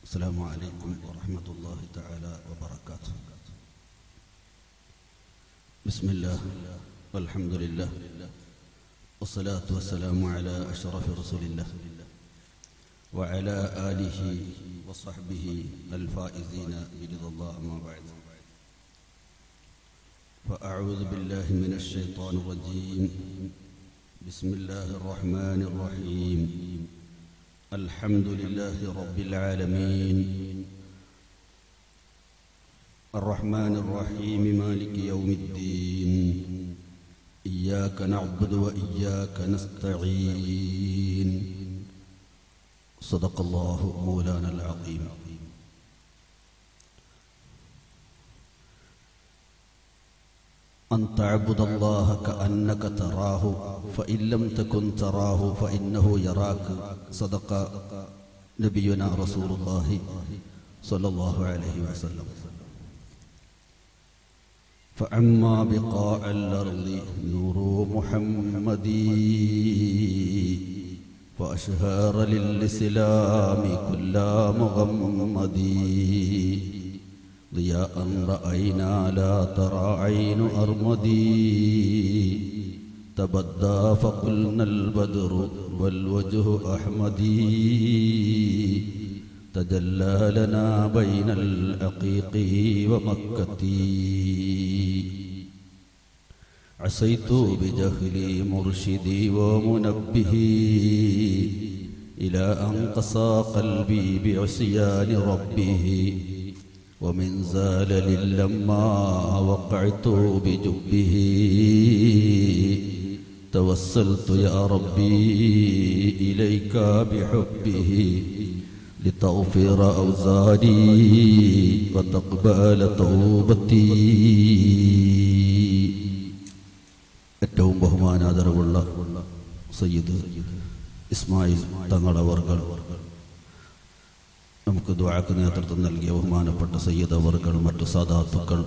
السلام عليكم ورحمة الله تعالى وبركاته بسم الله والحمد لله والصلاة والسلام على أشرف رسول الله وعلى آله وصحبه الفائزين برضا الله أما بعد فأعوذ بالله من الشيطان الرجيم بسم الله الرحمن الرحيم الحمد لله رب العالمين الرحمن الرحيم مالك يوم الدين إياك نعبد وإياك نستعين صدق الله مولانا العظيم أن تعبد الله كأنك تراه فإن لم تكن تراه فإنه يراك صدق نبينا رسول الله صلى الله عليه وسلم فأما بقاع الأرض نور محمد وأشهار للإسلام كل مغمد ضياء رأينا لا ترى عين أرمدي تبدى فقلنا البدر والوجه أحمدي تجلى لنا بين العقيق ومكتي عصيت بجهلي مرشدي ومنبهي إلى أن قسى قلبي بعصيان ربه ومن زال لما وقعت بجبه توسلت يا ربي إليك بحبه لتغفر أوزاري وتقبل توبتي ഏറ്റവും ബഹുമാനാദരവുള്ള സയ്യിദ് ഇസ്മായിൽ തങ്ങളവർകൾ നമുക്ക് ദ്വാക്ക് നേതൃത്വം നൽകിയ ബഹുമാനപ്പെട്ട സയ്യിദ് അവർകൾ മറ്റു സാധാത്തുക്കൾ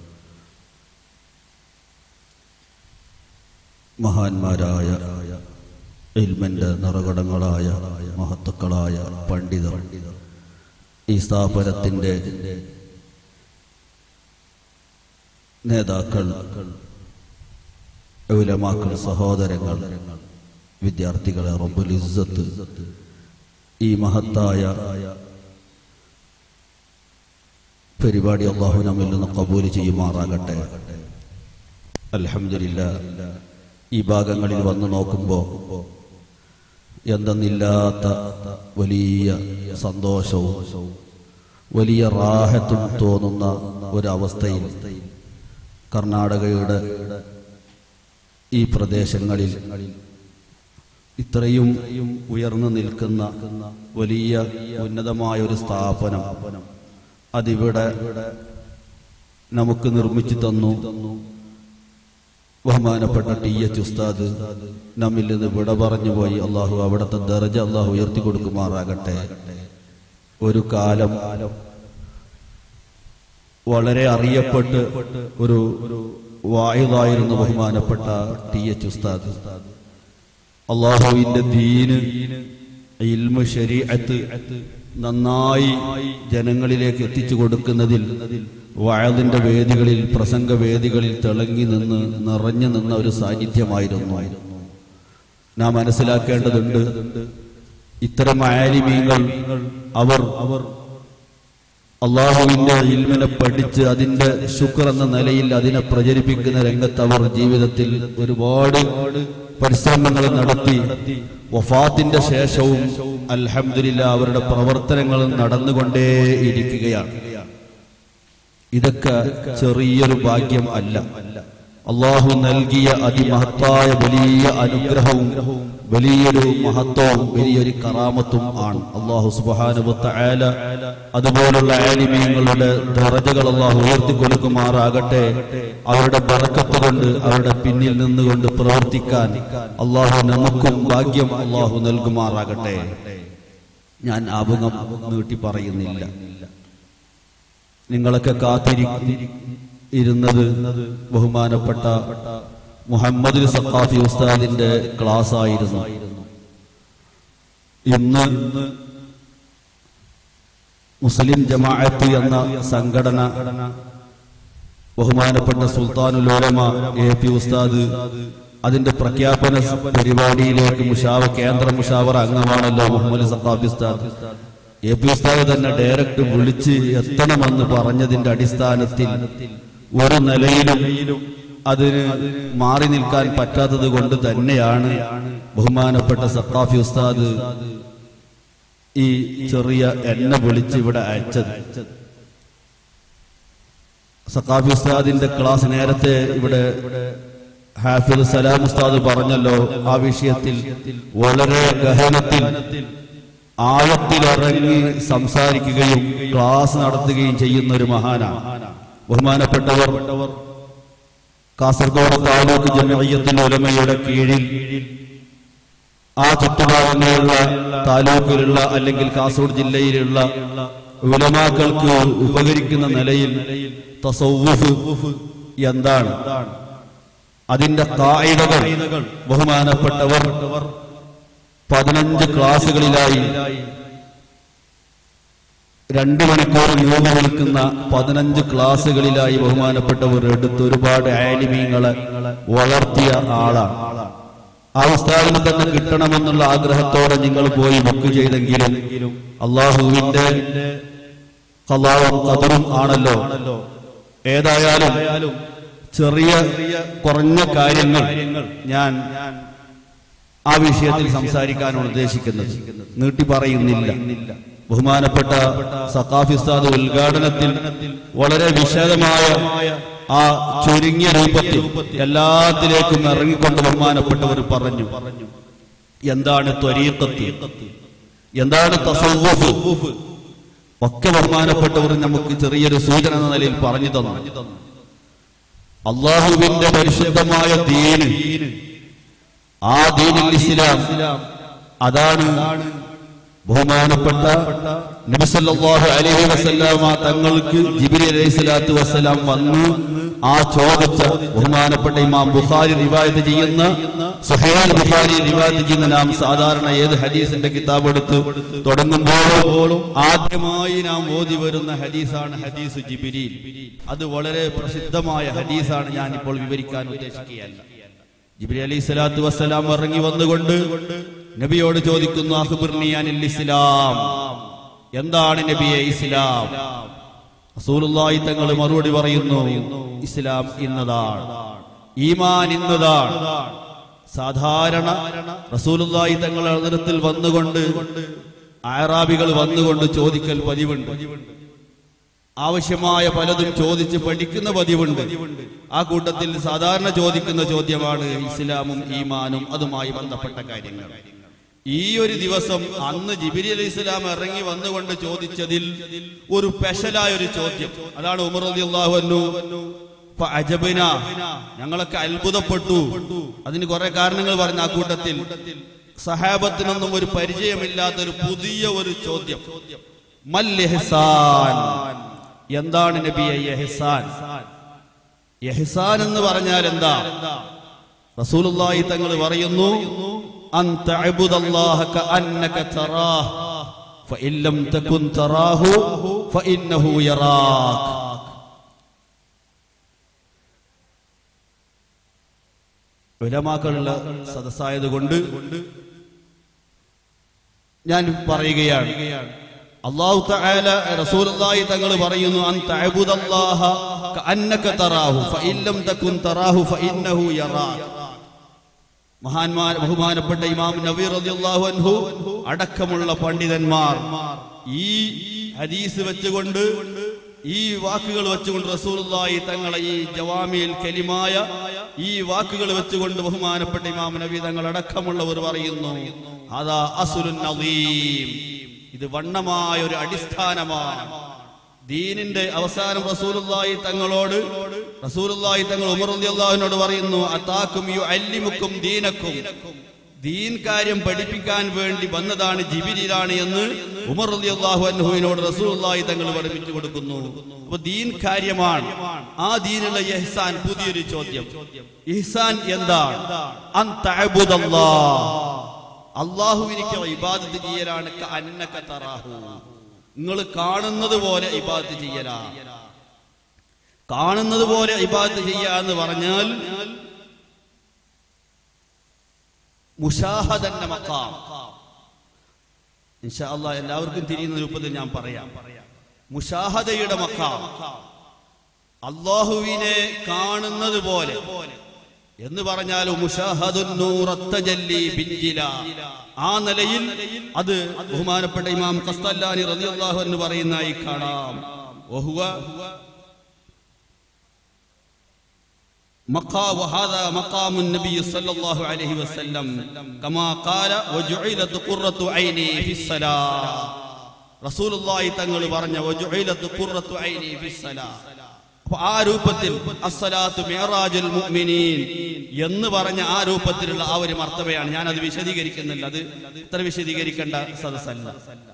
മഹാന്മാരായ ഇൽമന്റെ നിറകടങ്ങളായ മഹത്തുക്കളായ പണ്ഡിതർ ഈ സ്ഥാപനത്തിന്റെ നേതാക്കൾ ഉലമാക്കൾ സഹോദരങ്ങൾ വിദ്യാർത്ഥികളെ റബ്ബുൽ ഇസ്സത്ത് ഈ മഹത്തായ പരിപാടി അള്ളാഹു നമ്മിൽ നിന്ന് കബൂല് ചെയ്യുമാറാകട്ടെ അലഹമില്ല ഈ ഭാഗങ്ങളിൽ വന്നു നോക്കുമ്പോൾ എന്തെന്നില്ലാത്ത വലിയ സന്തോഷവും വലിയ റാഹത്തും തോന്നുന്ന ഒരവസ്ഥയിൽ കർണാടകയുടെ ഈ പ്രദേശങ്ങളിൽ ഇത്രയും ഉയർന്നു നിൽക്കുന്ന വലിയ ഉന്നതമായ ഒരു സ്ഥാപനം അതിവിടെ നമുക്ക് നിർമ്മിച്ചു തന്നു ബഹുമാനപ്പെട്ട ടി എച്ച് ഉസ്താദ് നമ്മിൽ നിന്ന് വിട പറഞ്ഞു പോയി അള്ളാഹു അവിടുത്തെ ദർജ അള്ളാഹു ഉയർത്തി കൊടുക്കുമാറാകട്ടെ ഒരു കാലം വളരെ അറിയപ്പെട്ട് ഒരു വായുതായിരുന്ന ബഹുമാനപ്പെട്ട ടി എച്ച് ഉസ്താദ് അള്ളാഹുവിന്റെ ദീന് ഇൽമു ശരീഅത്ത് നന്നായി ജനങ്ങളിലേക്ക് എത്തിച്ചു കൊടുക്കുന്നതിൽ വഴതിന്റെ വേദികളിൽ പ്രസംഗ വേദികളിൽ തിളങ്ങി നിന്ന് നിറഞ്ഞു നിന്ന ഒരു സാന്നിധ്യമായിരുന്നു നാം മനസ്സിലാക്കേണ്ടതുണ്ട് ഇത്തരം ആലിമീങ്ങൾ അവർ അവർ അള്ളാഹുവിന്റെ ഇൽമിനെ പഠിച്ച് അതിന്റെ ശുക്ർ എന്ന നിലയിൽ അതിനെ പ്രചരിപ്പിക്കുന്ന രംഗത്ത് അവർ ജീവിതത്തിൽ ഒരുപാട് പരിശ്രമങ്ങൾ നടത്തി വഫാത്തിന്റെ ശേഷവും അൽഹമില്ല അവരുടെ പ്രവർത്തനങ്ങൾ നടന്നുകൊണ്ടേ ഇരിക്കുകയാണ് ഇതൊക്കെ ചെറിയൊരു ഭാഗ്യം അല്ല അള്ളാഹു നൽകിയ അതിമഹത്തായ വലിയ അനുഗ്രഹവും വലിയൊരു മഹത്വവും വലിയൊരു കറാമത്തും ആണ് അള്ളാഹു സുബാനുബത്ത ആല അതുപോലുള്ള ആനിമീങ്ങളുടെ ദറജകൾ അള്ളാഹു ഉയർത്തി കൊടുക്കുമാറാകട്ടെ അവരുടെ ബറക്കത്ത് കൊണ്ട് അവരുടെ പിന്നിൽ നിന്നുകൊണ്ട് പ്രവർത്തിക്കാൻ അള്ളാഹു നമുക്കും ഭാഗ്യം അള്ളാഹു നൽകുമാറാകട്ടെ ഞാൻ ആമുഖം നീട്ടി പറയുന്നില്ല നിങ്ങളൊക്കെ കാത്തിരി ഇരുന്നത് ബഹുമാനപ്പെട്ട മുഹമ്മദ് സഖാഫി ഉസ്താദിന്റെ ക്ലാസ് ആയിരുന്നു ഇന്ന് മുസ്ലിം ജമാഅത്ത് എന്ന സംഘടന ബഹുമാനപ്പെട്ട സുൽത്താനുലോലമ എ പി ഉസ്താദ് അതിന്റെ പ്രഖ്യാപന പരിപാടിയിലേക്ക് മുഷാവ കേന്ദ്ര മുഷാവർ അംഗമാണല്ലോ മുഹമ്മദ് സഖാഫി ഉസ്താദ് എ പി ഉസ്താദ് തന്നെ ഡയറക്റ്റ് വിളിച്ച് എത്തണമെന്ന് പറഞ്ഞതിന്റെ അടിസ്ഥാനത്തിൽ ഒരു നിലയിലും അതിന് മാറി നിൽക്കാൻ പറ്റാത്തത് കൊണ്ട് തന്നെയാണ് ബഹുമാനപ്പെട്ട സഖാഫി ഉസ്താദ് ഈ ചെറിയ എന്നെ വിളിച്ച് ഇവിടെ അയച്ചത് സഖാഫി ഉസ്താദിന്റെ ക്ലാസ് നേരത്തെ ഇവിടെ ഹാഫിദ് സലാം ഉസ്താദ് പറഞ്ഞല്ലോ ആ വിഷയത്തിൽ വളരെ ഗഹനത്തിൽ ആഴത്തിലിറങ്ങി സംസാരിക്കുകയും ക്ലാസ് നടത്തുകയും ചെയ്യുന്ന ഒരു മഹാനാണ് ബഹുമാനപ്പെട്ടവർ കാസർഗോഡ് താലൂക്ക് ജമയത്തിൽ ഉലമയുടെ കീഴിൽ ആ ചുറ്റുപാടിലുള്ള താലൂക്കിലുള്ള അല്ലെങ്കിൽ കാസർഗോഡ് ജില്ലയിലുള്ള ഉലമാക്കൾക്ക് ഉപകരിക്കുന്ന നിലയിൽ തസൗവുഫ് എന്താണ് അതിന്റെ കായികകൾ ബഹുമാനപ്പെട്ടവർ പതിനഞ്ച് ക്ലാസുകളിലായി രണ്ടു മണിക്കൂർ നീണ്ടു നിൽക്കുന്ന പതിനഞ്ച് ക്ലാസുകളിലായി ബഹുമാനപ്പെട്ടവർ എടുത്ത് ഒരുപാട് ആലിമീങ്ങളെ വളർത്തിയ ആളാണ് ആ ഉസ്താദിന് തന്നെ കിട്ടണമെന്നുള്ള ആഗ്രഹത്തോടെ നിങ്ങൾ പോയി ബുക്ക് ചെയ്തെങ്കിലും അള്ളാഹുവിന്റെ കലാവും കതറും ആണല്ലോ ഏതായാലും ചെറിയ കുറഞ്ഞ കാര്യങ്ങൾ ഞാൻ ആ വിഷയത്തിൽ സംസാരിക്കാനാണ് ഉദ്ദേശിക്കുന്നത് നീട്ടി പറയുന്നില്ല ബഹുമാനപ്പെട്ട സഖാഫി ഉസ്താദ് ഉദ്ഘാടനത്തിൽ വളരെ വിശദമായ ആ ചുരുങ്ങിയ രൂപത്തിൽ എല്ലാത്തിലേക്കും ഇറങ്ങിക്കൊണ്ട് ബഹുമാനപ്പെട്ടവർ പറഞ്ഞു എന്താണ് ത്വരീക്കത്ത് എന്താണ് തസവ്വുഫ് ഒക്കെ ബഹുമാനപ്പെട്ടവർ നമുക്ക് ചെറിയൊരു സൂചന എന്ന നിലയിൽ പറഞ്ഞു തന്നു അള്ളാഹുവിന്റെ പരിശുദ്ധമായ ദീന് ആ ദീനിൽ ഇസ്ലാം അതാണ് ബഹുമാനപ്പെട്ട നബിസല്ലാഹു അലൈഹി വസല്ലമ തങ്ങൾക്ക് ജിബിരി അലൈഹി സ്വലാത്തു വസ്സലാം വന്നു ആ ചോദിച്ച ബഹുമാനപ്പെട്ട ഇമാം ബുഖാരി റിവായത്ത് ചെയ്യുന്ന സുഹൈൽ ബുഖാരി റിവായത്ത് ചെയ്യുന്ന നാം സാധാരണ ഏത് ഹദീസിന്റെ കിതാബ് എടുത്ത് തുടങ്ങുമ്പോഴും ആദ്യമായി നാം ഓതി വരുന്ന ഹദീസാണ് ഹദീസ് ജിബിരി അത് വളരെ പ്രസിദ്ധമായ ഹദീസാണ് ഞാൻ ഇപ്പോൾ വിവരിക്കാൻ ഉദ്ദേശിക്കുകയല്ല ജിബ്രി അലൈഹി സ്വലാത്തു വസ്സലാം ഇറങ്ങി വന്നുകൊണ്ട് നബിയോട് ചോദിക്കുന്നു അഖ്ബിർനി അനിൽ ഇസ്ലാം എന്താണ് നബിയെ ഇസ്ലാം റസൂലുള്ളാഹി തങ്ങൾ മറുപടി പറയുന്നു ഇസ്ലാം ഇന്നതാണ് ഈമാൻ ഇന്നതാണ് സാധാരണ റസൂലുള്ളാഹി തങ്ങൾ അതിരത്തിൽ വന്നുകൊണ്ട് ആറാബികൾ വന്നുകൊണ്ട് ചോദിക്കൽ പതിവുണ്ട് ആവശ്യമായ പലതും ചോദിച്ച് പഠിക്കുന്ന പതിവുണ്ട് ആ കൂട്ടത്തിൽ സാധാരണ ചോദിക്കുന്ന ചോദ്യമാണ് ഇസ്ലാമും ഈമാനും അതുമായി ബന്ധപ്പെട്ട കാര്യങ്ങൾ ഈ ഒരു ദിവസം അന്ന് ജിബിരി അലൈഹി ഇസ്ലാം ഇറങ്ങി വന്നുകൊണ്ട് ചോദിച്ചതിൽ ഒരു സ്പെഷ്യലായ ഒരു ചോദ്യം അതാണ് ഉമർ റളിയല്ലാഹു അൻഹു അജബിന ഞങ്ങളൊക്കെ അത്ഭുതപ്പെട്ടു അതിന് കുറെ കാരണങ്ങൾ പറഞ്ഞ ആ കൂട്ടത്തിൽ സഹാബത്തിനൊന്നും ഒരു പരിചയമില്ലാത്ത ഒരു പുതിയ ഒരു ചോദ്യം മൽ ഇഹ്സാൻ എന്താണ് നബിയെ യഹ്സാൻ യഹ്സാൻ എന്ന് പറഞ്ഞാൽ എന്താ റസൂലുള്ളാഹി തങ്ങൾ പറയുന്നു അൻ തഅബുദല്ലാഹ കഅന്നക തറാഹ് ഫഇൻ ലം തകുൻ തറാഹു ഫഇന്നഹു യറാക് ഉലമാക്കളുള്ള സദസ്സായത് കൊണ്ട് ഞാൻ പറയുകയാണ് അള്ളാഹു തആല റസൂലുള്ളാഹി തങ്ങൾ പറയുന്നു അൻ തഅബുദല്ലാഹ കഅന്നക തറാഹു ഫഇൻ ലം തകുൻ തറാഹു ഫഇന്നഹു യറാക മഹാന്മാർ ബഹുമാനപ്പെട്ട ഇമാം നബി റളിയല്ലാഹു അൻഹു അടക്കമുള്ള പണ്ഡിതന്മാർ ഈ ഹദീസ് വെച്ചുകൊണ്ട് ഈ വാക്കുകൾ വെച്ചുകൊണ്ട് റസൂലുള്ളാഹി തങ്ങളെ ഈ ജവാമിയിൽ കലിമായ ഈ വാക്കുകൾ വെച്ചുകൊണ്ട് ബഹുമാനപ്പെട്ട ഇമാം നബി തങ്ങൾ അടക്കമുള്ളവർ പറയുന്നു അതാ അസുലുൻ നദീം ഇത് വണ്ണമായ ഒരു അടിസ്ഥാനമാണ് ദീനിന്റെ അവസാനം റസൂലുള്ളാഹി തങ്ങളോട് റസൂലുള്ളാഹി തങ്ങൾ ഉമർ റളിയല്ലാഹുവിനോട് പറയുന്നു അതാക്കും യു അല്ലിമുക്കും ദീനക്കും ദീൻ കാര്യം പഠിപ്പിക്കാൻ വേണ്ടി വന്നതാണ് ജിബിരിലാണ് എന്ന് ഉമർ റളിയല്ലാഹു അൻഹുവിനോട് റസൂലുള്ളാഹി തങ്ങൾ പഠിപ്പിച്ചു കൊടുക്കുന്നു അപ്പൊ ദീൻ കാര്യമാണ് ആ ദീനുള്ള ഇഹ്സാൻ പുതിയൊരു ചോദ്യം ഇഹ്സാൻ എന്താണ് അൻ തഅബുദല്ലാഹ് അള്ളാഹുവിനിക്ക് ഇബാദത്ത് ചെയ്യലാണ് അന്നക തറാഹു നിങ്ങൾ കാണുന്നത് പോലെ ഇബാദത്ത് ചെയ്യല കാണുന്നത് പോലെ ഇബാദത്ത് ചെയ്യുക എന്ന് പറഞ്ഞാൽ മുഷാഹദന്റെ മക്കാം ഇൻഷാ അല്ലാ എല്ലാവർക്കും തിരിയുന്ന രൂപത്തിൽ ഞാൻ പറയാം മുഷാഹദയുടെ മക്കാം അള്ളാഹുവിനെ കാണുന്നത് പോലെ എന്ന് പറഞ്ഞാൽ മുഷാഹദുൻ നൂറത്തജല്ലി ബിഞ്ചില ആ നിലയിൽ അത് ബഹുമാനപ്പെട്ട ഇമാം കസ്തല്ലാനി റളിയല്ലാഹു എന്ന് പറയുന്നതായി കാണാം വഹുവ مقا وهذا مقام النبي صلى الله عليه وسلم كما قال وجعلت قرة عيني في الصلاة رسول الله തങ്ങൾ പറഞ്ഞ وجعلت قرة عيني في الصلاة അപ്പൊ ആ രൂപത്തിൽ അസ്സലാത്തു മിഅറാജുൽ മുഅ്മിനീൻ എന്ന് പറഞ്ഞ ആ രൂപത്തിലുള്ള ആ ഒരു മർത്തവയാണ് ഞാൻ അത് വിശദീകരിക്കുന്നില്ല അത് ഇത്ര വിശദീകരിക്കേണ്ട സദസ്സല്ല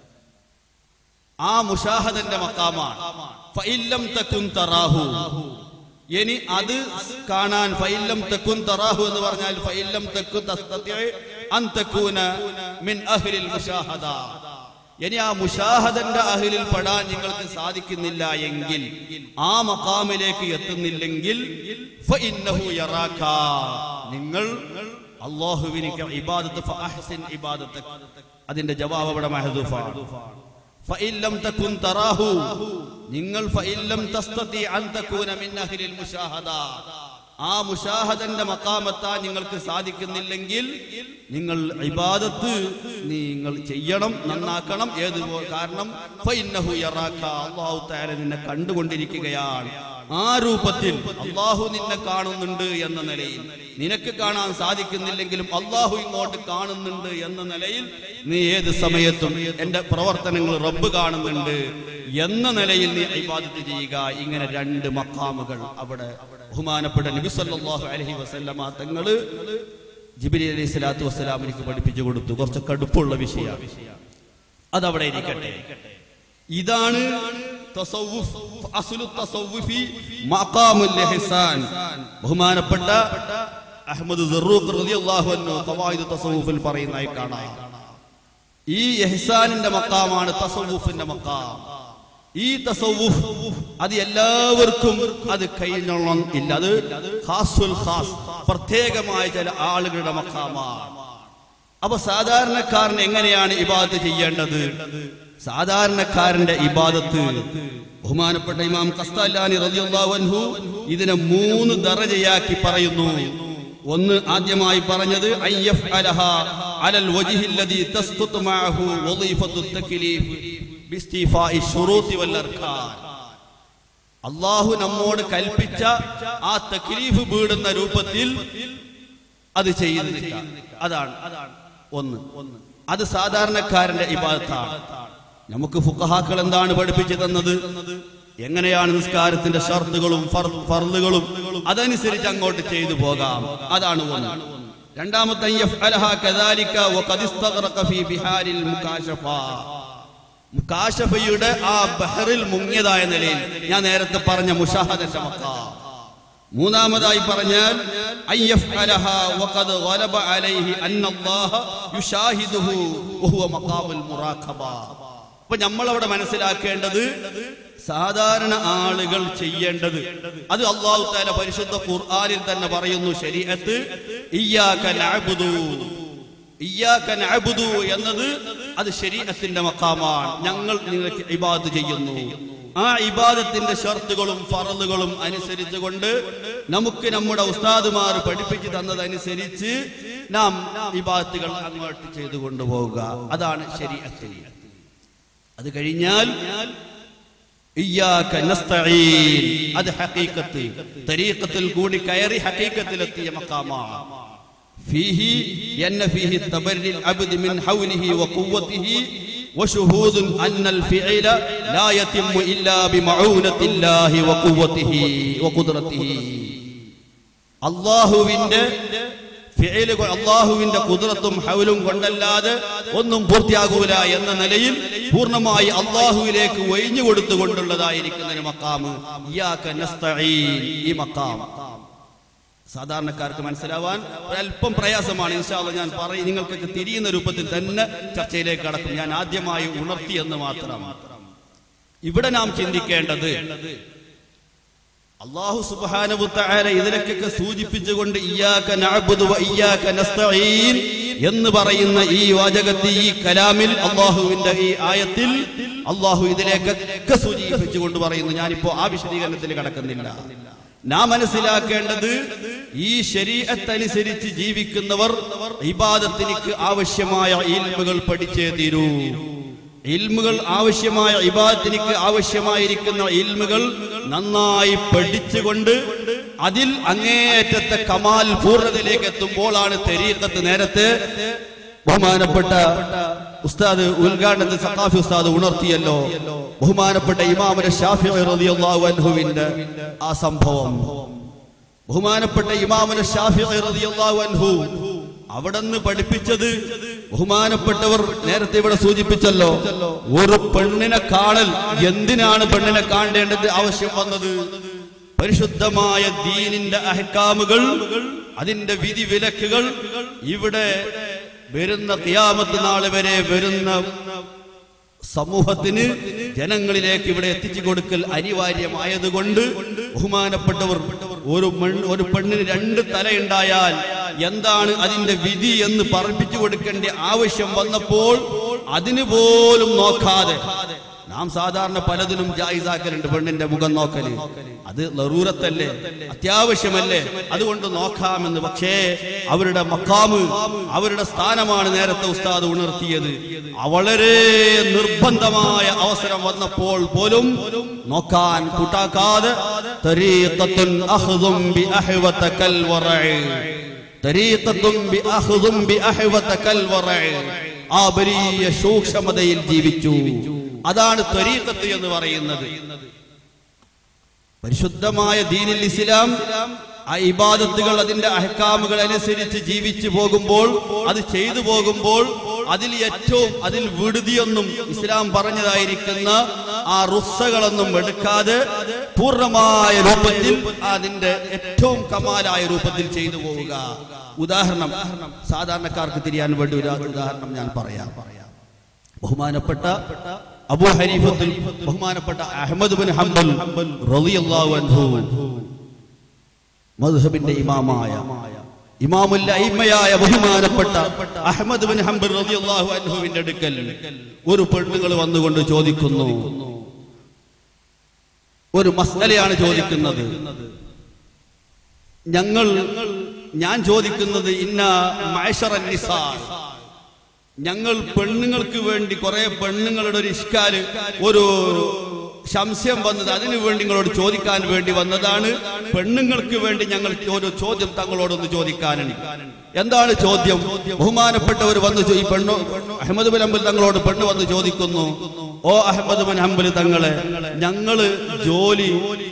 ആ മുഷാഹദന്റെ മക്കാമാണ് ഫഇല്ലം തകുൻ തറാഹു ഇനി അത് കാണാൻ ഫൈലം തെക്കുൻ തറാഹു എന്ന് പറഞ്ഞാൽ ഫൈലം തെക്കു തസ്തതിഇ അൻ തകൂന മിൻ അഹ്ലിൽ മുഷാഹദ ഇനി ആ മുഷാഹദന്റെ അഹ്ലിൽ പെടാൻ നിങ്ങൾക്ക് സാധിക്കുന്നില്ല എങ്കിൽ ആ മഖാമിലേക്ക് എത്തുന്നില്ലെങ്കിൽ ഫഇന്നഹു യറാക നിങ്ങൾ അല്ലാഹുവിനിക്ക് ഇബാദത്ത് ഫഅഹ്സിൻ ഇബാദത്ത് അതിന്റെ ജവാബ് അവിടെ മഹദൂഫാണ് ഫഇല്ലം തകുൻ തറാഹു നിങ്ങൾ ഫഇല്ലം തസ്തതി അൻ തകൂന മിൻ അഹ്ലിൽ മുശാഹദ ആ മുഷാഹദന്റെ മക്കാമെത്താൻ നിങ്ങൾക്ക് സാധിക്കുന്നില്ലെങ്കിൽ നിങ്ങൾ ഇബാദത്ത് നിങ്ങൾ ചെയ്യണം നന്നാക്കണം ഏത് പോ- കാരണം ഫഇന്നഹു യറാക അല്ലാഹു തആല നിന്നെ കണ്ടുകൊണ്ടിരിക്കുകയാണ് ആ രൂപത്തിൽ അള്ളാഹു നിന്നെ കാണുന്നുണ്ട് എന്ന നിലയിൽ നിനക്ക് കാണാൻ സാധിക്കുന്നില്ലെങ്കിലും അള്ളാഹു ഇങ്ങോട്ട് കാണുന്നുണ്ട് എന്ന നിലയിൽ നീ ഏത് സമയത്തും എന്റെ പ്രവർത്തനങ്ങൾ റബ്ബ് കാണുന്നുണ്ട് എന്ന നിലയിൽ നീ ഇബാദത്ത് ചെയ്യുക ഇങ്ങനെ രണ്ട് മക്കാമുകൾ അവിടെ ബഹുമാനപ്പെട്ട നബി സല്ലല്ലാഹു അലൈഹി വസല്ലമ തങ്ങള് ജിബിലി അലൈഹി സ്വലാത്തു വസ്സലാമിനിക്ക് പഠിപ്പിച്ചു കൊടുത്തു കുറച്ച് കടുപ്പുള്ള വിഷയമാണ് അതവിടെ ഇരിക്കട്ടെ ഇതാണ് തസവ്വുഫ്, അസ്ലു തസവ്വുഫി മഖാമുൽ ഇഹ്സാൻ. ബഹുമാനപ്പെട്ട അഹ്മദ് സറൂഖ് റളിയല്ലാഹു അൻഹു ഖവായിദ് തസവ്വുഫിൽ പറയുന്നതായി കാണാം ഈ ഇഹ്സാനിന്റെ മക്കാമാണ് തസവ്വുഫിന്റെ മക്കാം ഈ തസവ്വുഫ് അത് എല്ലാവർക്കും അത് കഴിഞ്ഞോളം ഇല്ല അത് ഖാസുൽ ഖാസ് പ്രത്യേകമായ ചില ആളുകളുടെ മക്കാമാണ് അപ്പൊ സാധാരണക്കാരൻ എങ്ങനെയാണ് ഇബാദത്ത് ചെയ്യേണ്ടത് സാധാരണക്കാരന്റെ ഇബാദത്ത് ബഹുമാനപ്പെട്ട ഇമാം കസ്താലാനി റളിയല്ലാഹു അൻഹു ഇതിനെ മൂന്ന് ദറജയാക്കി പറയുന്നു ഒന്ന് ആദ്യമായി പറഞ്ഞത് അയ്യഫ് അലഹ അലൽ വജിഹില്ലദി തസ്തുത് മഅഹു വളീഫത്തു തക്ലീഫ് ബിസ്തിഫാഇ ശുറൂത്തി വൽ അർക്കാൻ അള്ളാഹു നമ്മോട് കൽപ്പിച്ച ആ തക്ലീഫ് വീടുന്ന രൂപത്തിൽ അത് ചെയ്തു നിൽക്കാം അതാണ് ഒന്ന് അത് സാധാരണക്കാരന്റെ ഇബാദത്താണ് നമുക്ക് ഫുഖഹാക്കൾ എന്താണ് പഠിപ്പിച്ചു തന്നത് എങ്ങനെയാണ് നിസ്കാരത്തിന്റെ ഷർത്തുകളും ഫർളുകളും അതനുസരിച്ച് അങ്ങോട്ട് ചെയ്തു പോകാം അതാണ് ഒന്ന് രണ്ടാമത്തെ യഫ്അലഹ കദാലിക വഖദ് ഇസ്തഗ്റഖ ഫീ ബിഹാരിൽ മുകാശഫ മുകാശഫയുടെ ആ ബഹറിൽ മുങ്ങിയതായ നിലയിൽ ഞാൻ നേരത്തെ പറഞ്ഞ മുഷാഹദന്റെ മക്കാം മൂന്നാമതായി പറഞ്ഞാൽ അയ്യഫ്അലഹ വഖദ് ഗലബ അലൈഹി അന്നല്ലാഹ യുശാഹിദുഹു വഹുവ മഖാമുൽ മുറാഖബ അപ്പൊ നമ്മൾ അവിടെ മനസ്സിലാക്കേണ്ടത് സാധാരണ ആളുകൾ ചെയ്യേണ്ടത് അത് അള്ളാഹു താല പരിശുദ്ധ ഖുർആനിൽ തന്നെ പറയുന്നു ശരീഅത്ത് ഇയ്യാക നഅബുദു ഇയ്യാക നഅബുദു എന്നത് അത് ശരീഅത്തിന്റെ മക്കാമാണ് ഞങ്ങൾ നിങ്ങൾക്ക് ഇബാദത്ത് ചെയ്യുന്നു ആ ഇബാദത്തിന്റെ ഷർത്തുകളും ഫറലുകളും അനുസരിച്ചുകൊണ്ട് നമുക്ക് നമ്മുടെ ഉസ്താദുമാർ പഠിപ്പിച്ചു തന്നതനുസരിച്ച് നാം ഇബാദത്തുകൾ അങ്ങോട്ട് ചെയ്തു കൊണ്ടുപോവുക അതാണ് ശരീഅത്ത് അത് കഴിഞ്ഞാൽ ഇയ്യാക നസ്തഈൻ അത് ഹഖീഖത്ത് തരീഖത്തിൽ കൂടി കയറി ഹഖീഖത്തിലെത്തിയ മഖാമാണ് ഫീഹി യന്ന ഫീഹി തബർരിൽ അബ്ദി മിൻ ഹൗലിഹി വഖുവ്വതിഹി وشهود أن الفعل لا يتم إلا بمعونة الله وقوته وقدرته അള്ളാഹുവിന്റെ ഫിഅലുകൾ അള്ളാഹുവിന്റെ കുതിരത്തും ഹൗലും കൊണ്ടല്ലാതെ ഒന്നും പൂർത്തിയാകൂല എന്ന നിലയിൽ പൂർണ്ണമായി അള്ളാഹുവിലേക്ക് ഒഴിഞ്ഞു കൊടുത്തുകൊണ്ടുള്ളതായിരിക്കുന്ന മക്കാമ് ഇയ്യാക നസ്തഈൻ ഈ മക്കാം സാധാരണക്കാർക്ക് മനസ്സിലാവാൻ ഒരല്പം പ്രയാസമാണ് ഇൻഷാല്ല ഞാൻ പറയും നിങ്ങൾക്കൊക്കെ തിരിയുന്ന രൂപത്തിൽ തന്നെ ചർച്ചയിലേക്ക് കടക്കും ഞാൻ ആദ്യമായി ഉണർത്തി എന്ന് മാത്രം ഇവിടെ നാം ചിന്തിക്കേണ്ടത് അള്ളാഹു സുബ്ഹാനഹു തആല ഇതിലൊക്കെ സൂചിപ്പിച്ചുകൊണ്ട് ഇയ്യാക നഅബുദു വ ഇയ്യാക നസ്തഈൻ എന്ന് പറയുന്ന ഈ വാചകത്തിൽ ഈ കലാമിൽ അള്ളാഹുവിന്റെ ഈ ആയത്തിൽ അള്ളാഹു ഇതിലേക്കൊക്കെ സൂചിപ്പിച്ചുകൊണ്ട് പറയുന്നു ഞാനിപ്പോ ആ വിശദീകരണത്തിൽ കടക്കുന്നില്ല നാം മനസ്സിലാക്കേണ്ടത് ഈ ശരീരത്തനുസരിച്ച് ജീവിക്കുന്നവർ ഇബാദത്തിനിക്ക് ആവശ്യമായ ഇൽമുകൾ പഠിച്ചേ തീരൂ ഇൽമുകൾ ആവശ്യമായ ഇബാദത്തിനിക്ക് ആവശ്യമായിരിക്കുന്ന ഇൽമുകൾ നന്നായി പഠിച്ചുകൊണ്ട് അതിൽ അങ്ങേയറ്റത്തെ കമാൽ പൂർണ്ണതയിലേക്ക് എത്തുമ്പോഴാണ് തെരീക്കത്ത് നേരത്തെ ബഹുമാനപ്പെട്ട ഉസ്താദ് ഉദ്ഘാടനത്തിൽ സഖാഫി ഉസ്താദ് ഉണർത്തിയല്ലോ ബഹുമാനപ്പെട്ട ഇമാമന ഷാഫി റളിയല്ലാഹു അൻഹുവിന്റെ ആ സംഭവം ബഹുമാനപ്പെട്ട ഇമാമന ഷാഫി റളിയല്ലാഹു അൻഹു അവിടെന്ന് പഠിപ്പിച്ചത് ബഹുമാനപ്പെട്ടവർ നേരത്തെ ഇവിടെ സൂചിപ്പിച്ചല്ലോ ഒരു പെണ്ണിനെ കാണൽ എന്തിനാണ് പെണ്ണിനെ കാണേണ്ടത് ആവശ്യം വന്നത് പരിശുദ്ധമായ ദീനിന്റെ അഹക്കാമുകൾ അതിന്റെ വിധി വിലക്കുകൾ ഇവിടെ വരുന്ന തിയാമത്ത് നാൾ വരെ വരുന്ന സമൂഹത്തിന് ജനങ്ങളിലേക്ക് ഇവിടെ എത്തിച്ചു കൊടുക്കൽ അനിവാര്യമായതുകൊണ്ട് ബഹുമാനപ്പെട്ടവർ ഒരു മൺ- ഒരു പെണ്ണിന് രണ്ട് തലയുണ്ടായാൽ എന്താണ് അതിന്റെ വിധി എന്ന് പറപ്പിച്ചു കൊടുക്കേണ്ട ആവശ്യം വന്നപ്പോൾ അതിന് പോലും നോക്കാതെ നാം സാധാരണ പലതിനും ജായിസാക്കലുണ്ട് പെണ്ണിന്റെ മുഖം നോക്കല് അത് ലറൂറത്തല്ലേ അത്യാവശ്യമല്ലേ അതുകൊണ്ട് നോക്കാമെന്ന് പക്ഷേ അവരുടെ മക്കാമ് അവരുടെ സ്ഥാനമാണ് നേരത്തെ ഉസ്താദ് ഉണർത്തിയത് വളരെ നിർബന്ധമായ അവസരം വന്നപ്പോൾ പോലും നോക്കാൻ കൂട്ടാക്കാതെ തരീഖത്തുൻ അഖ്ദും ബി അഹ്വതകൽ വറഇ. തരീഖത്തുൻ ബി അഖ്ദും ബി അഹ്വതകൽ വറഇ. ആ വലിയ സൂക്ഷ്മതയിൽ ജീവിച്ചു അതാണ് ത്വരീഖത്ത് എന്ന് പറയുന്നത് പരിശുദ്ധമായ ദീനിൽ ഇസ്ലാം ആ ഇബാദത്തുകൾ അതിന്റെ അഹക്കാമുകൾ അനുസരിച്ച് ജീവിച്ചു പോകുമ്പോൾ അത് ചെയ്തു പോകുമ്പോൾ അതിൽ ഏറ്റവും അതിൽ വിടുതിയൊന്നും ഇസ്ലാം പറഞ്ഞതായിരിക്കുന്ന ആ റുസ്സകളൊന്നും എടുക്കാതെ പൂർണ്ണമായ രൂപത്തിൽ അതിന്റെ ഏറ്റവും കമാലായ രൂപത്തിൽ ചെയ്തു പോവുക ഉദാഹരണം സാധാരണക്കാർക്ക് തിരിയാൻ വേണ്ടി ഒരു ഉദാഹരണം ഞാൻ പറയാം ബഹുമാനപ്പെട്ട അബൂ ഹനീഫത്തുൽ ബഹുമാനപ്പെട്ട അഹമ്മദ് ബിൻ ഹംബൽ റളിയല്ലാഹു അൻഹു മദ്ഹബിന്റെ ഇമാമായ ഇമാമുൽ അയിമയായ ബഹുമാനപ്പെട്ട അഹമ്മദ് ബിൻ ഹംബൽ റളിയല്ലാഹു അൻഹുവിന്റെ അടുക്കൽ ഒരു പെണ്ണുങ്ങൾ വന്നുകൊണ്ട് ചോദിക്കുന്നു ഒരു മസ്അലയാണ് ചോദിക്കുന്നത് ഞങ്ങൾ ഞാൻ ചോദിക്കുന്നത് ഇന്ന മഅശറൻ നിസാ ഞങ്ങൾ പെണ്ണുങ്ങൾക്ക് വേണ്ടി കുറെ പെണ്ണുങ്ങളുടെ ഒരു ഇഷ്കാല് ഒരു സംശയം വന്നത് അതിനു വേണ്ടി നിങ്ങളോട് ചോദിക്കാൻ വേണ്ടി വന്നതാണ് പെണ്ണുങ്ങൾക്ക് വേണ്ടി ഞങ്ങൾ ഒരു ചോദ്യം തങ്ങളോടൊന്ന് ചോദിക്കാനുണ്ട് എന്താണ് ചോദ്യം ബഹുമാനപ്പെട്ടവർ വന്ന് ചോ- ഈ പെണ്ണു അഹമ്മദ് ബിൻ ഹംബൽ തങ്ങളോട് പെണ്ണ് വന്ന് ചോദിക്കുന്നു ഓ അഹമ്മദ് ബിൻ ഹംബൽ തങ്ങളെ ഞങ്ങള് ജോലി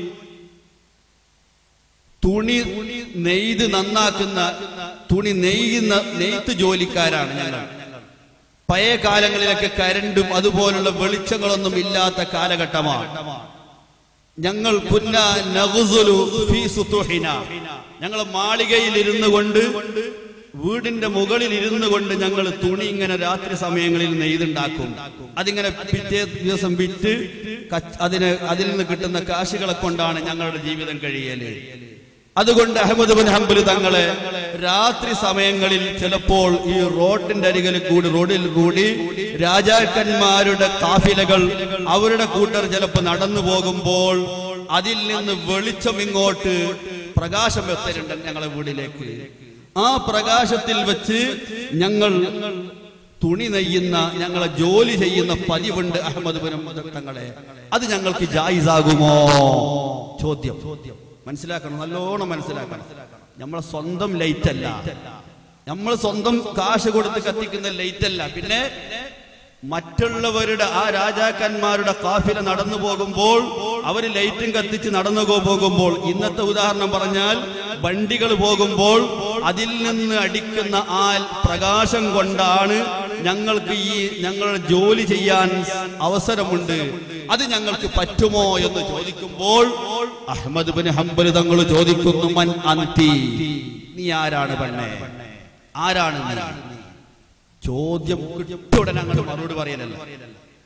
തുണി നെയ്ത് നന്നാക്കുന്ന തുണി നെയ്യുന്ന നെയ്ത്ത് ജോലിക്കാരാണ് ഞങ്ങൾ പഴയ കാലങ്ങളിലൊക്കെ കരണ്ടും അതുപോലുള്ള വെളിച്ചങ്ങളൊന്നും ഇല്ലാത്ത കാലഘട്ടമാണ് ഞങ്ങൾ കുന്ന നഗ്സുലു ഫീ സുതുഹിന. ഞങ്ങൾ മാളികയിൽ ഇരുന്നു കൊണ്ട് വീടിന്റെ മുകളിൽ ഇരുന്നു കൊണ്ട് ഞങ്ങൾ തുണി ഇങ്ങനെ രാത്രി സമയങ്ങളിൽ നെയ്തുണ്ടാക്കും അതിങ്ങനെ പിറ്റേ ദിവസം വിറ്റ് കച്ച്- അതിന് അതിൽ നിന്ന് കിട്ടുന്ന കാശുകളെ കൊണ്ടാണ് ഞങ്ങളുടെ ജീവിതം കഴിയല് അതുകൊണ്ട് അഹമ്മദ് ബിൻ ഹംബൽ തങ്ങളെ രാത്രി സമയങ്ങളിൽ ചിലപ്പോൾ ഈ റോഡിന്റെ അരികിൽ കൂടി റോഡിൽ കൂടി രാജാക്കന്മാരുടെ കാഫിലകൾ അവരുടെ കൂട്ടർ ചിലപ്പോൾ നടന്നു പോകുമ്പോൾ അതിൽ നിന്ന് വെളിച്ചം ഇങ്ങോട്ട് പ്രകാശം എത്തലുണ്ട് ഞങ്ങളെ വീടിലേക്ക് ആ പ്രകാശത്തിൽ വെച്ച് ഞങ്ങൾ തുണി നെയ്യുന്ന ഞങ്ങളെ ജോലി ചെയ്യുന്ന പതിവുണ്ട് അഹമ്മദ് ബിൻ ഹംബൽ തങ്ങളെ അത് ഞങ്ങൾക്ക് ജായിസാകുമോ ചോദ്യം മനസ്സിലാക്കണം നല്ലോണം മനസ്സിലാക്കണം നമ്മളെ സ്വന്തം ലൈറ്റ് അല്ല നമ്മൾ സ്വന്തം കാശ് കൊടുത്ത് കത്തിക്കുന്ന ലൈറ്റ് അല്ല പിന്നെ മറ്റുള്ളവരുടെ ആ രാജാക്കന്മാരുടെ കാഫില നടന്നു പോകുമ്പോൾ അവർ ലൈറ്റും കത്തിച്ച് നടന്നു പോ- പോകുമ്പോൾ ഇന്നത്തെ ഉദാഹരണം പറഞ്ഞാൽ വണ്ടികൾ പോകുമ്പോൾ അതിൽ നിന്ന് അടിക്കുന്ന ആ പ്രകാശം കൊണ്ടാണ് ഞങ്ങൾക്ക് ഈ ഞങ്ങളുടെ ജോലി ചെയ്യാൻ അവസരമുണ്ട് അത് ഞങ്ങൾക്ക് പറ്റുമോ എന്ന് ചോദിക്കുമ്പോൾ അഹമ്മദ് ബിൻ ഹംബൽ തങ്ങൾ ചോദിക്കുന്നു മൻ അന്തി നീ ആരാണ് പെണ്ണെ ആരാണ് നീ ചോദ്യം കിട്ടിയ ഉടനെ അങ്ങോട്ട് മറുപടി പറയലല്ല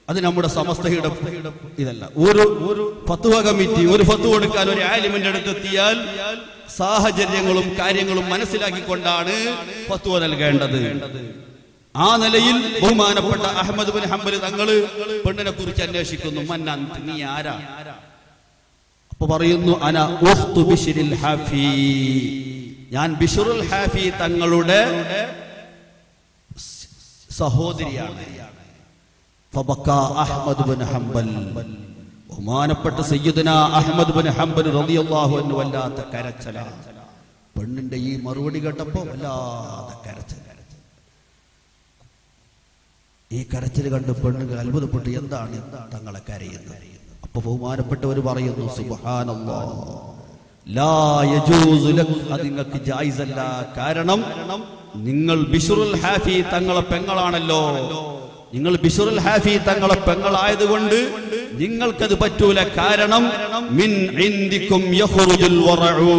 അത് നമ്മുടെ സമസ്തയുടെ ഇതല്ല ഒരു ഒരു ഫത്തുവ കമ്മിറ്റി ഒരു ഫത്തു കൊടുക്കാൻ ഒരു ആലിമിന്റെ അടുത്ത് എത്തിയാൽ സാഹചര്യങ്ങളും കാര്യങ്ങളും മനസ്സിലാക്കിക്കൊണ്ടാണ് ഫത്തുവ നൽകേണ്ടത് ആ നിലയിൽ ബഹുമാനപ്പെട്ട അഹമ്മദ് ബിൻ ഹംബൽ തങ്ങള് പെണ്ണിനെ കുറിച്ച് അന്വേഷിക്കുന്നു മന്നാൻ നീ ആരാ അപ്പൊ പറയുന്നു അന ഉഖ്തു ബിശ്രിൽ ഹാഫി ഞാൻ ബിഷറുൽ ഹാഫി തങ്ങളുടെ സഹോദരിയാണ് ഫബക്ക അഹ്മദ് ബിൻ ഹംബൽ ബഹുമാനപ്പെട്ട സയ്യിദന അഹ്മദ് ബിൻ ഹംബൽ റളിയല്ലാഹു അൻഹു വല്ലാത്ത കരച്ചല പെണ്ണിന്റെ ഈ മറുപടി കേട്ടപ്പോ വല്ലാതെ കരച്ചൽ ഈ കരച്ചിൽ കണ്ട് പെണ്ണുങ്ങൾ അത്ഭുതപ്പെട്ട് എന്താണ് തങ്ങളെ കരയുന്നത് അപ്പൊ ബഹുമാനപ്പെട്ടവർ പറയുന്നു സുബ്ഹാനല്ലാ ലാ യജൂസു ലക് അത് നിങ്ങൾക്ക് ജായിസല്ല കാരണം നിങ്ങൾ ബിഷറുൽ ഹാഫി തങ്ങളെ പെങ്ങളാണല്ലോ നിങ്ങൾ ബിഷറുൽ ഹാഫി തങ്ങളെ പെങ്ങളായതുകൊണ്ട് നിങ്ങൾക്കത് പറ്റൂല കാരണം മിൻ ഇൻദിക്കും യഖ്റുജുൽ വറഉ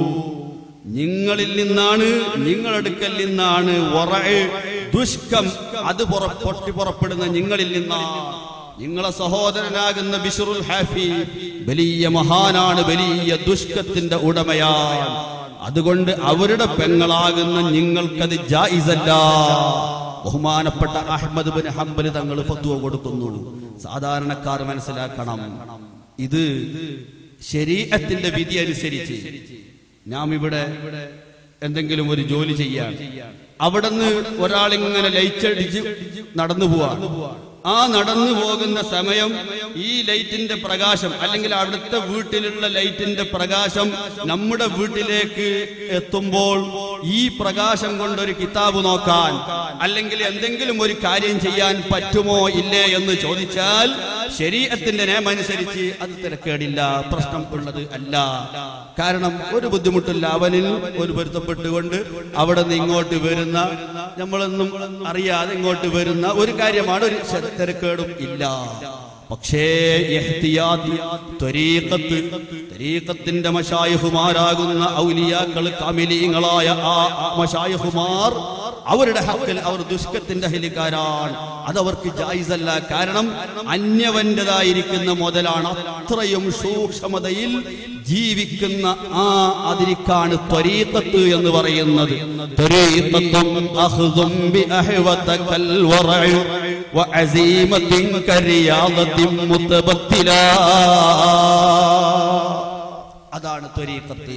നിങ്ങളിൽ നിന്നാണ് നിങ്ങളടുക്കൽ നിന്നാണ് വറഅ് ദുഷ്കം അത് പുറ- പൊട്ടി പുറപ്പെടുന്ന നിങ്ങളിൽ നിന്നാണ് നിങ്ങളെ സഹോദരനാകുന്ന ബിഷറുൽ ഹാഫി വലിയ മഹാനാണ് വലിയ ദുഷ്കത്തിന്റെ ഉടമയാണ് അതുകൊണ്ട് അവരുടെ പെങ്ങളാകുന്ന നിങ്ങൾക്കത് ജായിസല്ല ബഹുമാനപ്പെട്ട അഹമ്മദ് ബിൻ ഹംബൽ തങ്ങൾ ഫത്വ കൊടുക്കുന്നു സാധാരണക്കാർ മനസ്സിലാക്കണം ഇത് ശരീരത്തിന്റെ വിധി അനുസരിച്ച് നാം ഇവിടെ എന്തെങ്കിലും ഒരു ജോലി ചെയ്യാൻ അവിടുന്ന് ഒരാളിങ്ങനെ ലൈറ്റടിച്ച് നടന്നു പോവാണ് ആ നടന്നു പോകുന്ന സമയം ഈ ലൈറ്റിന്റെ പ്രകാശം അല്ലെങ്കിൽ അവിടുത്തെ വീട്ടിലുള്ള ലൈറ്റിന്റെ പ്രകാശം നമ്മുടെ വീട്ടിലേക്ക് എത്തുമ്പോൾ ഈ പ്രകാശം കൊണ്ടൊരു കിതാബ് നോക്കാൻ അല്ലെങ്കിൽ എന്തെങ്കിലും ഒരു കാര്യം ചെയ്യാൻ പറ്റുമോ ഇല്ലേ എന്ന് ചോദിച്ചാൽ ശരീരത്തിന്റെ നിയമമനുസരിച്ച് അത് തിരക്കേടില്ല പ്രശ്നം ഉള്ളത് അല്ല കാരണം ഒരു ബുദ്ധിമുട്ടില്ല അവനിൽ ഒരു പൊരുത്തപ്പെട്ടുകൊണ്ട് അവിടെ നിന്ന് ഇങ്ങോട്ട് വരുന്ന നമ്മളൊന്നും അറിയാതെ ഇങ്ങോട്ട് വരുന്ന ഒരു കാര്യമാണ് ഒരു ശ- തിരക്കേടും ഇല്ല പക്ഷേ ഇഹ്തിയാത്ത്, ത്വരീഖത്ത്, ത്വരീഖത്തിന്റെ മഷായിഹുമാരാകുന്ന ഔലിയാക്കൾ കാമിലീങ്ങളായ ആ ആ മഷായിഹുമാർ അവരുടെ ഹക്കിൽ അവർ ദുഷ്കത്തിന്റെ ഹലിക്കാരാണ് അതവർക്ക് ജായിസല്ല കാരണം അന്യവന്റേതായിരിക്കുന്ന മുതലാണ് അത്രയും സൂക്ഷ്മതയിൽ ജീവിക്കുന്ന ആ അതിരിക്കാണ് ത്വരീഖത്ത് എന്ന് പറയുന്നത് ത്വരീഖത്തും അഖ്ദും ബി അഹ്വതകൽ വറഉ വഅസീമത്തിൻ കരിയാദത്തിൻ മുതബത്തിലാ അതാണ് ത്വരീഖത്ത്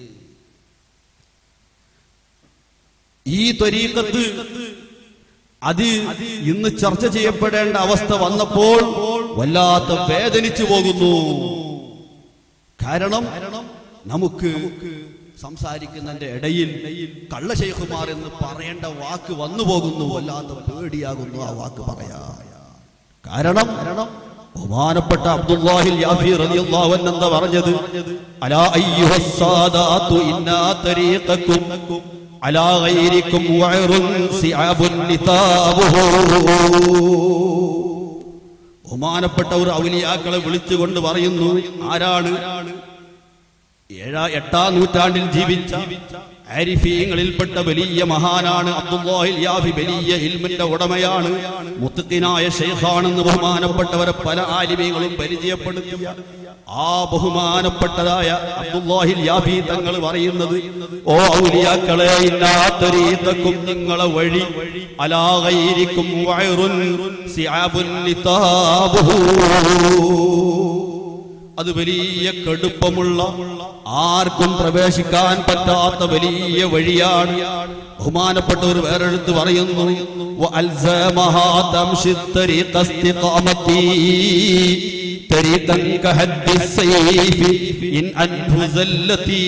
ഈ ത്വരീഖത്ത് അത് ഇന്ന് ചർച്ച ചെയ്യപ്പെടേണ്ട അവസ്ഥ വന്നപ്പോൾ വല്ലാത്ത വേദനിച്ചു പോകുന്നു കാരണം നമുക്ക് സംസാരിക്കുന്നതിന്റെ ഇടയിൽ കള്ളശേഖുമാർ എന്ന് പറയേണ്ട വാക്ക് വന്നു പോകുന്നു വല്ലാത്ത പേടിയാകുന്നു ആ വാക്ക് പറയാ കാരണം ബഹുമാനപ്പെട്ട അബ്ദുല്ലാഹിൽ യാഫി റളിയല്ലാഹു അൻഹു എന്താ പറഞ്ഞത് അലാ അയ്യുഹസ് സാദാത്തു ഇന്നാ തരീഖക്കും അലാ ഗൈരിക്കും വഅറുൻ സിഅബുൻ നിതാബുഹു ബഹുമാനപ്പെട്ട ഒരു ഔലിയാക്കളെ വിളിച്ചുകൊണ്ട് പറയുന്നു ആരാണ് ഏഴാ എട്ടാം നൂറ്റാണ്ടിൽ ജീവിച്ച ആരിഫീങ്ങളിൽപ്പെട്ട വലിയ മഹാനാണ് അബ്ദുല്ലാഹിൽ യാഫി വലിയ ഇൽമിന്റെ ഉടമയാണ് മുത്തുക്കിനായ ഷെയ്ഖാണെന്ന് ബഹുമാനപ്പെട്ടവരെ പല ആലിമീങ്ങളും പരിചയപ്പെടുത്തിയ ആ ബഹുമാനപ്പെട്ടതായ അബ്ദുല്ലാഹിൽ യാഫി തങ്ങൾ പറയുന്നത് ഓ ഔലിയാക്കളെ ഇല്ലാത്തൊരീത്തക്കും നിങ്ങളെ വഴി അലാകയിരിക്കും വയറുൻ സിയാബുൻ ലിതാബുഹു അത് വലിയ കടുപ്പമുള്ള ആർക്കും പ്രവേശിക്കാൻ പറ്റാത്ത വലിയ വഴിയാണ് ബഹുമാനപ്പെട്ടവർ വേറെടുത്ത് പറയുന്നു وألزمها تمشي الطريق استقامتي طريقا كهد السيف إن أنه زلتي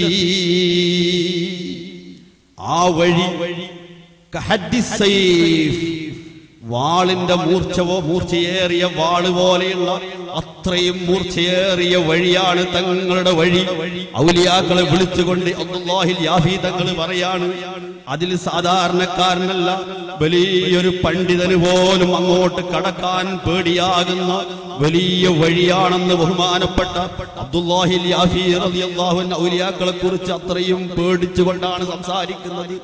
ആ വഴി കഹദ്ദി സൈഫ് വാളിന്റെ മൂർച്ചവോ മൂർച്ചയേറിയ വാള് പോലെയുള്ള അത്രയും മൂർച്ചയേറിയ വഴിയാണ് തങ്ങളുടെ വഴി ഔലിയാക്കളെ വിളിച്ചുകൊണ്ട് അബ്ദുല്ലാഹിൽ യാഫി തങ്ങൾ പറയാണ് അതിൽ സാധാരണക്കാരനല്ല വലിയൊരു പണ്ഡിതന് പോലും അങ്ങോട്ട് കടക്കാൻ പേടിയാകുന്ന വലിയ വഴിയാണെന്ന് ബഹുമാനപ്പെട്ട അബ്ദുല്ലാഹിൽ യാഫി റളിയല്ലാഹു അൻഹു ഔലിയാക്കളെ കുറിച്ച് അത്രയും പേടിച്ചുകൊണ്ടാണ് സംസാരിക്കുന്നത്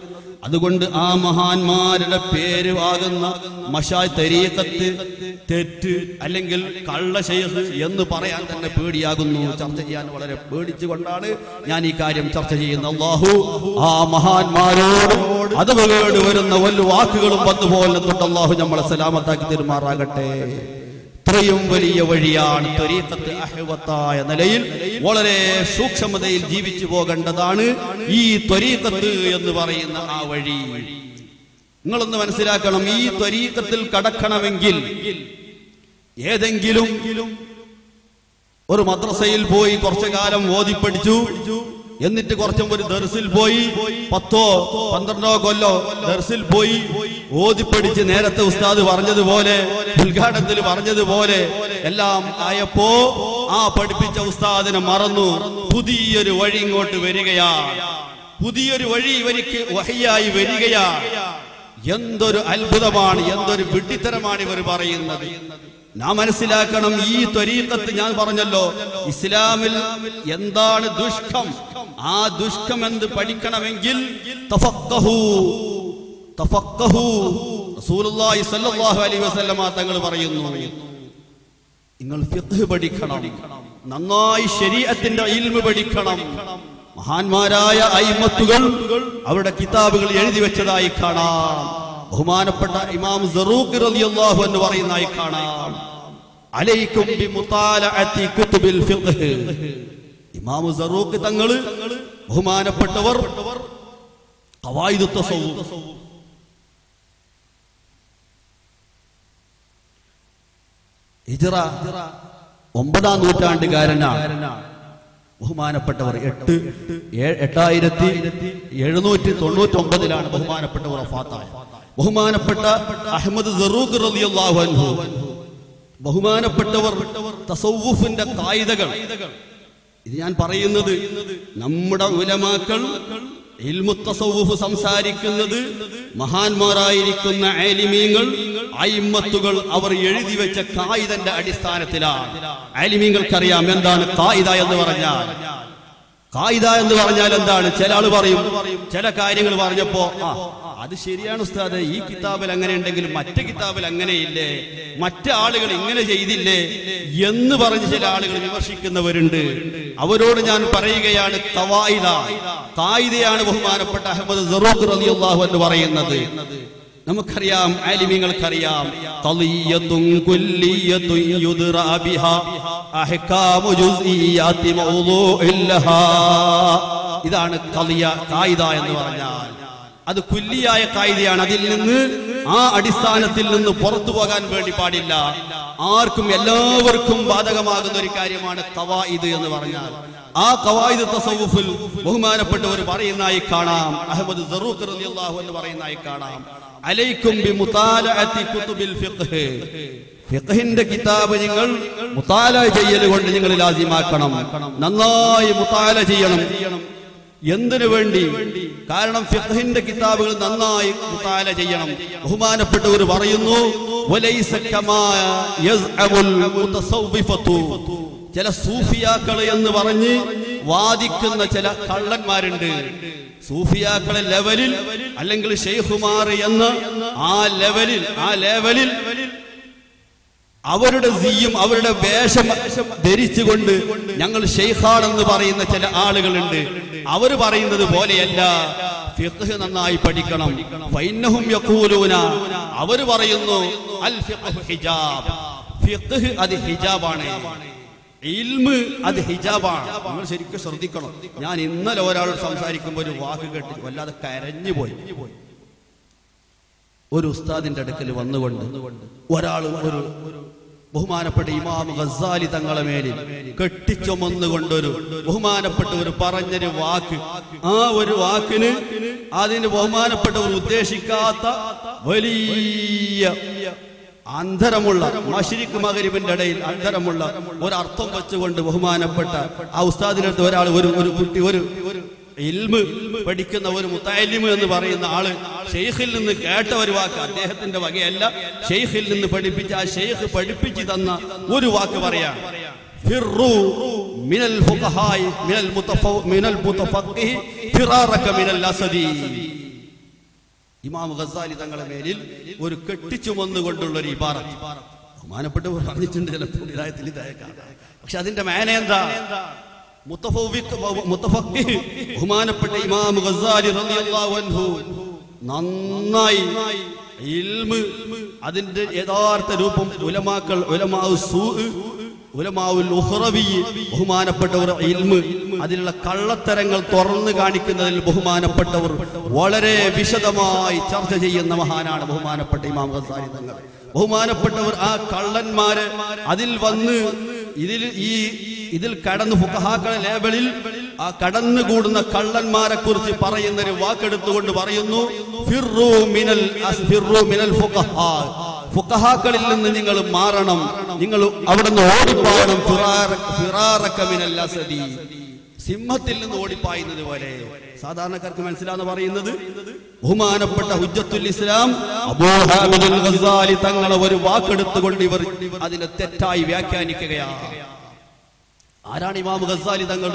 അതുകൊണ്ട് ആ മഹാന്മാരുടെ പേര് ആകുന്ന മഷായ് തരീക്കത്ത് തെറ്റ് അല്ലെങ്കിൽ കള്ള ശൈഖ് എന്ന് പറയാൻ തന്നെ പേടിയാകുന്നു ചർച്ച ചെയ്യാൻ വളരെ പേടിച്ചുകൊണ്ടാണ് ഞാൻ ഈ കാര്യം ചർച്ച ചെയ്യുന്നത് അള്ളാഹു ആ മഹാന്മാരോട് അത് കേട് വരുന്ന വല്ല വാക്കുകളും വന്നു പോലെ തൊട്ട് അള്ളാഹു നമ്മളെ സലാമത്താക്കി തെരുമാറാകട്ടെ ഇത്രയും വലിയ വഴിയാണ് ത്വരീഖത്ത് അഹ്വത്തായ നിലയിൽ വളരെ സൂക്ഷ്മതയിൽ ജീവിച്ചു പോകേണ്ടതാണ് ഈ ത്വരീഖത്ത് എന്ന് പറയുന്ന ആ വഴി നിങ്ങളൊന്ന് മനസ്സിലാക്കണം ഈ ത്വരീഖത്തിൽ കടക്കണമെങ്കിൽ ഏതെങ്കിലും ഒരു മദ്രസയിൽ പോയി കുറച്ചു കാലം ഓതി പഠിച്ചു എന്നിട്ട് കുറച്ചും ഒരു ദർസിൽ പോയി പത്തോ പന്ത്രണ്ടോ കൊല്ലോ ദർസിൽ പോയി ഓതി പഠിച്ച് നേരത്തെ ഉസ്താദ് പറഞ്ഞതുപോലെ ഉദ്ഘാടനത്തിൽ പറഞ്ഞതുപോലെ എല്ലാം ആയപ്പോ ആ പഠിപ്പിച്ച ഉസ്താദിനെ മറന്നു പുതിയൊരു വഴി ഇങ്ങോട്ട് വരികയാണ് പുതിയൊരു വഴി ഇവർക്ക് വഹിയായി വരികയാണ് എന്തൊരു അത്ഭുതമാണ് എന്തൊരു വിഡ്ഢിത്തരമാണ് ഇവർ പറയുന്നത് നാം മനസ്സിലാക്കണം ഈ ത്വരീക്കത്ത് ഞാൻ പറഞ്ഞല്ലോ ഇസ്ലാമിൽ എന്താണ് ദുഷ്കം ആ ദുഷ്കം എന്ത് പഠിക്കണമെങ്കിൽ തഫക്കഹു തഫക്കഹു റസൂലുള്ളാഹി സ്വല്ലല്ലാഹു അലൈഹി വസല്ലമ തങ്ങൾ പറയുന്നു നിങ്ങൾ ഫിഖ് പഠിക്കണം നന്നായി ശരീഅത്തിന്റെ ഇൽമ പഠിക്കണം മഹാന്മാരായ അയിമത്തുകൾ അവരുടെ കിതാബുകൾ എഴുതി വെച്ചതായി കാണാം ബഹുമാനപ്പെട്ട ഇമാം സറൂഖ് റളിയല്ലാഹു എന്ന് പറയുന്നതായി കാണാം അലൈക്കും ബിമുതാലഅതി കുതുബിൽ ഫിഖ് ഇമാം സറൂഖ് തങ്ങൾ ബഹുമാനപ്പെട്ടവർ ഖവായിദു തസവ്വുഫ് ഹിജ്റ ഒമ്പതാം നൂറ്റാണ്ടുകാരനാണ് ബഹുമാനപ്പെട്ടവർ എട്ട് ഏ- എട്ടായിരത്തി എഴുന്നൂറ്റി തൊണ്ണൂറ്റി ഒമ്പതിലാണ് ബഹുമാനപ്പെട്ടവർ വഫാത്തായ ബഹുമാനപ്പെട്ട അഹമ്മദ് സറൂഖ് റളിയല്ലാഹു അൻഹു ബഹുമാനപ്പെട്ടവർ തസവ്വുഫിന്റെ കായികകൾ ഇത് ഞാൻ പറയുന്നത് നമ്മുടെ ഉലമാക്കൾ ഇൽമുത്തസൗഫ് സംസാരിക്കുന്നത് മഹാന്മാരായിരിക്കുന്ന ആലിമീങ്ങൾ അയിമ്മത്തുകൾ അവർ എഴുതി വെച്ച കായിതന്റെ അടിസ്ഥാനത്തിലാണ് ആലിമീങ്ങൾക്കറിയാം എന്താണ് കായിത എന്ന് പറഞ്ഞാൽ കായിത എന്ന് പറഞ്ഞാൽ എന്താണ് ചില ആള് പറയും ചില കാര്യങ്ങൾ പറഞ്ഞപ്പോ ആ അത് ശരിയാണ് ഉസ്താദ് ഈ കിതാബിൽ അങ്ങനെ ഉണ്ടെങ്കിൽ മറ്റു കിതാബിൽ അങ്ങനെയില്ലേ മറ്റു ആളുകൾ ഇങ്ങനെ ചെയ്തില്ലേ എന്ന് പറഞ്ഞ് ചില ആളുകൾ വിമർശിക്കുന്നവരുണ്ട് അവരോട് ഞാൻ പറയുകയാണ് കവായിദ കായിദയാണ് ബഹുമാനപ്പെട്ട അഹമ്മദ് സറൂഖ് റളിയല്ലാഹു എന്ന് പറയുന്നത് നമുക്കറിയാം ആലിമീങ്ങൾക്കറിയാം ഖളിയത്തുൻ കുല്ലിയത്തുൻ യുദ്റാ ബിഹാ അഹ്കാമു ജുസ്ഇയാത്തി മൗളൂഇൻ ലഹാ ഇതാണ് ഖളിയ കായിദ എന്ന് പറഞ്ഞാൽ അത് കുല്ലിയായ കായികയാണ് അതിൽ നിന്ന് ആ അടിസ്ഥാനത്തിൽ നിന്ന് പുറത്തു പോകാൻ വേണ്ടി പാടില്ല ആർക്കും എല്ലാവർക്കും ബാധകമാകുന്ന ഒരു കാര്യമാണ് കവായിദ് എന്ന് പറഞ്ഞാൽ ആ കവായിദ് തസവുഫിൽ ബഹുമാനപ്പെട്ടവർ പറയുന്നതായി കാണാം അഹമ്മദ് സറൂഖ് റളിയല്ലാഹു എന്ന് പറയുന്നതായി കാണാം അലൈക്കും ബി മുതാലഅത്തി കുതുബിൽ ഫിഖ് ഫിഖഹിന്റെ കിതാബ് നിങ്ങൾ മുതാല ചെയ്യൽ കൊണ്ട് നിങ്ങൾ ലാസിമാക്കണം നന്നായി മുതാല ചെയ്യണം എന്തിനു വേണ്ടി കാരണം ഫിഖഹിന്റെ കിതാബുകൾ നന്നായി മുതാല ചെയ്യണം ബഹുമാനപ്പെട്ടവർ പറയുന്നു വലൈസ കമാ യസ്അമുൽ മുതസവ്വിഫത്തു ചില സൂഫിയാക്കൾ എന്ന് പറഞ്ഞ് വാദിക്കുന്ന ചില കള്ളന്മാരുണ്ട് സൂഫിയാക്കളെ ലെവലിൽ അല്ലെങ്കിൽ ഷെയ്ഖുമാർ എന്ന ആ ലെവലിൽ ആ ലെവലിൽ അവരുടെ സിയും അവരുടെ വേഷം ധരിച്ചുകൊണ്ട് ഞങ്ങൾ ഷെയ്ഖാണെന്ന് പറയുന്ന ചില ആളുകളുണ്ട് അവർ പറയുന്നത് പോലെയല്ല ഫിഖ് നന്നായി പഠിക്കണം ഫൈന്നഹും യഖൂലൂന അവർ പറയുന്നു അൽ ഫിഖ്ഹു ഹിജാബ് ഫിഖ് അത് ഹിജാബാണ് ഇൽമ് അത് ഹിജാബാണ് നിങ്ങൾ ശരിക്കും ശ്രദ്ധിക്കണം ഞാൻ ഇന്നലെ ഒരാളോട് സംസാരിക്കുമ്പോൾ ഒരു വാക്ക് കേട്ട് വല്ലാതെ കരഞ്ഞു പോയി ഒരു ഉസ്താദിന്റെ അടുക്കൽ വന്നുകൊണ്ട് ഒരാൾ ഒരു ബഹുമാനപ്പെട്ട ഇമാം ഗസാലി തങ്ങളെ മേലിൽ കെട്ടിച്ചുമന്നുകൊണ്ടൊരു ബഹുമാനപ്പെട്ട ഒരു പറഞ്ഞൊരു വാക്ക് ആ ഒരു വാക്കിന് അതിന് ബഹുമാനപ്പെട്ടവർ ഉദ്ദേശിക്കാത്ത വലിയ അന്തരമുള്ള മഷിരിക്ക് മകരിബിന്റെ ഇടയിൽ അന്തരമുള്ള ഒരർത്ഥം വെച്ചുകൊണ്ട് ബഹുമാനപ്പെട്ട ആ ഉസ്താദിനടുത്ത് ഒരാൾ ഒരു ഒരു കുട്ടി ഒരു ഒരു ഇൽമ് പഠിക്കുന്ന ഒരു മുത്താലിമ് എന്ന് പറയുന്ന ആള് ഷെയ്ഖിൽ നിന്ന് കേട്ട ഒരു വാക്ക് അദ്ദേഹത്തിന്റെ വകയല്ല ഷെയ്ഖിൽ നിന്ന് പഠിപ്പിച്ച ആ ഷെയ്ഖ് പഠിപ്പിച്ചു തന്ന ഒരു വാക്ക് പറയാം ഫിറു മിനൽ ഫുഖഹായി മിനൽ മുതഫ മിനൽ മുതഫഖിഹി ഫിറാറക മിനൽ അസദി ഇമാം ഗസാലി തങ്ങളെ മേലിൽ ഒരു കെട്ടിച്ചുമന്നുകൊണ്ടുള്ള ഒരു ഇബാറത്ത് ബഹുമാനപ്പെട്ടവർ പറഞ്ഞിട്ടുണ്ട് ചിലപ്പോൾ ഇതായത്തിൽ ഇതായേക്കാം പക്ഷെ അതിന്റെ മേന എന്താ മുത്തഫവ്വിഖ് ബഹു- മുത്തഫഖിഹ് ബഹുമാനപ്പെട്ട ഇമാം ഗസാലി റളിയല്ലാഹു അൻഹു നന്നായി ഇൽമ് അതിന്റെ യഥാർത്ഥ രൂപം ഉലമാക്കൾ ഉലമാവ് സൂ ഉലമാവുൽ ഉഹ്റവി ബഹുമാനപ്പെട്ടവർ ഇൽമ് അതിലുള്ള കള്ളത്തരങ്ങൾ തുറന്നു കാണിക്കുന്നതിൽ ബഹുമാനപ്പെട്ടവർ വളരെ വിശദമായി ചർച്ച ചെയ്യുന്ന മഹാനാണ് ബഹുമാനപ്പെട്ട ഇമാം ഗസാലി തങ്ങൾ ബഹുമാനപ്പെട്ടവർ ആ കള്ളന്മാര് അതിൽ വന്ന് ഇതിൽ ഈ ഇതിൽ കടന്ന് ഫുഖഹാക്കളെ ലേബലിൽ ആ കടന്നുകൂടുന്ന കള്ളന്മാരെ കുറിച്ച് പറയുന്ന ഒരു വാക്കെടുത്തുകൊണ്ട് പറയുന്നു ഫിർറു മിനൽ അസ് ഫിർറു മിനൽ ഫുഖഹാ ഫുഖഹാക്കളിൽ നിന്ന് നിങ്ങൾ മാറണം നിങ്ങൾ അവിടെ നിന്ന് ഓടിപ്പോകണം ഫിറാറ- ഫിറാറക മിനൽ അസദി സിംഹത്തിൽ നിന്ന് ഓടിപ്പായുന്നത് പോലെ സാധാരണക്കാർക്ക് മനസ്സിലാന്ന് പറയുന്നത് ബഹുമാനപ്പെട്ട ഹുജ്ജത്തുൽ ഇസ്ലാം അബൂ ഹാമിദുൽ ഗസാലി തങ്ങളെ ഒരു വാക്കെടുത്തുകൊണ്ട് ഇവർ അതിനെ തെറ്റായി വ്യാഖ്യാനിക്കുകയാണ് ആരാണ് ഇമാം ഗസാലി തങ്ങൾ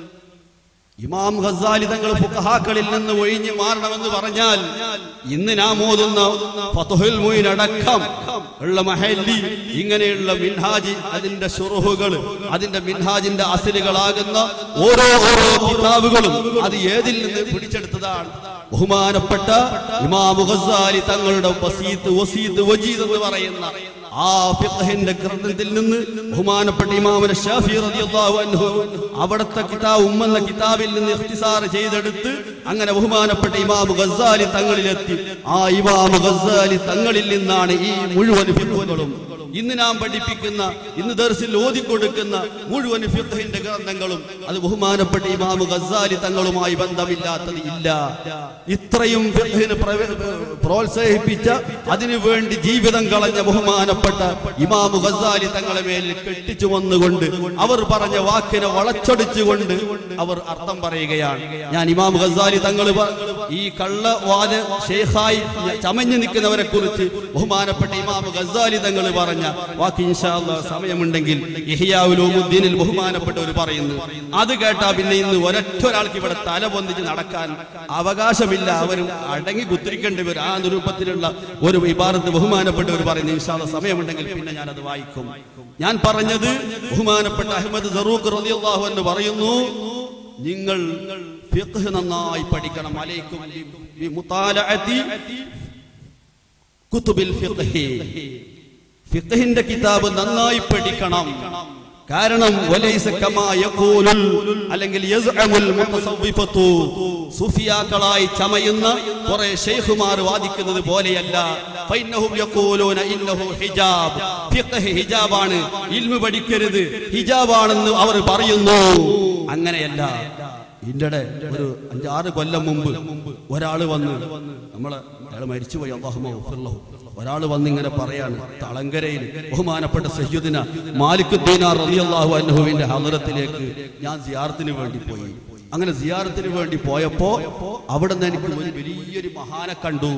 ഇമാം ഗസാലി തങ്ങൾ ഫുഖഹാക്കളിൽ നിന്ന് ഒഴിഞ്ഞു മാറണമെന്ന് പറഞ്ഞാൽ ഇന്ന് നാം ഓതുന്ന ഫതുഹുൽ മുയിൻ അടക്കം ഉള്ള മഹല്ലി ഇങ്ങനെയുള്ള മിൻഹാജി അതിന്റെ ഷുറുഹുകൾ അതിന്റെ മിൻഹാജിന്റെ അസിലുകളാകുന്ന ഓരോ ഓരോ കിതാബുകളും അത് ഏതിൽ നിന്ന് പിടിച്ചെടുത്തതാണ് ബഹുമാനപ്പെട്ട ഇമാം ഗസാലി തങ്ങളുടെ വസീത്ത് വസീത്ത് വജീദ് എന്ന് പറയുന്ന ആ ഫിഖഹിന്റെ ഗ്രന്ഥത്തിൽ നിന്ന് ബഹുമാനപ്പെട്ട ഇമാമന ഷാഫി റളിയല്ലാഹു അൻഹു അവിടുത്തെ കിതാബ് ഉമ്മെന്ന കിതാബിൽ നിന്ന് ഇഖ്തിസാർ ചെയ്തെടുത്ത് അങ്ങനെ ബഹുമാനപ്പെട്ട ഇമാം ഗസാലി തങ്ങളിലെത്തി ആ ഇമാം ഗസാലി തങ്ങളിൽ നിന്നാണ് ഈ മുഴുവൻ ഫിഖുകളും ഇന്ന് നാം പഠിപ്പിക്കുന്ന ഇന്ന് ദർസിൽ ഓതിക്കൊടുക്കുന്ന മുഴുവൻ ഫിഖഹിന്റെ ഗ്രന്ഥങ്ങളും അത് ബഹുമാനപ്പെട്ട ഇമാം ഗസാലി തങ്ങളുമായി ബന്ധമില്ലാത്തത് ഇല്ല ഇത്രയും ഫിഖഹിനെ പ്രവ- പ്രോത്സാഹിപ്പിച്ച അതിനു വേണ്ടി ജീവിതം കളഞ്ഞ ബഹുമാനപ്പെട്ട ഇമാം ഗസാലി തങ്ങളെ മേലിൽ കെട്ടിച്ചു വന്നുകൊണ്ട് അവർ പറഞ്ഞ വാക്കിനെ വളച്ചൊടിച്ചുകൊണ്ട് അവർ അർത്ഥം പറയുകയാണ് ഞാൻ ഇമാം ഗസാലി തങ്ങൾ ഈ കള്ളവാദ ഷെയ്ഖായി ചമഞ്ഞു നിൽക്കുന്നവരെ കുറിച്ച് ബഹുമാനപ്പെട്ട ഇമാം ഗസാലി തങ്ങൾ പറഞ്ഞ വാക്ക് ഇൻഷാ അല്ലാഹ് സമയമുണ്ടെങ്കിൽ ഇഹിയാവുലോമുദ്ദീനിൽ ബഹുമാനപ്പെട്ടവർ പറയുന്നു അത് കേട്ടാ പിന്നെ ഇന്ന് ഒരൊറ്റ ഒരാൾക്ക് ഇവിടെ തല പൊന്തിച്ച് നടക്കാൻ അവകാശമില്ല അവരും അടങ്ങി കുത്തിരിക്കേണ്ടി വരും ആ രൂപത്തിലുള്ള ഒരു വിഭാഗത്ത് ബഹുമാനപ്പെട്ടവർ പറയുന്നു ഇൻഷാ അല്ലാഹ് സമയമുണ്ടെങ്കിൽ പിന്നെ ഞാൻ അത് വായിക്കും ഞാൻ പറഞ്ഞത് ബഹുമാനപ്പെട്ട അഹമ്മദ് സറൂഖ് റളിയല്ലാഹു എന്ന് പറയുന്നു നിങ്ങൾ ഫിഖ് നന്നായി പഠിക്കണം അലൈക്കും ബി- ബി മുതാലഅതി കുത്തുബിൽ ഫിഖ്ഹി ഫിഖ്ഹിന്റെ കിതാബ് നന്നായി പഠിക്കണം കാരണം വലൈസ കമാ യഖൂലുൽ അല്ലെങ്കിൽ യസ്അമുൽ മുതസവ്വിഫത്തു സുഫിയാക്കളായി ചമയുന്ന കുറെ ഷെയ്ഖുമാർ വാദിക്കുന്നത് പോലെയല്ല ഫൈന്നഹും യഖൂലൂന ഇന്നഹു ഹിജാബ് ഫിഖ്ഹ് ഹിജാബാണ് ഇൽമു പഠിക്കരുത് ഹിജാബാണെന്ന് അവർ പറയുന്നു അങ്ങനെയല്ല ഇതിന്റെ ഒരു അഞ്ചാറ് കൊല്ലം മുമ്പ് ഒരാള് വന്ന് നമ്മള് അയാൾ മരിച്ചുപോയി അള്ളാഹുമോ ഒരാൾ വന്ന് ഇങ്ങനെ പറയാണ് തളങ്കരയിൽ ബഹുമാനപ്പെട്ട സയ്യുദിന മാലിക് ദീനാർ റളിയല്ലാഹു അൻഹുവിന്റെ ഹദറത്തിലേക്ക് ഞാൻ സിയാറത്തിന് വേണ്ടി പോയി അങ്ങനെ സിയാറത്തിന് വേണ്ടി പോയപ്പോ അവിടെ നിന്ന് എനിക്ക് ഒരു വലിയൊരു മഹാനെ കണ്ടു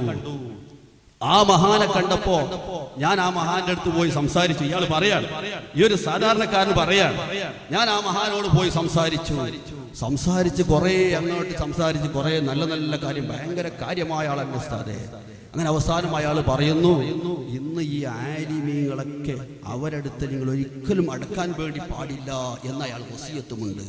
ആ മഹാനെ കണ്ടപ്പോ ഞാൻ ആ മഹാന്റെ അടുത്ത് പോയി സംസാരിച്ചു ഇയാൾ പറയാണ് ഈ ഒരു സാധാരണക്കാരൻ പറയാണ് ഞാൻ ആ മഹാനോട് പോയി സംസാരിച്ചു സംസാരിച്ച് കുറെ അങ്ങോട്ട് സംസാരിച്ച് കുറെ നല്ല നല്ല കാര്യം ഭയങ്കര കാര്യമായ ആളെന്നെ ഉസ്താദേ അങ്ങനെ അവസാനം അയാൾ പറയുന്നു ഇന്ന് ഈ ആലിമീങ്ങളൊക്കെ അവരടുത്ത് നിങ്ങൾ ഒരിക്കലും അടക്കാൻ വേണ്ടി പാടില്ല എന്ന അയാൾ വസിയത്തുമുണ്ട്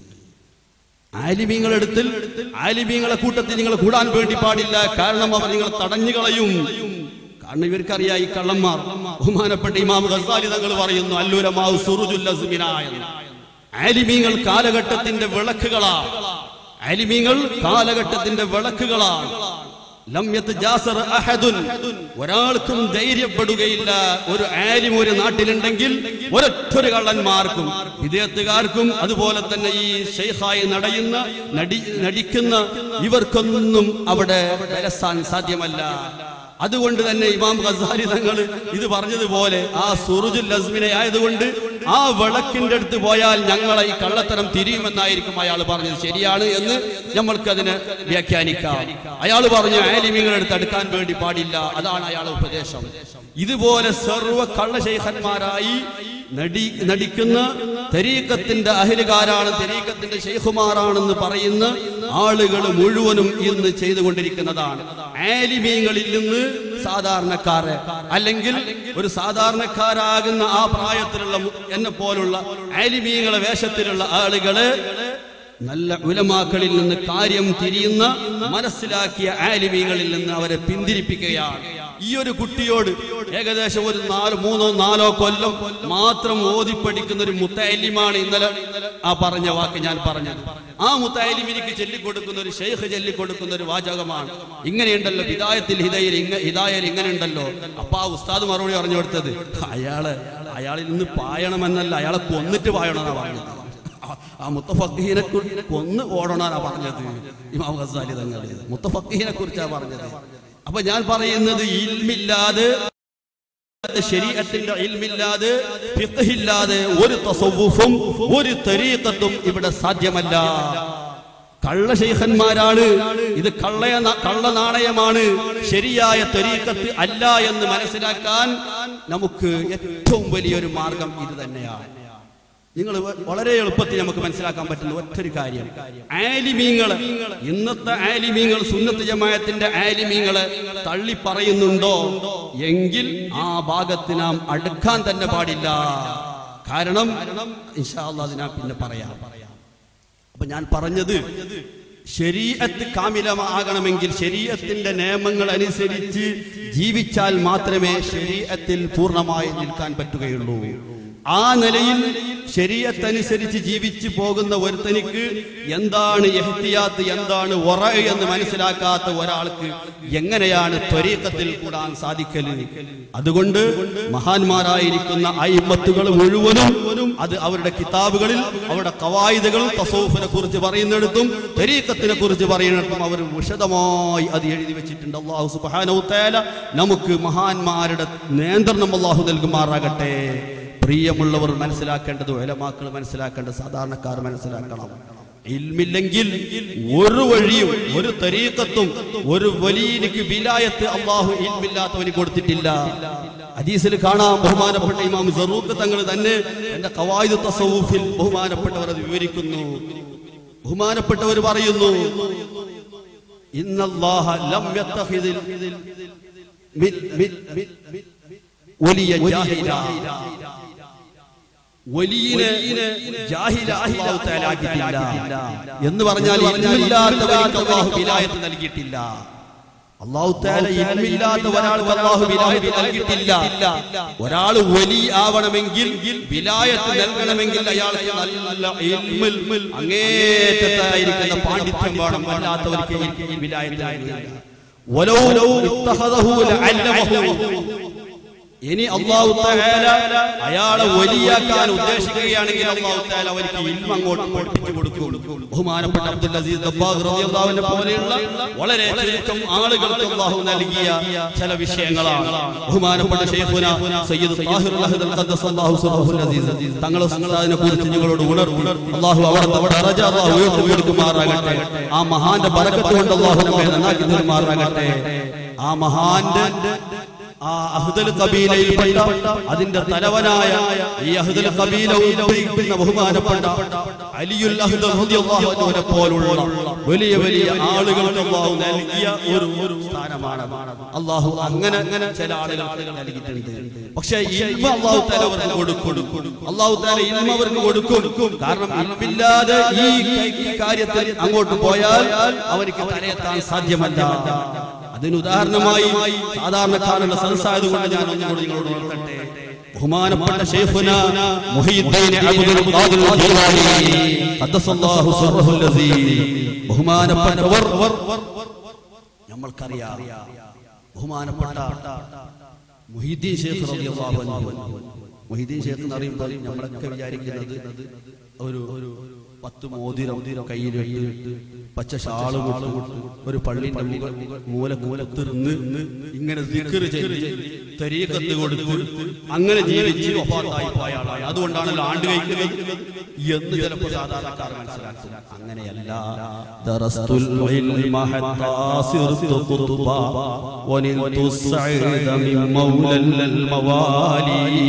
ആലിമീങ്ങളെടുത്തിൽ ആലിമീങ്ങളെ കൂട്ടത്തിൽ നിങ്ങൾ കൂടാൻ വേണ്ടി പാടില്ല കാരണം അവർ നിങ്ങളെ തടഞ്ഞു കളയും കാരണം ഇവർക്കറിയാം ഈ കള്ളന്മാർ ബഹുമാനപ്പെട്ട ഇമാം ഗസാലി തങ്ങൾ പറയുന്നു അല്ലൂരമാവ് സുറുജുൽ അസ്മിനായ ആലിമീങ്ങൾ കാലഘട്ടത്തിന്റെ വിളക്കുകളാണ് ആലിമീങ്ങൾ കാലഘട്ടത്തിന്റെ വിളക്കുകളാണ് ലം യത്ജാസർ അഹദുൻ ഒരാൾക്കും ധൈര്യപ്പെടുകയില്ല ഒരു ആലിം ഒരു നാട്ടിലുണ്ടെങ്കിൽ ഒരൊറ്റൊരു കള്ളന്മാർക്കും വിദേഹത്തുകാർക്കും അതുപോലെ തന്നെ ഈ ഷെയ്ഖായി നടയുന്ന നടി നടിക്കുന്ന ഇവർക്കൊന്നും അവിടെ വരസാൻ സാധ്യമല്ല അതുകൊണ്ട് തന്നെ ഇമാം ഗസാലി തങ്ങൾ ഇത് പറഞ്ഞതുപോലെ ആ സുറുജുൽ അസ്മിനെ ആയതുകൊണ്ട് ആ വിളക്കിന്റെ അടുത്ത് പോയാൽ ഞങ്ങളെ ഈ കള്ളത്തരം തിരിയുമെന്നായിരിക്കും അയാൾ പറഞ്ഞത് ശരിയാണ് എന്ന് നമ്മൾക്ക് അതിനെ വ്യാഖ്യാനിക്കാം അയാൾ പറഞ്ഞു ആലിമിങ്ങളുടെ അടുത്ത് അടുക്കാൻ വേണ്ടി പാടില്ല അതാണ് അയാളുടെ ഉപദേശം ഇതുപോലെ സർവ കള്ളശൈഖന്മാരായി നടി നടിക്കുന്ന തെരീക്കത്തിന്റെ അഹിലുകാരാണ് തെരീക്കത്തിന്റെ ഷെയ്ഖുമാറാണെന്ന് പറയുന്ന ആളുകൾ മുഴുവനും ഇന്ന് ചെയ്തുകൊണ്ടിരിക്കുന്നതാണ് ആലിമീങ്ങളിൽ നിന്ന് സാധാരണക്കാരെ അല്ലെങ്കിൽ ഒരു സാധാരണക്കാരാകുന്ന ആ പ്രായത്തിലുള്ള മു- എന്നെ പോലുള്ള ആലിമീങ്ങളെ വേഷത്തിലുള്ള ആളുകള് നല്ല ഉലമാക്കളിൽ നിന്ന് കാര്യം തിരിയുന്ന മനസ്സിലാക്കിയ ആലിമീങ്ങളിൽ നിന്ന് അവരെ പിന്തിരിപ്പിക്കുകയാണ് ഈ ഒരു കുട്ടിയോട് ഏകദേശം ഒരു നാല് മൂന്നോ നാലോ കൊല്ലം മാത്രം ഓതിപ്പടിക്കുന്ന ഒരു മുത്തലിമാണ് ഇന്നലെ ആ പറഞ്ഞ വാക്ക് ഞാൻ പറഞ്ഞത് ആ മുത്തലിമിനിക്ക് ചൊല്ലിക്കൊടുക്കുന്ന ഒരു ഷെയ്ഖ് ചൊല്ലിക്കൊടുക്കുന്ന ഒരു വാചകമാണ് ഇങ്ങനെയുണ്ടല്ലോ ഹിദായത്തിൽ ഹിദയിൽ ഇങ്ങ ഹിദായൽ ഇങ്ങനെ ഉണ്ടല്ലോ അപ്പൊ ആ ഉസ്താദ് മറുപടി പറഞ്ഞു കൊടുത്തത് അയാള് അയാളിൽ നിന്ന് പായണമെന്നല്ല അയാളെ കൊന്നിട്ട് പായണമെന്നാ പറഞ്ഞത് ആ- ആ മുത്തഫക്കീനെ കൊന്ന് ഓടണാനാ പറഞ്ഞത് ഇമാം ഗസാലി തങ്ങൾ മുത്തഫക്കീനെ കുറിച്ചാ പറഞ്ഞത് അപ്പൊ ഞാൻ പറയുന്നത് ഇൽമില്ലാതെ ശരീരത്തിന്റെ ഇൽമില്ലാതെ ഫിഖഹില്ലാതെ ഒരു തസവുഫും ഒരു തരീഖത്തും ഇവിടെ സാധ്യമല്ല കള്ള ശൈഖന്മാരാണ് ഇത് കള്ളയ കള്ള നാണയമാണ് ശരിയായ തരീക്കത്ത് അല്ല എന്ന് മനസ്സിലാക്കാൻ നമുക്ക് ഏറ്റവും വലിയൊരു മാർഗം ഇത് തന്നെയാണ് നിങ്ങൾ വളരെ എളുപ്പത്തിൽ നമുക്ക് മനസ്സിലാക്കാൻ പറ്റുന്ന ഒറ്റൊരു കാര്യം ആലിമീങ്ങള് ഇന്നത്തെ ആലിമീങ്ങൾ സുന്നത്ത് ജമായത്തിന്റെ ആലിമീങ്ങള് തള്ളി പറയുന്നുണ്ടോ എങ്കിൽ ആ ഭാഗത്ത് നാം അടുക്കാൻ തന്നെ പാടില്ല കാരണം ഇൻഷാ അല്ലാഹ് അത് ഞാൻ പിന്നെ പറയാം അപ്പൊ ഞാൻ പറഞ്ഞത് ശരീഅത്ത് കാമിലമാകണമെങ്കിൽ ശരീഅത്തിന്റെ നിയമങ്ങൾ അനുസരിച്ച് ജീവിച്ചാൽ മാത്രമേ ശരീഅത്തിൽ പൂർണ്ണമായി നിൽക്കാൻ പറ്റുകയുള്ളൂ ആ നിലയിൽ ശരീഅത്തനുസരിച്ച് ജീവിച്ചു പോകുന്ന ഒരുത്തനിക്ക് എന്താണ് എഹ്തിയാത്ത് എന്താണ് ഒറ എന്ന് മനസ്സിലാക്കാത്ത ഒരാൾക്ക് എങ്ങനെയാണ് ത്വരീക്കത്തിൽ കൂടാൻ സാധിക്കല് അതുകൊണ്ട് മഹാന്മാരായിരിക്കുന്ന അയിമത്തുകൾ മുഴുവനും അത് അവരുടെ കിതാബുകളിൽ അവരുടെ കവായിദുകളും തസൗഫിനെ കുറിച്ച് പറയുന്നിടത്തും തെരീക്കത്തിനെ കുറിച്ച് പറയുന്നിടത്തും അവർ വിശദമായി അത് എഴുതി വെച്ചിട്ടുണ്ട് അള്ളാഹു സുബ്ഹാനഹു തആല നമുക്ക് മഹാന്മാരുടെ നിയന്ത്രണം അള്ളാഹു നൽകുമാറാകട്ടെ പ്രിയമുള്ളവർ മനസ്സിലാക്കേണ്ടത് ഉലമാക്കൾ മനസ്സിലാക്കേണ്ടത് സാധാരണക്കാർ മനസ്സിലാക്കണം ഇൽമില്ലെങ്കിൽ ഒരു വഴിയും ഒരു തരീക്കത്തും ഒരു വലിയനിക്ക് വിലായത്ത് അള്ളാഹു ഇൽമില്ലാത്തവന് കൊടുത്തിട്ടില്ല ഹദീസിൽ കാണാം ബഹുമാനപ്പെട്ട ഇമാം സറൂഖ് തങ്ങൾ തന്നെ എന്റെ കവായുദ് തസവൂഫിൽ ബഹുമാനപ്പെട്ടവർ അത് വിവരിക്കുന്നു ബഹുമാനപ്പെട്ടവർ പറയുന്നു ഇന്നല്ലാഹ ലം യത്തഖിദിൽ മിൻ- മിൻ- മിൻ- മിൻ- വലിയ ജാഹില വലിയനെ ജാഹില അല്ലാഹു തആല ആക്കിയിട്ടില്ല എന്ന് പറഞ്ഞാൽ ഇൽമില്ലാത്തവർക്ക് അല്ലാഹു വിലായത്ത് നൽകിയിട്ടില്ല അല്ലാഹു തആല ഇൽമില്ലാത്ത ഒരാൾക്ക് അല്ലാഹു വിലായത്ത് നൽകിയിട്ടില്ല ഒരാൾ വലി ആവണമെങ്കിൽ വിലായത്ത് നൽകണമെങ്കിൽ അയാൾക്ക് നല്ല ഇൽമിൽ അങ്ങേറ്റത്തായിരിക്കുന്ന പാണ്ഡിത്യം വേണം അല്ലാത്തവർക്ക് ഈ വിലായത്ത് നൽകിയില്ല വലൗ ഇത്തഖദഹു ലഅല്ലമഹു ഇനി അള്ളാഹു തആല അയാളെ വലിയാക്കാൻ ഉദ്ദേശിക്കുകയാണെങ്കിൽ അള്ളാഹു തആല അവർക്ക് ഇൽമ അങ്ങോട്ട് പഠിപ്പിച്ചു കൊടുക്കും ബഹുമാനപ്പെട്ട അബ്ദുൽ അസീസ് ദബ്ബാഗ് റളിയല്ലാഹുവിനെ പോലെയുള്ള വളരെ ചുരുക്കം ആളുകൾക്ക് അള്ളാഹു നൽകിയ ചില വിഷയങ്ങളാണ് ബഹുമാനപ്പെട്ട ഷെയ്ഖുന സയ്യിദ് താഹിർ അഹദൽ ഖദ്ദസ് അല്ലാഹു സുബ്ഹാനഹു അസീസ് തങ്ങളെ ഉസ്താദിനെ കുറിച്ച് നിങ്ങളോട് ഉണർത്തി അള്ളാഹു അവരുടെ ദറജ അള്ളാഹു ഉയർത്തി കൊടുക്കുമാറാകട്ടെ ആ മഹാന്റെ ബറക്കത്ത് കൊണ്ട് അള്ളാഹു നമ്മെ നന്നാക്കി തരുമാറാകട്ടെ ആ മഹാന്റെ ആ അഹ്ദൽ കബീലയിൽപ്പെട്ട അതിന്റെ തലവനായ ഈ അഹ്ദൽ കബീല ഉദ്ധരിക്കുന്ന ബഹുമാനപ്പെട്ട അലിയുൽ അഹ്ദൽ റളിയല്ലാഹു അൻഹുവിനെ പോലുള്ള വലിയ വലിയ ആളുകൾക്ക് അല്ലാഹു നൽകിയ ഒരു ഒരു സ്ഥാനമാണ് അല്ലാഹു അങ്ങനെ അങ്ങനെ ചില ആളുകൾക്ക് നൽകിയിട്ടുണ്ട് പക്ഷേ ഇൽമ അല്ലാഹു തആല അവർക്ക് കൊടുക്കും അല്ലാഹു തആല ഇൽമ അവർക്ക് കൊടുക്കും കാരണം ഇൽമില്ലാതെ ഈ ഈ കാര്യത്തിൽ അങ്ങോട്ട് പോയാൽ അവർക്ക് തലയെത്താൻ സാധ്യമല്ല അതിന് ഉദാഹരണമായി സാധാരണക്കാരുടെ സദസ്സായത് കൊണ്ട് ഞാൻ ഒന്നുകൂടി നിങ്ങളോട് ഓർക്കട്ടെ ബഹുമാനപ്പെട്ട ഷെയ്ഖുന മുഹീദ്ദീൻ അബ്ദുൽ ഖാദിർ ജീലാനി ഖദ്ദസല്ലാഹു സിർറഹുൽ അസീസ് ബഹുമാനപ്പെട്ടവർ നമ്മൾക്കറിയാം ബഹുമാനപ്പെട്ട മുഹീദ്ദീൻ ഷെയ്ഖ് റളിയല്ലാഹു അൻഹു മുഹീദ്ദീൻ ഷെയ്ഖ് എന്ന് പറയുമ്പോൾ നമ്മളൊക്കെ വിചാരിക്കുന്നത് ഒരു ഒരു പത്ത് മോതിരം കയ്യിലിട്ട് പച്ച ഷാള് വിട്ട് ഒരു പള്ളിന്റെ മുക- മൂല മൂലത്തിരുന്ന് ഇങ്ങനെ ദിക്റ് ചൊല്ലി തരീക്കത്ത് കൊടുത്ത് അങ്ങനെ ജീവിച്ച് വഫാത്തായി പോയ ആളാണ് അതുകൊണ്ടാണല്ലോ ആണ്ട് കഴിക്കുന്നത് എന്ന് ചിലപ്പോൾ സാധാരണക്കാർ മനസ്സിലാക്കും അങ്ങനെയല്ല ദറസ്തുൽ ഇൽമ ഹത്താ സിർതു ഖുതുബാ വനിൽതു സഈദ മിൻ മൗലൽ മവാലി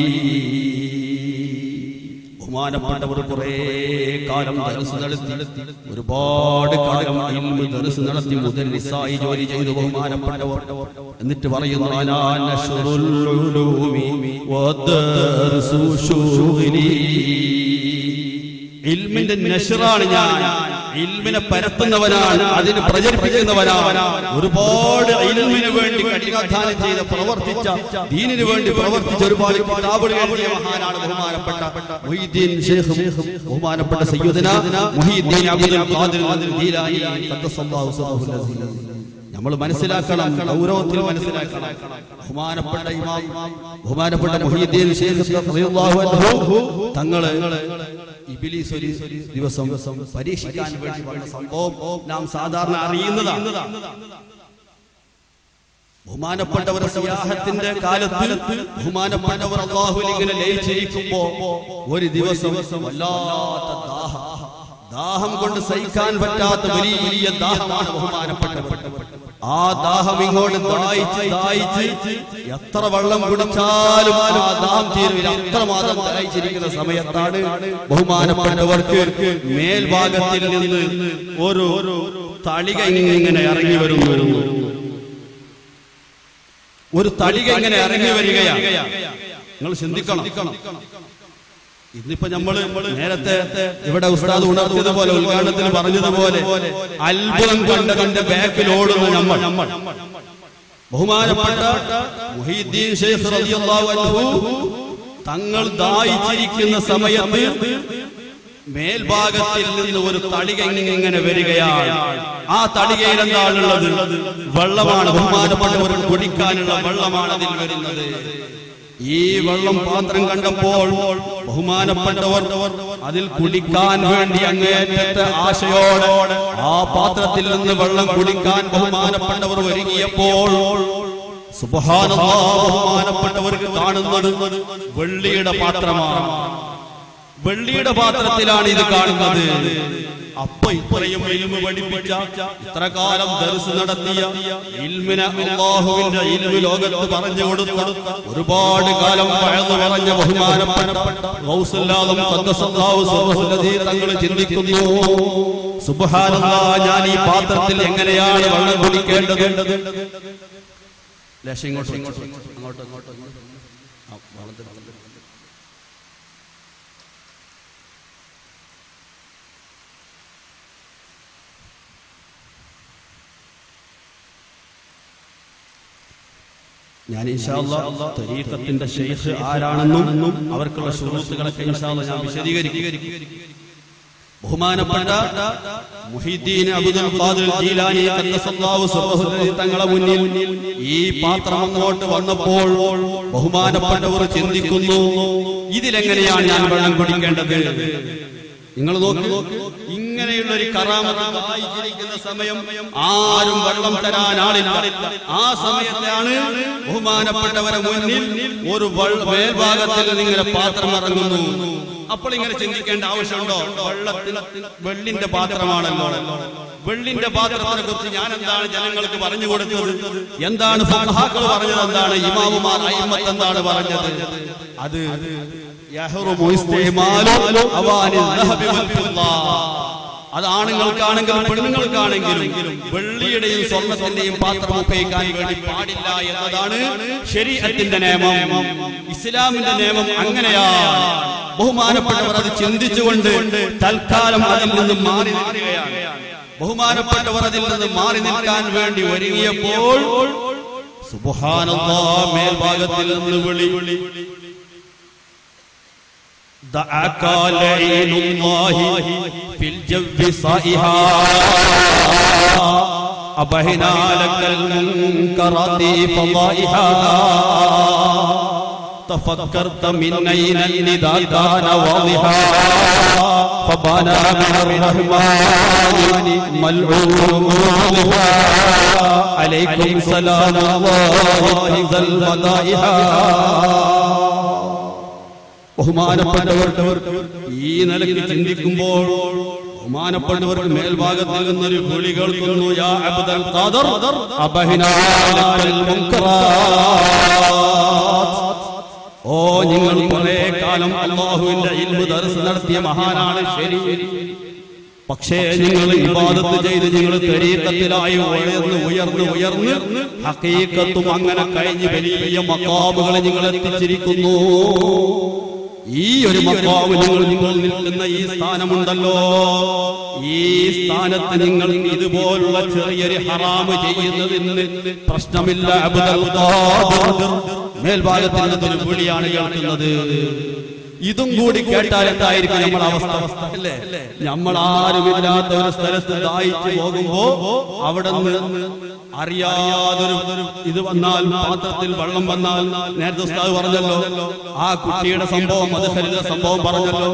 ബഹുമാനപ്പെട്ടവർ കുറേ കാലം ദർസ് നടത്തി ഒരുപാട് കാലം ഇൽമ് ദർസ് നടത്തി മുദല്ലിസായി ജോലി ചെയ്തു ബഹുമാനപ്പെട്ടവർ എന്നിട്ട് പറയുന്നു അനാ നശ്റുൽ ഉലൂമി വദർസു ശുഗ്ലി ഇൽമിന്റെ നശ്റാണ് ഞാൻ ഇൽമിനെ പരത്തുന്നവനാണ് അതിന് പ്രചരിപ്പിക്കുന്നവനാണ് ഒരുപാട് ഇൽമിന് വേണ്ടി കഠിനാധ്വാനം ചെയ്ത് പ്രവർത്തിച്ച ദീനിന് വേണ്ടി പ്രവർത്തിച്ച ഒരുപാട് കിതാബുകൾ എഴുതിയ മഹാനാണ് ബഹുമാനപ്പെട്ട മുഹീദ്ദീൻ ശൈഖ് ബഹുമാനപ്പെട്ട സയ്യിദന മുഹീദ്ദീൻ അബ്ദുൽ ഖാദിർ ജീലാനി ഖദ്ദസല്ലാഹു സിറഹുൽ അസീസ് നമ്മൾ മനസ്സിലാക്കണം ഗൗരവത്തിൽ മനസ്സിലാക്കണം ബഹുമാനപ്പെട്ട ഇമാം ബഹുമാനപ്പെട്ട മുഹീദ്ദീൻ ശൈഖ് റളിയല്ലാഹു അൻഹു തങ്ങള് ഇബിലീസ് ഒരു ദിവസം പരീക്ഷിക്കാൻ വേണ്ടി വന്ന സംഭവം നാം സാധാരണ അറിയുന്നതാണ് ബഹുമാനപ്പെട്ടവർ സിയാഹത്തിന്റെ കാലത്ത് ബഹുമാനപ്പെട്ടവർ അള്ളാഹുവിൽ ഇങ്ങനെ ലയിച്ചിരിക്കുമ്പോ ഒരു ദിവസം വല്ലാത്ത ദാഹം ദാഹം കൊണ്ട് സഹിക്കാൻ പറ്റാത്ത വലിയ ദാഹമാണ് ബഹുമാനപ്പെട്ടവർ ആ ദാഹം ഇങ്ങോട്ട് ദാഹിച്ച് ദാഹിച്ച് എത്ര വെള്ളം കുടിച്ചാലും ആ ദാഹം തീരുവില്ല അത്രമാത്രം ദാഹിച്ചിരിക്കുന്ന സമയത്താണ് ബഹുമാനപ്പെട്ടവർക്ക് മേൽഭാഗത്തിൽ നിന്ന് ഒരു തളിക ഇങ്ങനെ ഇറങ്ങി വരുന്നു ഒരു തളിക ഇങ്ങനെ ഇറങ്ങി വരികയാണ് നിങ്ങൾ ചിന്തിക്കണം ഇന്നിപ്പോ നമ്മള് നേരത്തെ ഇവിടെ ഉസ്താദ് ഉണർത്തിയതുപോലെ ഉദ്ഘാടനത്തിൽ പറഞ്ഞതുപോലെ അത്ഭുതം കണ്ട കണ്ട് ബാക്കിൽ ഓടുന്നു നമ്മൾ ബഹുമാനപ്പെട്ട മുഹീദ്ദീൻ ശൈഖ് റളിയല്ലാഹു അൻഹു തങ്ങൾ ദാഹിച്ചിരിക്കുന്ന സമയത്ത് മേൽഭാഗത്തിൽ നിന്ന് ഒരു തളിക ഇങ്ങനെ വരികയാണ് ആ തളികയിൽ എന്താണുള്ളത് വെള്ളമാണ് ബഹുമാനപ്പെട്ടവർക്ക് കുടിക്കാനുള്ള വെള്ളമാണ് അതിൽ വരുന്നത് ഈ വെള്ളം പാത്രം കണ്ടപ്പോൾ ബഹുമാനപ്പെട്ടവർ അതിൽ കുടിക്കാൻ വേണ്ടി അങ്ങേറ്റത്തെ ആശയോടെ ആ പാത്രത്തിൽ നിന്ന് വെള്ളം കുടിക്കാൻ ബഹുമാനപ്പെട്ടവർ ഒരുങ്ങിയപ്പോൾ സുബ്ഹാനല്ലാഹ് ബഹുമാനപ്പെട്ടവർക്ക് കാണുന്നത് വെള്ളിയുടെ പാത്രമാണ് വെള്ളിയുടെ പാത്രത്തിലാണ് ഇത് കാണുന്നത് അപ്പൊ ഇത്രയും ഇൽമ് പഠിപ്പിച്ച ഇത്ര കാലം ദർസ് നടത്തിയ ഇൽമിനെ അള്ളാഹുവിന്റെ ഇൽമു ലോകത്ത് പറഞ്ഞു കൊടുത്ത ഒരുപാട് കാലം പഴന്നു പറഞ്ഞ ബഹുമാനപ്പെട്ട ഗൗസുല്ലാദും ഖദ്ദസല്ലാഹു സർവ്വഹുൽ അദീർ തങ്ങൾ ചിന്തിക്കുന്നു സുബ്ഹാനല്ലാഹ് ഞാൻ ഈ പാത്രത്തിൽ എങ്ങനെയാണ് വെള്ളം കുടിക്കേണ്ടത് ലേശം ഇങ്ങോട്ട് ഇങ്ങോട്ട് അങ്ങോട്ട് അങ്ങോട്ട് അങ്ങോട്ട് ആ, വെള്ളത്തിൽ വെള്ളത്തിൽ ഞാൻ ഇൻഷാല്ലാ തരീഖത്തിന്റെ ഷെയ്ഖ് ആരാണെന്നും അവർക്കുള്ള ഷുറൂത്തുകളൊക്കെ ഇൻഷാല്ലാ ഞാൻ വിശദീകരിക്കും ബഹുമാനപ്പെട്ട മുഹീദ്ദീൻ അബ്ദുൽ ഖാദിർ ജീലാനി ഖദ്ദസല്ലാഹു സിർറഹുൽ അസീസ് തങ്ങളെ മുന്നിൽ ഈ പാത്രം അങ്ങോട്ട് വന്നപ്പോൾ ബഹുമാനപ്പെട്ടവർ ചിന്തിക്കുന്നു ഇതിലെങ്ങനെയാണ് ഞാൻ വെള്ളം കുടിക്കേണ്ടത് നിങ്ങൾ നോക്കൂ ഇങ്ങനെയുള്ള ഒരു കറാമത്ത് വായിച്ചിരിക്കുന്ന സമയം ആരും വെള്ളം തരാൻ ആളില്ല ആ സമയത്താണ് ബഹുമാനപ്പെട്ടവരെ മുന്നിൽ ഒരു വൾ- മേൽഭാഗത്തിൽ നിങ്ങളെ പാത്രം ഇറങ്ങുന്നു അപ്പോൾ ഇങ്ങനെ ചിന്തിക്കേണ്ട ആവശ്യമുണ്ടോ വെള്ളത്തിൽ വെള്ളിന്റെ പാത്രമാണല്ലോ വെള്ളിന്റെ പാത്രത്തിനെ കുറിച്ച് ഞാൻ എന്താണ് ജനങ്ങൾക്ക് പറഞ്ഞു കൊടുത്തത് എന്താണ് ഫഖഹാക്കൾ പറഞ്ഞത് എന്താണ് ഇമാമുമാർ അയിമത്ത് എന്താണ് പറഞ്ഞത് അത് യഹ്റുമു ഇസ്തിമാലു അവാനി ദഹബി വൽ ഫിദ്ദ. അത് ആണുങ്ങൾക്കാണെങ്കിലും പെണ്ണുങ്ങൾക്കാണെങ്കിലും വെള്ളിയുടെയും സ്വർണത്തിന്റെയും പാത്രം ഉപയോഗിക്കാൻ വേണ്ടി പാടില്ല എന്നതാണ് ശരീരത്തിന്റെ നിയമം ഇസ്ലാമിന്റെ നിയമം അങ്ങനെയാണ് ബഹുമാനപ്പെട്ടവർ അത് ചിന്തിച്ചുകൊണ്ട് തൽക്കാലം അതിൽ നിന്ന് മാറി നിൽക്കുകയാണ് ബഹുമാനപ്പെട്ടവർ അതിൽ നിന്ന് മാറി നിൽക്കാൻ വേണ്ടി ഒരുങ്ങിയപ്പോൾ സുബ്ഹാനല്ലാഹ് മേൽഭാഗത്തിൽ നിന്ന് വിളി دعاك لعين الله في الجو صائها أبهنا لك المنكرات فضائها تفكرت من أين النداء كان واضحا فبانا من الرحمن ملعون عليكم سلام الله ذا المدائح ബഹുമാനപ്പെട്ടവർ ഈ നിലയ്ക്ക് ചിന്തിക്കുമ്പോൾ ബഹുമാനപ്പെട്ടവർക്ക് മേൽഭാഗത്തിൽ നിന്നൊരു വിളി കേൾക്കുന്നു യാ അബ്ദൽ ഖാദർ അബഹിനാലൽ മുൻകറാത്ത് ഓ നിങ്ങൾ കുറെ കാലം അള്ളാഹുവിന്റെ ഇൽമു ദർസ് നടത്തിയ മഹാനാണ് ശരി പക്ഷേ നിങ്ങൾ ഇബാദത്ത് ചെയ്ത് നിങ്ങൾ തെരീക്കത്തിലായി ഉയർന്ന് ഉയർന്ന് ഉയർന്ന് ഹക്കീക്കത്തും അങ്ങനെ കഴിഞ്ഞ് വലിയ മക്കാമുകളെ നിങ്ങൾ എത്തിച്ചിരിക്കുന്നു ഈ ഒരു മക്കാവ് നിങ്ങൾ നിങ്ങൾ നിൽക്കുന്ന ഈ സ്ഥാനമുണ്ടല്ലോ ഈ സ്ഥാനത്ത് നിങ്ങൾ ഇതുപോലുള്ള ചെറിയൊരു ഹറാമ് ചെയ്യുന്നതിന് പ്രശ്നമില്ല അബ്ദുൽ ഖാദിർ മേൽഭാഗത്തിൽ നിന്നൊരു വിളിയാണ് കേൾക്കുന്നത് ഇതും കൂടി കേട്ടാൽ എന്തായിരിക്കും നമ്മുടെ അവസ്ഥ അല്ലേ നമ്മൾ ആരുമില്ലാത്ത ഒരു സ്ഥലത്ത് ദാഹിച്ചു പോകുമ്പോ അവിടെ നിന്ന് അറിയാതൊരു ഇത് വന്നാൽ പാത്രത്തിൽ വെള്ളം വന്നാൽ നേരത്തെ ഉസ്താദ് പറഞ്ഞല്ലോ ആ കുട്ടിയുടെ സംഭവം അത് ഹരിത സംഭവം പറഞ്ഞല്ലോ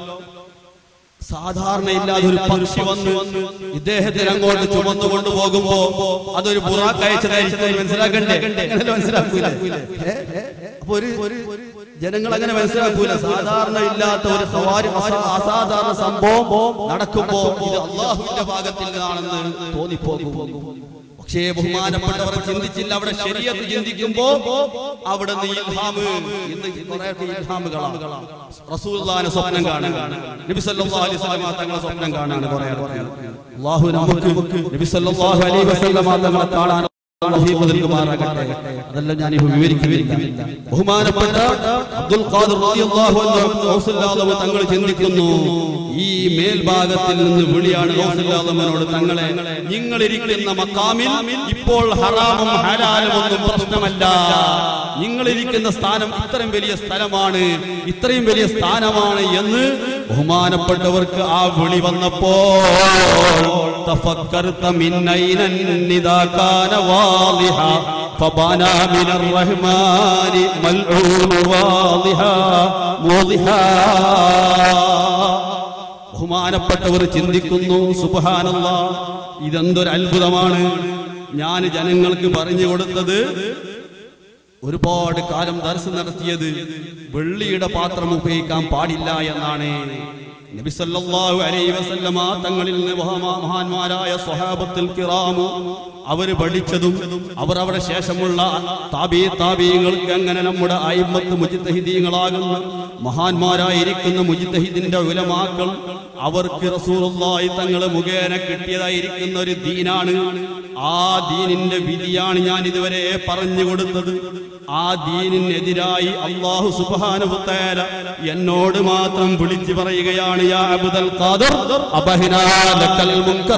സാധാരണ ഇല്ലാതെ ഒരു പക്ഷി വന്ന് ഇദ്ദേഹത്തിന് അങ്ങോട്ട് ചുമന്നു കൊണ്ടുപോകുമ്പോ അതൊരു ബുറാക്ക് അയച്ചതായിരിക്കും മനസ്സിലാക്കണ്ടേ അങ്ങനെയല്ലേ മനസ്സിലാക്കൂല ഏ? അപ്പൊ ഒരു ജനങ്ങൾ അങ്ങനെ മനസ്സിലാക്കൂല സാധാരണ ഇല്ലാത്ത ഒരു സവാരി അസാ- അസാധാരണ സംഭവം നടക്കുമ്പോ ഇത് അള്ളാഹുവിന്റെ ഭാഗത്തിൽ നിന്നാണെന്ന് തോന്നിപ്പോകും പക്ഷേ ബഹുമാനപ്പെട്ടവർ ചിന്തിച്ചില്ല അവിടെ ശരിയത്ത് ചിന്തിക്കുമ്പോ അവിടെ നിന്ന് ഇൽഹാമ് ഇന്ന് കുറെ ഇൽഹാമുകളാണ് റസൂലുള്ളാഹിനെ സ്വപ്നം കാണുകയാണ് നബി സല്ലല്ലാഹു അലൈഹി വസല്ലമ തങ്ങളെ സ്വപ്നം കാണാണ് കുറെ അള്ളാഹു നമുക്ക് നബി സല്ലല്ലാഹു അലൈഹി വസല്ലമ തങ്ങളെ കാണാൻ തൗഫീഖ് നൽകുമാറാകട്ടെ അതെല്ലാം ഞാൻ ഇപ്പോൾ വിവരിക്കുന്നില്ല ബഹുമാനപ്പെട്ട അബ്ദുൽ ഖാദിർ റളിയല്ലാഹു അൻഹു ഗൗസുല്ലാഹു തങ്ങൾ ചിന്തിക്കുന്നു ഈ മേൽഭാഗത്തിൽ നിന്ന് വിളിയാണ് ഗൗസുല്ലാഹുവിനോട് തങ്ങളെ നിങ്ങൾ ഇരിക്കുന്ന മക്കാമിൽ ഇപ്പോൾ ഹറാമും ഹലാലും ഒന്നും പ്രശ്നമല്ല നിങ്ങൾ ഇരിക്കുന്ന സ്ഥാനം ഇത്രയും വലിയ സ്ഥലമാണ് ഇത്രയും വലിയ സ്ഥാനമാണ് എന്ന് ബഹുമാനപ്പെട്ടവർക്ക് ആ വിളി വന്നപ്പോൾ تفكرت من أين الندى كان واضحا فبانا من الرحمن ملعون واضحا موضحا ബഹുമാനപ്പെട്ടവർ ചിന്തിക്കുന്നു സുബഹാനല്ല ഇതെന്തൊരു അത്ഭുതമാണ് ഞാൻ ജനങ്ങൾക്ക് പറഞ്ഞു കൊടുത്തത് ഒരുപാട് കാലം ദർശനം നടത്തിയത് വെള്ളിയുടെ പാത്രം ഉപയോഗിക്കാൻ പാടില്ല എന്നാണ് നബി സല്ലല്ലാഹു അലൈഹി വസല്ലമ തങ്ങളിൽ നിന്ന് മഹാ- മഹാന്മാരായ സ്വഹാബത്തുൽ കിറാമു അവർ പഠിച്ചതും അവർ അവിടെ ശേഷമുള്ള താബി താബീങ്ങൾക്ക് അങ്ങനെ നമ്മുടെ അയിമത്ത് മുജിത്തഹിദീങ്ങളാകുന്ന മഹാന്മാരായിരിക്കുന്ന മുജിത്തഹിദിന്റെ ഉലമാക്കൾ അവർക്ക് റസൂലുള്ളാഹി തങ്ങളെ മുഖേന കിട്ടിയതായിരിക്കുന്ന ഒരു ദീനാണ് ആ ദീനിന്റെ വിധിയാണ് ഞാൻ ഇതുവരെ പറഞ്ഞു കൊടുത്തത് ആ ദീനിനെതിരായി അള്ളാഹു സുബ്ഹാനഹു എന്നോട് മാത്രം വിളിച്ചു പറയുകയാണ് യാ അബ്ദുൽ ഖാദിർ അബഹിനാ ലക്കൽ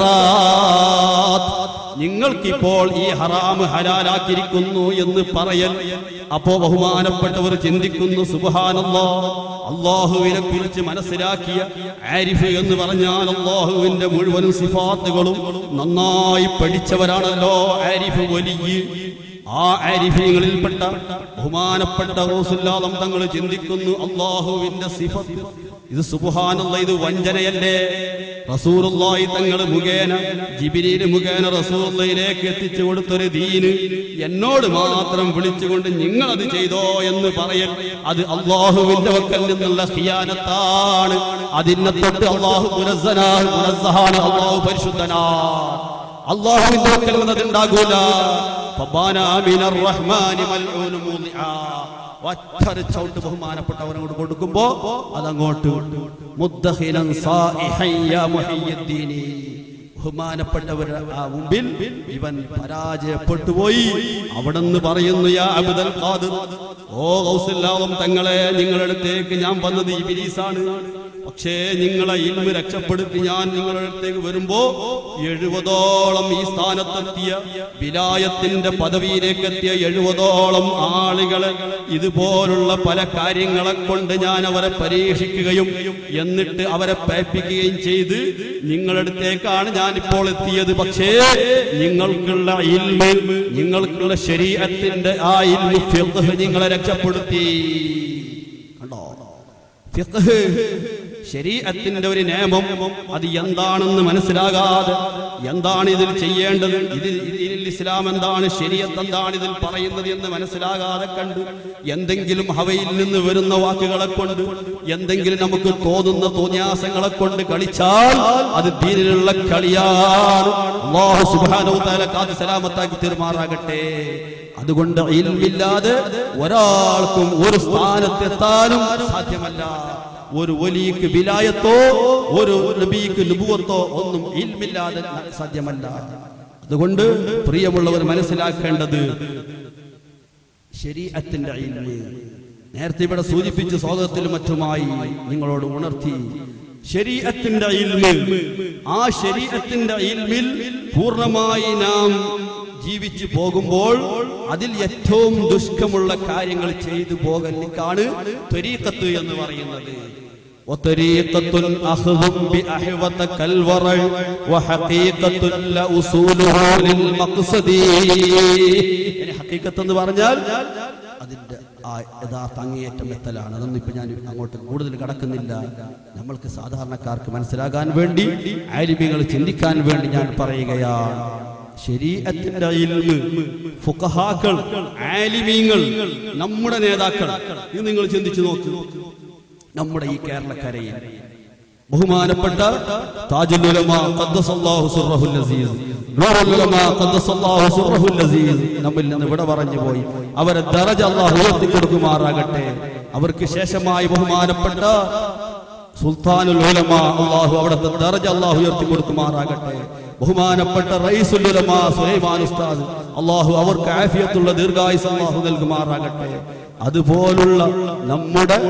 മുൻകറാത്ത് നിങ്ങൾക്കിപ്പോൾ ഈ ഹറാം ഹലാലാക്കിയിരിക്കുന്നു എന്ന് പറയൽ അപ്പോ ബഹുമാനപ്പെട്ടവർ ചിന്തിക്കുന്നു സുബഹാനല്ലോ അള്ളാഹുവിനെ കുറിച്ച് മനസ്സിലാക്കിയ ആരിഫ് എന്ന് പറഞ്ഞാൽ അള്ളാഹുവിന്റെ മുഴുവൻ സിഫാത്തുകളും നന്നായി പഠിച്ചവരാണല്ലോ ആരിഫ് വലിയ ആ ആരിഫീങ്ങളിൽപ്പെട്ട ബഹുമാനപ്പെട്ട റസൂലുള്ളാഹി തങ്ങൾ ചിന്തിക്കുന്നു അള്ളാഹുവിന്റെ സിഫത്ത് ഇത് സുബ്ഹാനല്ല ഇത് വഞ്ചനയല്ലേ റസൂലുള്ളാഹി തങ്ങൾ മുഖേന ജിബിരിയിൽ മുഖേന റസൂലുള്ളാഹിലേക്ക് എത്തിച്ചു കൊടുത്തൊരു ദീന് എന്നോട് മാത്രം വിളിച്ചുകൊണ്ട് നിങ്ങൾ അത് ചെയ്തോ എന്ന് പറയൽ അത് അള്ളാഹുവിന്റെ വക്കൽ നിന്നുള്ള ഖിയാനത്താണ് അതിനെ തൊട്ട് അള്ളാഹു മുനസ്സനാണ് മുനസ്സഹാണ് അള്ളാഹു പരിശുദ്ധനാണ് അള്ളാഹുവിന്റെ വക്കൽ നിന്നതുണ്ടാകൂല ഫബാന മിനർ റഹ്മാനി മൽഊൻ മൂദിആ. ഒറ്റൊരു ചവിട്ട് ബഹുമാനപ്പെട്ടവനോട് കൊടുക്കുമ്പോ അതങ്ങോട്ട് മുദ്ദഖിലൻ സായിഹൻ യാ മുഹിയ്യദ്ദീനി. ബഹുമാനപ്പെട്ടവരുടെ ആ മുമ്പിൽ ഇവൻ പരാജയപ്പെട്ടു പോയി അവിടെ നിന്ന് പറയുന്നു യാ അബ്ദുൽ ഖാദിർ ഓ ഗൗസുല്ലാഹും തങ്ങളെ നിങ്ങളുടെ അടുത്തേക്ക് ഞാൻ വന്നത് ഇബിലീസാണ് പക്ഷേ നിങ്ങളെ ഇൽമ് രക്ഷപ്പെടുത്തി ഞാൻ നിങ്ങളുടെ അടുത്തേക്ക് വരുമ്പോ എഴുപതോളം ഈ സ്ഥാനത്തെത്തിയ വിലായത്തിന്റെ പദവിയിലേക്ക് എത്തിയ എഴുപതോളം ആളുകളെ ഇതുപോലുള്ള പല കാര്യങ്ങളെ കൊണ്ട് ഞാൻ അവരെ പരീക്ഷിക്കുകയും എന്നിട്ട് അവരെ പേപ്പിക്കുകയും ചെയ്ത് നിങ്ങളുടെ അടുത്തേക്കാണ് ഞാൻ ഇപ്പോൾ എത്തിയത് പക്ഷേ നിങ്ങൾക്കുള്ള ഇൽമ് നിങ്ങൾക്കുള്ള ശരീരത്തിന്റെ ആ ഇൽമു ഫിഖ്ഹ് നിങ്ങളെ രക്ഷപ്പെടുത്തി കണ്ടോ ഫിഖ്ഹ് ശരീരത്തിന്റെ ഒരു നിയമം അത് എന്താണെന്ന് മനസ്സിലാകാതെ എന്താണ് ഇതിൽ ചെയ്യേണ്ടത് ഇതിൽ ഇതിൽ ഇസ്ലാം എന്താണ് ശരീരത്ത് എന്താണ് ഇതിൽ പറയുന്നത് എന്ന് മനസ്സിലാകാതെ കണ്ട് എന്തെങ്കിലും ഹവയിൽ നിന്ന് വരുന്ന വാക്കുകളെ കൊണ്ട് എന്തെങ്കിലും നമുക്ക് തോന്നുന്ന തോന്യാസങ്ങളെ കൊണ്ട് കളിച്ചാൽ അത് ദീനിലുള്ള കളിയാണ് അല്ലാഹു സുബ്ഹാനഹു തആല കാത്ത് സലാമത്താക്കി തീർമാറാകട്ടെ അതുകൊണ്ട് ഇൽമില്ലാതെ ഒരാൾക്കും ഒരു സ്ഥാനത്തെത്താനും സാധ്യമല്ല ഒരു വലിയക്ക് വിലായത്തോ ഒരു നബിക്ക് നുബുവത്തോ ഒന്നും ഇൽമില്ലാതെ സാധ്യമല്ല അതുകൊണ്ട് പ്രിയമുള്ളവർ മനസ്സിലാക്കേണ്ടത് ശരീഅത്തിന്റെ ഇൽമ് നേരത്തെ ഇവിടെ സൂചിപ്പിച്ച് സ്വാഗതത്തിലും മറ്റുമായി നിങ്ങളോട് ഉണർത്തി ശരീഅത്തിന്റെ ഇൽമ് ആ ശരീഅത്തിന്റെ ഇൽമിൽ പൂർണ്ണമായി നാം ജീവിച്ചു പോകുമ്പോൾ അതിൽ ഏറ്റവും ദുഷ്കമുള്ള കാര്യങ്ങൾ ചെയ്തു പോകലിക്കാണ് ത്വരീക്കത്ത് എന്ന് പറയുന്നത് وطريقة أخذ بأحوة كالورع وحقيقة لأصوله للمقصد يعني حقيقة എന്ന് പറഞ്ഞാൽ അതിന്റെ ആ യഥാർത്ഥ അങ്ങേയറ്റം എത്തലാണ് അതൊന്നും ഇപ്പൊ ഞാൻ അങ്ങോട്ട് കൂടുതൽ കടക്കുന്നില്ല നമ്മൾക്ക് സാധാരണക്കാർക്ക് മനസ്സിലാകാൻ വേണ്ടി ആലിമികൾ ചിന്തിക്കാൻ വേണ്ടി ഞാൻ പറയുകയാണ് ശരീഅത്തിന്റെ ഇൽമ് ഫുഖഹാക്കൾ ആലിമീങ്ങൾ നമ്മുടെ നേതാക്കൾ ഇത് നിങ്ങൾ ചിന്തിച്ചു നോക്കൂ നമ്മുടെ ഈ കേരളക്കരയിൽ ബഹുമാനപ്പെട്ട താജുൽ ഉലമ ഖദ്ദസല്ലാഹു സിർറഹുൽ അസീസ് നൂറുൽ ഉലമ ഖദ്ദസല്ലാഹു സിർറഹുൽ അസീസ് നമ്മിൽ നിന്ന് വിട പറഞ്ഞു പോയി അവരെ ദറജ അല്ലാഹു ഉയർത്തി കൊടുക്കുമാറാകട്ടെ അവർക്ക് ശേഷമായി ബഹുമാനപ്പെട്ട സുൽത്താനുൽ ഉലമ അല്ലാഹു അവിടുത്തെ ദറജ അല്ലാഹു ഉയർത്തി കൊടുക്കുമാറാകട്ടെ ബഹുമാനപ്പെട്ട റഈസുൽ ഉലമ സുലൈമാൻ ഉസ്താദ് അല്ലാഹു അവർക്ക് ആഫിയത്തുള്ള ദീർഘായുസ് അല്ലാഹു നൽകുമാറാകട്ടെ അതുപോലുള്ള നമ്മുടെ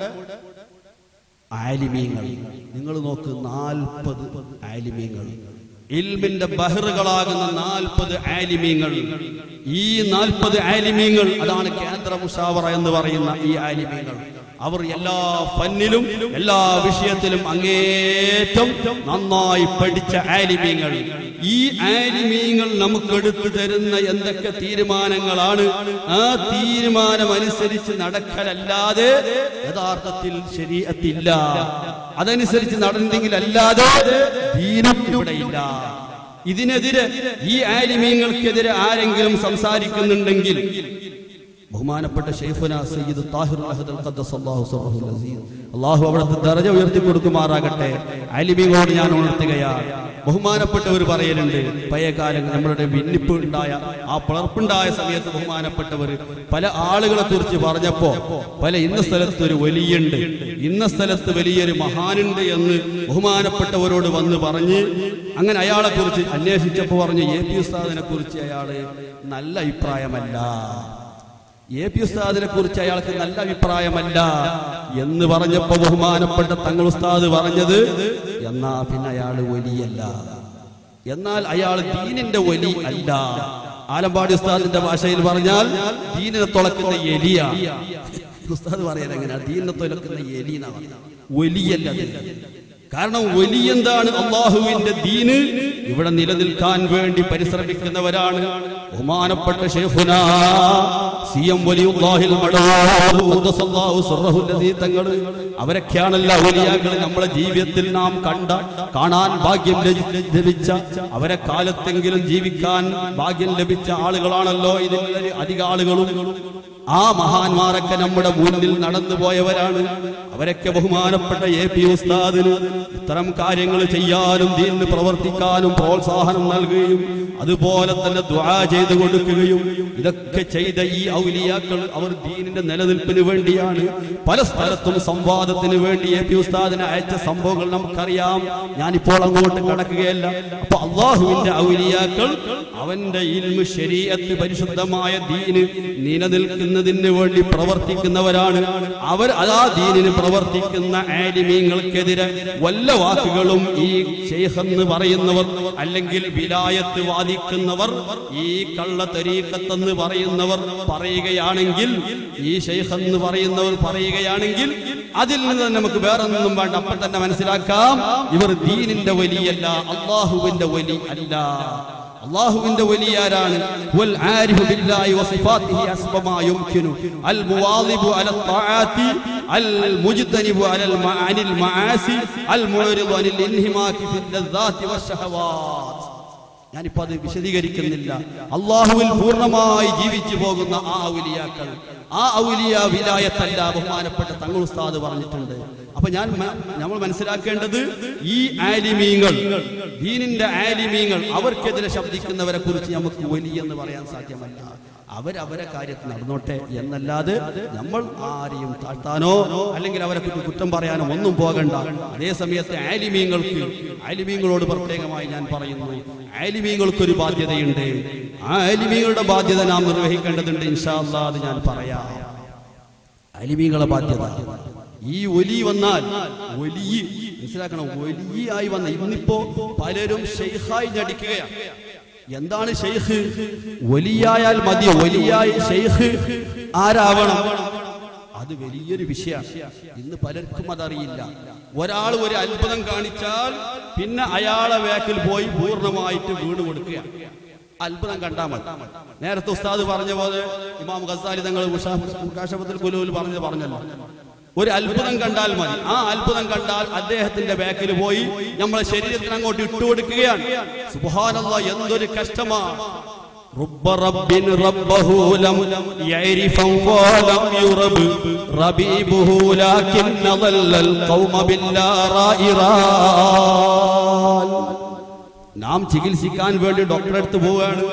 ആലിമീങ്ങൾ നിങ്ങൾ നോക്ക് നാൽപ്പത് ആലിമീങ്ങൾ ഇൽമിന്റെ ബഹറുകളാകുന്ന നാൽപ്പത് ആലിമീങ്ങൾ ഈ നാൽപ്പത് ആലിമീങ്ങൾ അതാണ് കേന്ദ്ര മുഷാവറ എന്ന് പറയുന്ന ഈ ആലിമീങ്ങൾ അവർ എല്ലാ ഫന്നിലും എല്ലാ വിഷയത്തിലും അങ്ങേറ്റം നന്നായി പഠിച്ച ആലിമീങ്ങൾ ഈ ആലിമീങ്ങൾ നമുക്ക് എടുത്തു തരുന്ന എന്തൊക്കെ തീരുമാനങ്ങളാണ് ആ തീരുമാനം അനുസരിച്ച് നടക്കലല്ലാതെ യഥാർത്ഥത്തിൽ ശരീരത്തില്ല അതനുസരിച്ച് നടന്നെങ്കിൽ അല്ലാതെ ദീനം ഇവിടെയില്ല ഇതിനെതിരെ ഈ ആലിമീങ്ങൾക്കെതിരെ ആരെങ്കിലും സംസാരിക്കുന്നുണ്ടെങ്കിൽ ബഹുമാനപ്പെട്ട ഷെയ്ഖുന സയ്യിദ് താഹിർ അഹദൽ ഖദ്ദസ് അല്ലാഹു സർറഹുൽ അസീസ് അല്ലാഹു അവിടുത്തെ ദർജ ഉയർത്തി കൊടുക്കുമാറാകട്ടെ അലിമികളോട് ഞാൻ ഉണർത്തുകയാണ് ബഹുമാനപ്പെട്ടവർ പറയലുണ്ട് പഴയ കാലം നമ്മളുടെ ഭിന്നിപ്പ് ഉണ്ടായ ആ പിളർപ്പുണ്ടായ സമയത്ത് ബഹുമാനപ്പെട്ടവർ പല ആളുകളെ കുറിച്ച് പറഞ്ഞപ്പോ പല ഇന്ന സ്ഥലത്ത് ഒരു വലിയുണ്ട് ഇന്ന സ്ഥലത്ത് വലിയൊരു മഹാനുണ്ട് എന്ന് ബഹുമാനപ്പെട്ടവരോട് വന്ന് പറഞ്ഞ് അങ്ങനെ അയാളെ കുറിച്ച് അന്വേഷിച്ചപ്പോൾ പറഞ്ഞു എ പി ഉസ്താദിനെ കുറിച്ച് അയാള് നല്ല അഭിപ്രായമല്ല എ പി ഉസ്താദിനെ കുറിച്ച് അയാൾക്ക് നല്ല അഭിപ്രായമല്ല എന്ന് പറഞ്ഞപ്പോ ബഹുമാനപ്പെട്ട തങ്ങൾ ഉസ്താദ് പറഞ്ഞത് എന്നാ പിന്നെ അയാൾ വലിയല്ല എന്നാൽ അയാൾ ദീനിന്റെ വലി അല്ല ആലമ്പാടി ഉസ്താദിന്റെ ഭാഷയിൽ പറഞ്ഞാൽ ദീനിനെ തുളക്കുന്ന എലിയ ഉസ്താദ് പറയാൻ എങ്ങനെയാ ദീനിനെ തുലക്കുന്ന എലി എന്നാ പറയുന്നത് വലിയല്ല അത്. കാരണം വലിയെന്താണ് അള്ളാഹുവിന്റെ ദീന് ഇവിടെ നിലനിൽക്കാൻ വേണ്ടി പരിശ്രമിക്കുന്നവരാണ് ബഹുമാനപ്പെട്ട ഷെയ്ഖുന സി എം വലിയുല്ലാഹിൽ മടവൂർ ഖദ്ദസല്ലാഹു സിർറഹുൽ അസീസ് തങ്ങൾ അവരൊക്കെയാണല്ലോ ഔലിയാക്കൾ നമ്മളെ ജീവിതത്തിൽ നാം കണ്ട കാണാൻ ഭാഗ്യം ലഭി- ലഭിച്ച അവരെ കാലത്തെങ്കിലും ജീവിക്കാൻ ഭാഗ്യം ലഭിച്ച ആളുകളാണല്ലോ ഇതിൽ അധിക ആളുകളും ആ മഹാന്മാരൊക്കെ നമ്മുടെ മുന്നിൽ നടന്നു പോയവരാണ് അവരൊക്കെ ബഹുമാനപ്പെട്ട എ പി ഉസ്താദിന് ഇത്തരം കാര്യങ്ങൾ ചെയ്യാനും ദീനിന് പ്രവർത്തിക്കാനും പ്രോത്സാഹനം നൽകുകയും അതുപോലെ തന്നെ ദ്വാ ചെയ്തു കൊടുക്കുകയും ഇതൊക്കെ ചെയ്ത ഈ ഔലിയാക്കൾ അവർ ദീനിന്റെ നിലനിൽപ്പിന് വേണ്ടിയാണ് പല സ്ഥലത്തും സംവാദത്തിന് വേണ്ടി എ പി ഉസ്താദിനെ അയച്ച സംഭവങ്ങൾ നമുക്കറിയാം ഞാനിപ്പോൾ അങ്ങോട്ട് കടക്കുകയല്ല അപ്പൊ അള്ളാഹുവിന്റെ ഔലിയാക്കൾ അവന്റെ ഇൽമ് ശരീഅത്ത് പരിശുദ്ധമായ ദീന് നിലനിൽക്കുന്നതിന് വേണ്ടി പ്രവർത്തിക്കുന്നവരാണ് അവർ അതാ ദീനിന് പ്രവർത്തിക്കുന്ന ആലിമീങ്ങൾക്കെതിരെ വല്ല വാക്കുകളും ഈ ഷെയ്ഖെന്ന് പറയുന്നവർ അല്ലെങ്കിൽ വിലായത്ത് വാദിക്കുന്നവർ ഈ കള്ള തരീക്കത്തെന്ന് പറയുന്നവർ പറയുകയാണെങ്കിൽ ഈ ഷെയ്ഖെന്ന് പറയുന്നവർ പറയുകയാണെങ്കിൽ അതിൽ നിന്ന് തന്നെ നമുക്ക് വേറെ ഒന്നും വേണ്ട അപ്പം തന്നെ മനസ്സിലാക്കാം ഇവർ ദീനിന്റെ വലിയല്ല അള്ളാഹുവിന്റെ വലി അല്ല അള്ളാഹുവിന്റെ വലിയാരാണ് വൽ ആരിഫു ബില്ലാഹി വസിഫാത്തിഹി അസ്ബമാ യുംകിനു അൽ മുവാദിബു അല ത്വആത്തി അൽ മുജ്തനിബു അലൽ മ- അനിൽ മആസി അൽ മുഅരിദു അനിൽ ഇൻഹിമാക്കി ഫിൽ ലദ്ദാത്തി വശഹവാത്ത് ഞാനിപ്പോ അത് വിശദീകരിക്കുന്നില്ല അള്ളാഹുവിൽ പൂർണ്ണമായി ജീവിച്ചു പോകുന്ന ആ ഔലിയാക്കൾ ആ ഔലിയ വിലായത്തല്ല ബഹുമാനപ്പെട്ട തങ്ങൾ ഉസ്താദ് പറഞ്ഞിട്ടുണ്ട് അപ്പൊ ഞാൻ മ- നമ്മൾ മനസ്സിലാക്കേണ്ടത് ഈ ആലിമീങ്ങൾ ദീനിന്റെ ആലിമീങ്ങൾ അവർക്കെതിരെ ശബ്ദിക്കുന്നവരെ കുറിച്ച് നമുക്ക് വലിയ എന്ന് പറയാൻ സാധ്യമല്ല അവരവരെ കാര്യത്തിൽ നടന്നോട്ടെ എന്നല്ലാതെ നമ്മൾ ആരെയും താഴ്ത്താനോ അല്ലെങ്കിൽ അവരെ കുറിച്ച് കുറ്റം പറയാനോ ഒന്നും പോകണ്ട അതേ സമയത്ത് ആലിമീങ്ങൾക്ക് ആലിമീങ്ങളോട് പ്രത്യേകമായി ഞാൻ പറയുന്നു ആലിമീങ്ങൾക്കൊരു ബാധ്യതയുണ്ട് ആ ആലിമീങ്ങളുടെ ബാധ്യത നാം നിർവഹിക്കേണ്ടതുണ്ട് ഇൻഷാ അല്ലാ അത് ഞാൻ പറയാം അലിമീങ്ങളെ ബാധ്യത ഈ ഒലി വന്നാൽ ഒലി മനസ്സിലാക്കണം ഒലിയായി വന്ന ഇന്നിപ്പോ പലരും ഷെയ്ഖായി ഞടിക്കുകയാണ് എന്താണ് ഷെയ്ഖ് ഒലിയായാൽ മതി ഒലിയായി ഷെയ്ഖ് ആരാവണം അത് വലിയൊരു വിഷയമാണ് ഇന്ന് പലർക്കും അതറിയില്ല ഒരാൾ ഒരു അത്ഭുതം കാണിച്ചാൽ പിന്നെ അയാളെ വേക്കിൽ പോയി പൂർണ്ണമായിട്ട് വീണ് കൊടുക്കുകയാണ് അത്ഭുതം കണ്ടാൽ മതി നേരത്തെ ഉസ്താദ് പറഞ്ഞ പോലെ ഇമാം ഖസാലി തങ്ങൾ മുഷാഫത്തിൽ കുലുവിൽ പറഞ്ഞത് പറഞ്ഞല്ലോ ഒരു അത്ഭുതം കണ്ടാൽ മതി ആ അത്ഭുതം കണ്ടാൽ അദ്ദേഹത്തിന്റെ ബാക്കിൽ പോയി നമ്മളെ ശരീരത്തിന് അങ്ങോട്ട് ഇട്ടുകൊടുക്കുകയാണ് സുബാനല്ല എന്തൊരു കഷ്ടമാണ് رب رب ربه لم يعرفا ولم يرب ربيبه لكن ظل القوم بالله رائران നാം ചികിത്സിക്കാൻ വേണ്ടി ഡോക്ടറെ അടുത്ത് പോവുകയാണ്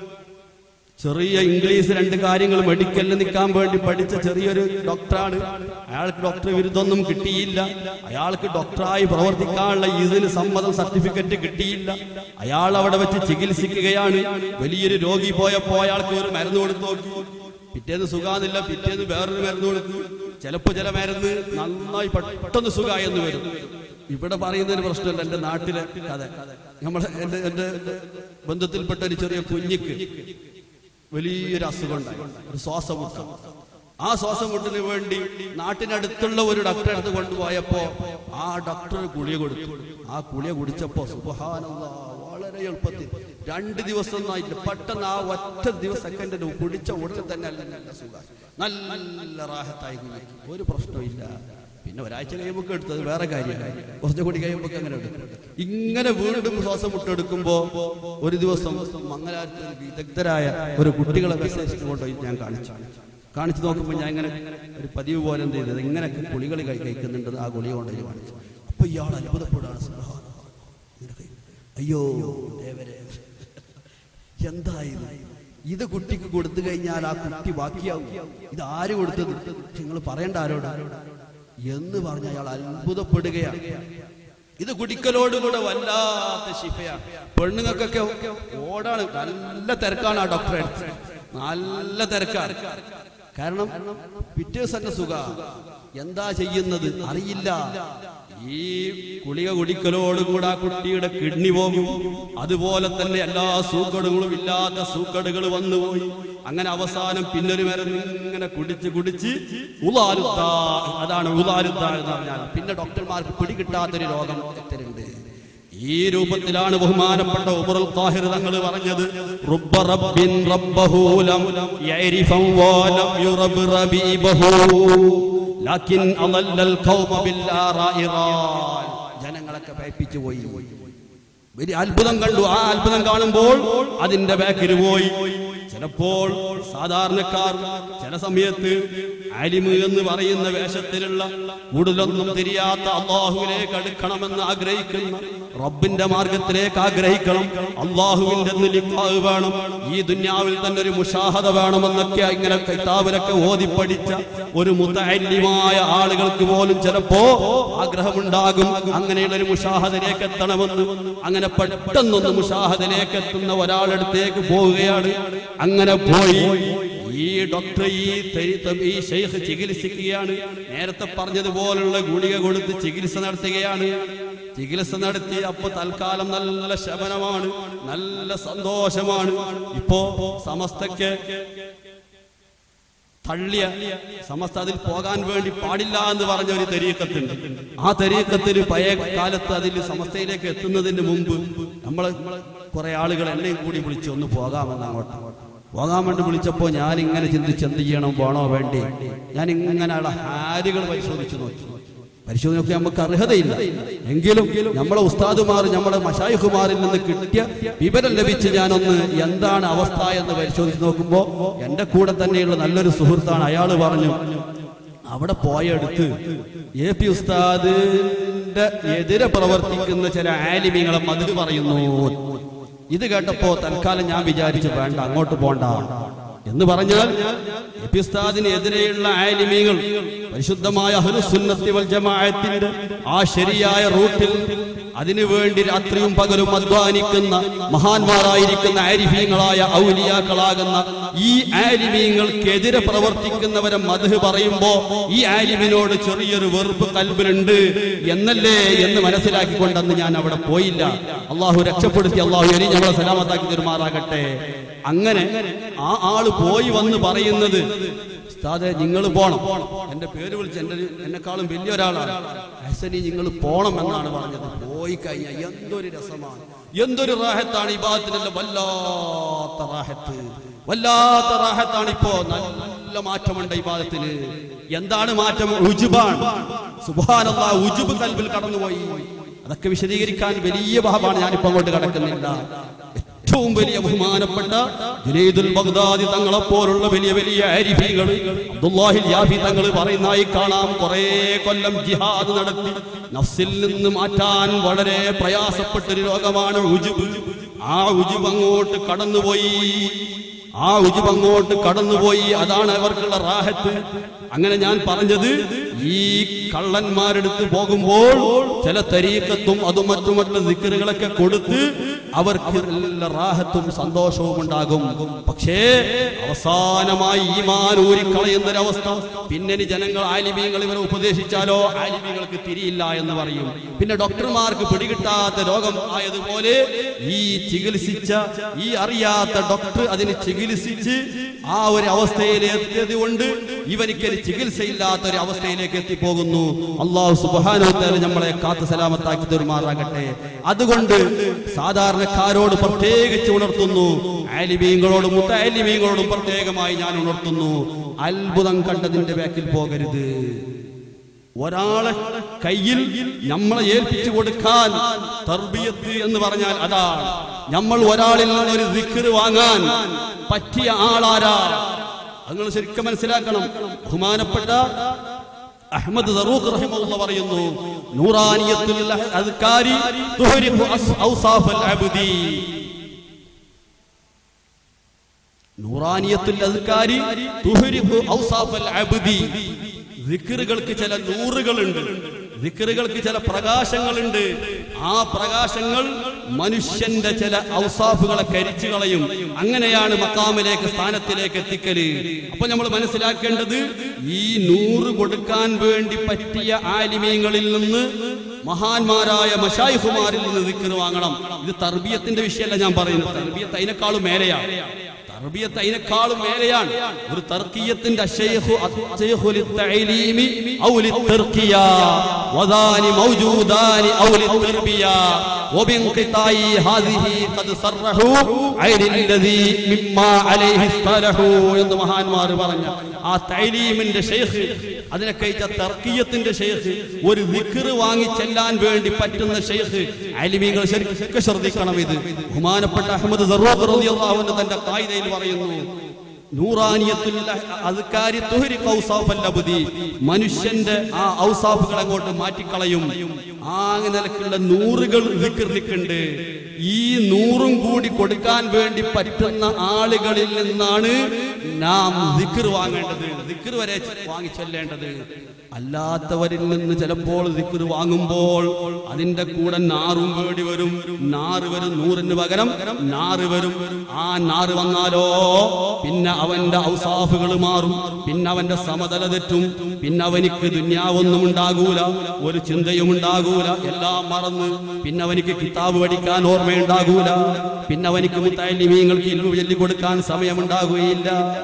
ചെറിയ ഇംഗ്ലീഷ് രണ്ട് കാര്യങ്ങൾ മെഡിക്കലിൽ നിൽക്കാൻ വേണ്ടി പഠിച്ച ചെറിയൊരു ഡോക്ടറാണ് അയാൾക്ക് ഡോക്ടർ ബിരുദമൊന്നും കിട്ടിയില്ല അയാൾക്ക് ഡോക്ടറായി പ്രവർത്തിക്കാനുള്ള ഇതിന് സമ്മതം സർട്ടിഫിക്കറ്റ് കിട്ടിയില്ല അയാൾ അവിടെ വെച്ച് ചികിത്സിക്കുകയാണ് വലിയൊരു രോഗി പോയപ്പോ അയാൾക്ക് ഒരു മരുന്ന് കൊടുത്തു നോക്കി പിറ്റേന്ന് സുഖാന്നില്ല പിറ്റേന്ന് വേറൊരു മരുന്ന് കൊടുത്തു ചിലപ്പോ ചില മരുന്ന് നന്നായി പെട്ടെന്ന് സുഖായെന്ന് വരും ഇവിടെ പറയുന്നതിന് പ്രശ്നമില്ല എന്റെ നാട്ടിലെ കഥ നമ്മളെ എന്റെ എന്റെ ബന്ധത്തിൽപ്പെട്ട ഒരു ചെറിയ കുഞ്ഞിക്ക് വലിയൊരു അസുഖം ഉണ്ടായി ഒരു ശ്വാസമുട്ട ആ ശ്വാസമുട്ടിന് വേണ്ടി നാട്ടിനടുത്തുള്ള ഒരു ഡോക്ടറെ അടുത്ത് കൊണ്ടുപോയപ്പോ ആ ഡോക്ടർ ഗുളിക കൊടുത്തു ആ ഗുളിക കുടിച്ചപ്പോ സുബഹാനല്ലാ വളരെ എളുപ്പത്തിൽ രണ്ട് ദിവസം ഒന്നായില്ല പെട്ടെന്ന് ആ ഒറ്റ ദിവസം സെക്കൻഡിന് കുടിച്ച ഉടനെ തന്നെ നല്ല സുഖം നല്ല റാഹത്തായി കുഞ്ഞിക്ക് ഒരു പ്രശ്നമില്ല പിന്നെ ഒരാഴ്ച കഴിയുമ്പോൾ എടുത്തത് വേറെ കാര്യമാണ് കുറച്ചും കൂടി കഴിയുമ്പോൾ അങ്ങനെ എടുക്കും ഇങ്ങനെ വീണ്ടും ശ്വാസം മുട്ടെടുക്കുമ്പോ ഒരു ദിവസം മംഗലാരത്തിൽ ഒരു വിദഗ്ധരായ ഒരു കുട്ടികളെ മെസ്സേജ് കൊണ്ടുപോയി ഞാൻ കാണിച്ചു കാണിച്ചു നോക്കുമ്പോൾ ഞാൻ ഇങ്ങനെ ഒരു പതിവ് പോലെ എന്ത് ചെയ്തത് ഇങ്ങനെയൊക്കെ കുളികൾ കഴി കഴിക്കുന്നുണ്ട് ആ ഗുളിക കൊണ്ടുപോയി കാണിച്ചു അപ്പൊ ഇയാൾ അത്ഭുതപ്പെടാണ് സുബ്ഹാനല്ലാഹ്. ഇങ്ങനെ കൈ- അയ്യോ ദേവരെ എന്തായത് ഇത് കുട്ടിക്ക് കൊടുത്തു കഴിഞ്ഞാൽ ആ കുട്ടി ബാക്കിയാവും ഇത് ആര് കൊടുത്തത് നിങ്ങൾ പറയണ്ട ആരോടാ എന്ന് പറഞ്ഞ് അയാൾ അത്ഭുതപ്പെടുകയാണ് ഇത് കുടിക്കലോടുകൂടെ വല്ലാത്ത ശിഫയാണ് പെണ്ണുങ്ങൾക്കൊക്കെ ഓടാണ് നല്ല തിരക്കാണ് ആ ഡോക്ടറെ അടുത്ത് നല്ല തിരക്കാണ് കാരണം പിറ്റേ ദിവസം തന്നെ സുഖ എന്താ ചെയ്യുന്നത് അറിയില്ല ഈ കുളിക കുടിക്കലോടുകൂടെ ആ കുട്ടിയുടെ കിഡ്നി പോകും അതുപോലെ തന്നെ എല്ലാ സൂക്കടുകളും ഇല്ലാത്ത സൂക്കടുകൾ വന്നുപോയി അങ്ങനെ അവസാനം പിന്നൊരു മരുന്ന് ഇങ്ങനെ കുടിച്ച് കുടിച്ച് ഉലാലുത്ത അതാണ് ഉലാലുത്ത എന്ന് പറഞ്ഞാൽ പിന്നെ ഡോക്ടർമാർക്ക് പിടികിട്ടാത്തൊരു രോഗം എത്തരുണ്ട് ഈ രൂപത്തിലാണ് ബഹുമാനപ്പെട്ട ഉമറുൽ ഖാഹിർ തങ്ങൾ പറഞ്ഞത് റുബ്ബ റബ്ബിൻ റബ്ബഹു ലം യഅരിഫൻ വലം യുറബ് റബീബഹു ലാക്കിൻ അളല്ലൽ ഖൗമ ബില്ലാറായിറാൻ ജനങ്ങളൊക്കെ പേപ്പിച്ചു പോയി വലിയ അത്ഭുതം കണ്ടു ആ അത്ഭുതം കാണുമ്പോൾ അതിന്റെ ബാക്കിൽ പോയി ചിലപ്പോൾ സാധാരണക്കാർ ചില സമയത്ത് അലിമ് എന്ന് പറയുന്ന വേഷത്തിലുള്ള കൂടുതലൊന്നും തിരിയാത്ത അള്ളാഹുവിലേക്ക് അടുക്കണമെന്ന് ആഗ്രഹിക്കുന്ന റബ്ബിന്റെ മാർഗത്തിലേക്ക് ആഗ്രഹിക്കണം അള്ളാഹുവിന്റെ ലിഖാവ് വേണം ഈ ദുന്യാവിൽ തന്നെ ഒരു മുഷാഹത വേണമെന്നൊക്കെ ഇങ്ങനെ കിതാബിലൊക്കെ ഓതി പഠിച്ച ഒരു മുത്തല്യമായ ആളുകൾക്ക് പോലും ചിലപ്പോ ആഗ്രഹമുണ്ടാകും അങ്ങനെയുള്ള ഒരു മുഷാഹദിലേക്ക് എത്തണമെന്ന് അങ്ങനെ പെട്ടെന്നൊന്ന് മുഷാഹദിലേക്ക് എത്തുന്ന ഒരാളടുത്തേക്ക് പോവുകയാണ് അങ്ങനെ പോയി ഈ ഡോക്ടർ ഈ തെരി- ത- ഈ ഷെയ്ഖ് ചികിത്സിക്കുകയാണ് നേരത്തെ പറഞ്ഞതുപോലുള്ള ഗുളിക കൊടുത്ത് ചികിത്സ നടത്തുകയാണ് ചികിത്സ നടത്തി അപ്പൊ തൽക്കാലം നല്ല ശമനമാണ് നല്ല സന്തോഷമാണ് ഇപ്പോ സമസ്തക്ക് തള്ളിയ സമസ്ത അതിൽ പോകാൻ വേണ്ടി പാടില്ല എന്ന് പറഞ്ഞ ഒരു തെരീക്കത്തുണ്ട് ആ തെരീക്കത്തിന് പഴയ കാലത്ത് അതിൽ സമസ്തയിലേക്ക് എത്തുന്നതിന് മുമ്പ് നമ്മൾ കുറെ ആളുകൾ എന്നെയും കൂടി വിളിച്ച് ഒന്ന് പോകാമെന്ന് അങ്ങോട്ട് പോകാൻ വേണ്ടി വിളിച്ചപ്പോൾ ഞാൻ ഇങ്ങനെ ചിന്തിച്ച് എന്ത് ചെയ്യണം പോണോ വേണ്ടേ ഞാൻ ഇങ്ങനെയുള്ള ഹാരികൾ പരിശോധിച്ചു നോക്കി പരിശോധനയൊക്കെ നമുക്ക് അർഹതയില്ല എങ്കിലും നമ്മളെ ഉസ്താദുമാർ നമ്മളെ മഷായിഖുമാരിൽ നിന്ന് കിട്ടിയ വിവരം ലഭിച്ച് ഞാനൊന്ന് എന്താണ് അവസ്ഥ എന്ന് പരിശോധിച്ച് നോക്കുമ്പോൾ എൻ്റെ കൂടെ തന്നെയുള്ള നല്ലൊരു സുഹൃത്താണ് അയാൾ പറഞ്ഞു അവിടെ പോയടുത്ത് എ പി ഉസ്താദിന്റെ എതിരെ പ്രവർത്തിക്കുന്ന ചില ആലിമികളെ മതിൽ പറയുന്നു ഇത് കേട്ടപ്പോ തൽക്കാലം ഞാൻ വിചാരിച്ചു വേണ്ട അങ്ങോട്ട് പോണ്ട എന്ന് പറഞ്ഞാൽ എ പി ഉസ്താദിന് എതിരെയുള്ള ആലിമീങ്ങൾ പരിശുദ്ധമായ അഹ്ലുസുന്നത്തി വൽ ജമാഅത്തിന്റെ ആ ശരിയായ റൂട്ടിൽ അതിനുവേണ്ടി രാത്രിയും പകലും അധ്വാനിക്കുന്ന മഹാന്മാരായിരിക്കുന്ന ആരിഫീങ്ങളായ ഔലിയാക്കളാകുന്ന ഈ ആലിമീങ്ങൾക്കെതിരെ പ്രവർത്തിക്കുന്നവരെ മധു പറയുമ്പോ ഈ ആലിമിനോട് ചെറിയൊരു വെറുപ്പ് കൽബിലുണ്ട് എന്നല്ലേ എന്ന് മനസ്സിലാക്കിക്കൊണ്ടെന്ന് ഞാൻ അവിടെ പോയില്ല അള്ളാഹു രക്ഷപ്പെടുത്തി അള്ളാഹു ഇനി ഞങ്ങളെ സലാമത്താക്കി തെരുമാറാകട്ടെ അങ്ങനെ ആ ആള് പോയി വന്ന് പറയുന്നത് ഉസ്താദെ നിങ്ങൾ പോണം എന്റെ പേര് വിളിച്ച് എന്റെ എന്നെക്കാളും വലിയ ഒരാളാണ് ഹസനി നിങ്ങൾ പോണം എന്നാണ് പറഞ്ഞത് പോയി കഴിഞ്ഞാൽ എന്തൊരു രസമാണ് എന്തൊരു റാഹത്താണ് ഈ ഭാഗത്തിനല്ല വല്ലാത്ത റാഹത്ത് വല്ലാത്ത റാഹത്താണ് ഇപ്പോ നല്ല മാറ്റമുണ്ട് ഈ ഭാഗത്തിന് എന്താണ് മാറ്റം ഉജുബാണ് സുബാനല്ലാ ഉജുബ് കൽബിൽ കടന്നുപോയി അതൊക്കെ വിശദീകരിക്കാൻ വലിയ ഭാഗമാണ് ഞാനിപ്പോ അങ്ങോട്ട് കടക്കുന്നില്ല ഏറ്റവും വലിയ ബഹുമാനപ്പെട്ട ജുനൈദുൽ ബഗ്ദാദി തങ്ങളെ പോലുള്ള വലിയ വലിയ ആരിഫികൾ അബ്ദുല്ലാഹിൽ യാഫി തങ്ങൾ പറയുന്നതായി കാണാം കുറേ കൊല്ലം ജിഹാദ് നടത്തി നഫ്സിൽ നിന്ന് മാറ്റാൻ വളരെ പ്രയാസപ്പെട്ടൊരു രോഗമാണ് ഉജുബ് ആ ഉജുബ് അങ്ങോട്ട് കടന്നുപോയി ആ ഉജുബ് അങ്ങോട്ട് കടന്നുപോയി അതാണ് അവർക്കുള്ള റാഹത്ത് അങ്ങനെ ഞാൻ പറഞ്ഞത് ഈ കള്ളന്മാരെടുത്ത് പോകുമ്പോൾ ചില തരീക്കത്തും അതും മറ്റുമറ്റുള്ള ദിക്കറുകളൊക്കെ കൊടുത്ത് അവർക്ക് നല്ല റാഹത്തും സന്തോഷവും ഉണ്ടാകും പക്ഷേ അവസാനമായി ഈമാൻ ഊരിക്കളയുന്ന ഒരവസ്ഥ പിന്നെ ഇനി ജനങ്ങൾ ആലിമീങ്ങൾ ഇവരെ ഉപദേശിച്ചാലോ ആലിമീങ്ങൾക്ക് തിരിയില്ല എന്ന് പറയും പിന്നെ ഡോക്ടർമാർക്ക് പിടികിട്ടാത്ത രോഗം ആയതുപോലെ ഈ ചികിത്സിച്ച ഈ അറിയാത്ത ഡോക്ടർ അതിന് ചികിത്സിച്ച് ആ ഒരു അവസ്ഥയിൽ എത്തിയത് കൊണ്ട് ഇവനിക്കൊരു ചികിത്സയില്ലാത്ത ഒരു അവസ്ഥയിലേക്ക് എത്തിപ്പോകുന്നു അള്ളാഹു സുബാനോത്താൽ നമ്മളെ കാത്തു സലാമത്താക്കി തെരുമാറാകട്ടെ അതുകൊണ്ട് സാധാരണക്കാരോട് പ്രത്യേകിച്ച് ഉണർത്തുന്നു ആലിമീങ്ങളോടും മുത്താലിമീങ്ങളോടും പ്രത്യേകമായി ഞാൻ ഉണർത്തുന്നു അത്ഭുതം കണ്ടതിന്റെ ബാക്കിൽ പോകരുത് ഒരാളെ കയ്യിൽ നമ്മളെ ഏൽപ്പിച്ചു കൊടുക്കാൻ തർബിയത്ത് എന്ന് പറഞ്ഞാൽ അതാണ് നമ്മൾ ഒരാളിൽ നിന്ന് ഒരു ദിക്കറ് വാങ്ങാൻ പറ്റിയ ആളാരാ അത് നിങ്ങൾ ശരിക്കും മനസ്സിലാക്കണം ബഹുമാനപ്പെട്ട അഹ്മദ് സറൂഖ് റഹിമഹുള്ള പറയുന്നു നൂറാനിയത്തുൽ അദ്കാരി തുഹരിഖു അസ് ഔസാഫൽ അബ്ദി നൂറാനിയത്തുൽ അദ്കാരി തുഹരിഖു ഔസാഫൽ അബ്ദി ദിക്റുകൾക്ക് ചില നൂറുകളുണ്ട് ദിക്റുകൾക്ക് ചില പ്രകാശങ്ങളുണ്ട് ആ പ്രകാശങ്ങൾ മനുഷ്യന്റെ ചില ഔസാഫുകളെ കരിച്ചു കളയും അങ്ങനെയാണ് മക്കാമിലേക്ക് സ്ഥാനത്തിലേക്ക് എത്തിക്കല് അപ്പൊ നമ്മൾ മനസ്സിലാക്കേണ്ടത് ഈ നൂറ് കൊടുക്കാൻ വേണ്ടി പറ്റിയ ആലിമീങ്ങളിൽ നിന്ന് മഹാന്മാരായ മഷായിഹുമാരിൽ നിന്ന് ദിക്റ് വാങ്ങണം ഇത് തർബിയത്തിന്റെ വിഷയമല്ല ഞാൻ പറയുന്നത് തർബിയത്ത് അതിനേക്കാളും മേലെയാണ് തർബിയത്ത് അതിനേക്കാളും മേലെയാണ് ഒരു തർക്കിയത്തിന്റെ അശ്ശൈഖു അശ്ശൈഖു ലിത്തഈലീമി ഔ ലിത്തർക്കിയ വദാനി മൗജൂദാനി ഔ ലിത്തർബിയ وبانقطاع هذه قد صرحوا عين الذي مما عليه اصطلحوا എന്ന് മഹാന്മാർ പറഞ്ഞ ആ തൈലീമിന്റെ ഷെയ്ഖ് അതിനെ കഴിച്ച തർക്കീയത്തിന്റെ ഷെയ്ഖ് ഒരു വിക്റ് വാങ്ങി ചെല്ലാൻ വേണ്ടി പറ്റുന്ന ഷെയ്ഖ് അലിമീങ്ങൾ ശരിക്കും ശ്രദ്ധിക്കണം ഇത് ബഹുമാനപ്പെട്ട അഹമ്മദ് സറൂഖ് റളിയല്ലാഹു അൻഹു തന്റെ കായികയിൽ പറയുന്നു നൂറാനിയത്തുൽ അദ്കാരി തുഹരി ഔസാഫൽ അബ്ദി മനുഷ്യന്റെ ആ ഔസാഫുകൾ അങ്ങോട്ട് മാറ്റിക്കളയും ആ നിലക്കുള്ള നൂറുകൾ വിക്രിക്കുണ്ട് ഈ നൂറും കൂടി കൊടുക്കാൻ വേണ്ടി പറ്റുന്ന ആളുകളിൽ നിന്നാണ് നാം ദിക്ർ വാങ്ങേണ്ടത് ദിക്ർ വരെ വാങ്ങി ചെല്ലേണ്ടത് അല്ലാത്തവരിൽ നിന്ന് ചിലപ്പോൾ ദിക്ർ വാങ്ങുമ്പോൾ അതിന്റെ കൂടെ നാറും വേണ്ടി വരും നാറ് വരും നൂറിന് പകരം നാറ് വരും ആ നാറ് വന്നാലോ പിന്നെ അവന്റെ ഔസാഫുകൾ മാറും പിന്നെ അവന്റെ സമതല തെറ്റും പിന്നെ അവനിക്ക് ദുന്യാവൊന്നും ഉണ്ടാകൂല ഒരു ചിന്തയും ഉണ്ടാകൂല എല്ലാം മറന്ന് പിന്നെ അവനിക്ക് കിതാബ് പഠിക്കാൻ ഓർമ്മയുണ്ടാകൂല പിന്നെ അവനിക്ക് മുത്താലിമീങ്ങൾക്ക് ഇല്ലു ചൊല്ലി കൊടുക്കാൻ സമയമുണ്ടാകുകയില്ല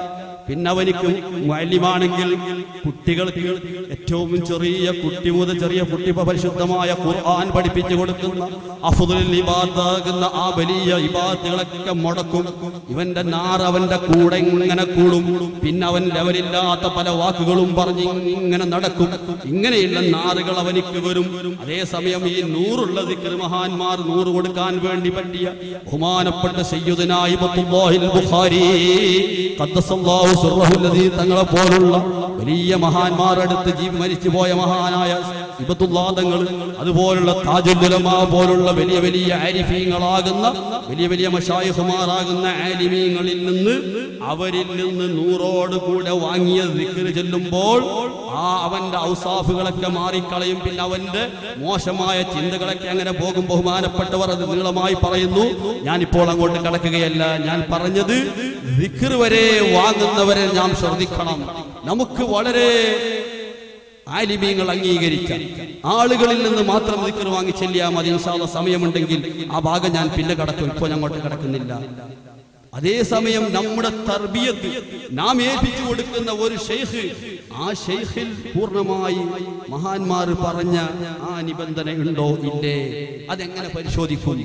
പിന്നെ അവനിക്ക് മാലിമാണെങ്കിൽ കുട്ടികൾക്ക് ഏറ്റവും ചെറിയ കുട്ടി മുതൽ ചെറിയ കുട്ടി പരിശുദ്ധമായ ഖുർആൻ പഠിപ്പിച്ചു കൊടുക്കുന്ന അഫുദുൽ ഇബാദാകുന്ന ആ വലിയ ഇബാദുകളൊക്കെ മുടക്കും ഇവന്റെ നാർ അവന്റെ കൂടെ ഇങ്ങനെ കൂടും പിന്നെ അവൻ ലെവലില്ലാത്ത പല വാക്കുകളും പറഞ്ഞ് ഇങ്ങനെ നടക്കും ഇങ്ങനെയുള്ള നാറുകൾ അവനിക്ക് വരും അതേസമയം ഈ നൂറുള്ള ദിക്ർ മഹാന്മാർ നൂറ് കൊടുക്കാൻ വേണ്ടി പറ്റിയ ബഹുമാനപ്പെട്ട സയ്യിദുനാ ഇബ്നുല്ലാഹിൽ ബുഖാരി ഖദ്ദസല്ലാഹു സിർറഹു ലദീ തങ്ങളെ പോലുള്ള വലിയ മഹാന്മാർ അടുത്ത് ജീവി മരിച്ചു പോയ മഹാനായ ഇബത്തുല്ലാദങ്ങൾ അതുപോലുള്ള താജുലുലമ പോലുള്ള വലിയ വലിയ ആരിഫീങ്ങളാകുന്ന വലിയ വലിയ മഷായിഹുമാറാകുന്ന ആലിമീങ്ങളിൽ നിന്ന് അവരിൽ നിന്ന് നൂറോട് കൂടെ വാങ്ങിയ ദിക്ർ ചെല്ലുമ്പോൾ ആ അവന്റെ ഔസാഫുകളൊക്കെ മാറിക്കളയും പിന്നെ അവന്റെ മോശമായ ചിന്തകളൊക്കെ അങ്ങനെ പോകും ബഹുമാനപ്പെട്ടവർ അത് നീളമായി പറയുന്നു ഞാനിപ്പോൾ അങ്ങോട്ട് കടക്കുകയല്ല ഞാൻ പറഞ്ഞത് ദിക്ർ വരെ വാങ്ങുന്നവരെ നാം ശ്രദ്ധിക്കണം നമുക്ക് വളരെ ആലിമീങ്ങൾ അംഗീകരിച്ച ആളുകളിൽ നിന്ന് മാത്രം ദിക്കർ വാങ്ങി ചെല്ലിയാൽ മതി ഇൻഷാല്ല സമയമുണ്ടെങ്കിൽ ആ ഭാഗം ഞാൻ പിന്നെ കടക്കും ഇപ്പോൾ ഞാൻ അങ്ങോട്ട് കിടക്കുന്നില്ല അതേസമയം നമ്മുടെ തർബിയത്ത് നാം ഏൽപ്പിച്ചു കൊടുക്കുന്ന ഒരു ഷെയ്ഖ് ആ ഷെയ്ഖിൽ പൂർണ്ണമായി മഹാന്മാർ പറഞ്ഞ ആ നിബന്ധന ഉണ്ടോ ഇല്ലേ അതെങ്ങനെ പരിശോധിക്കും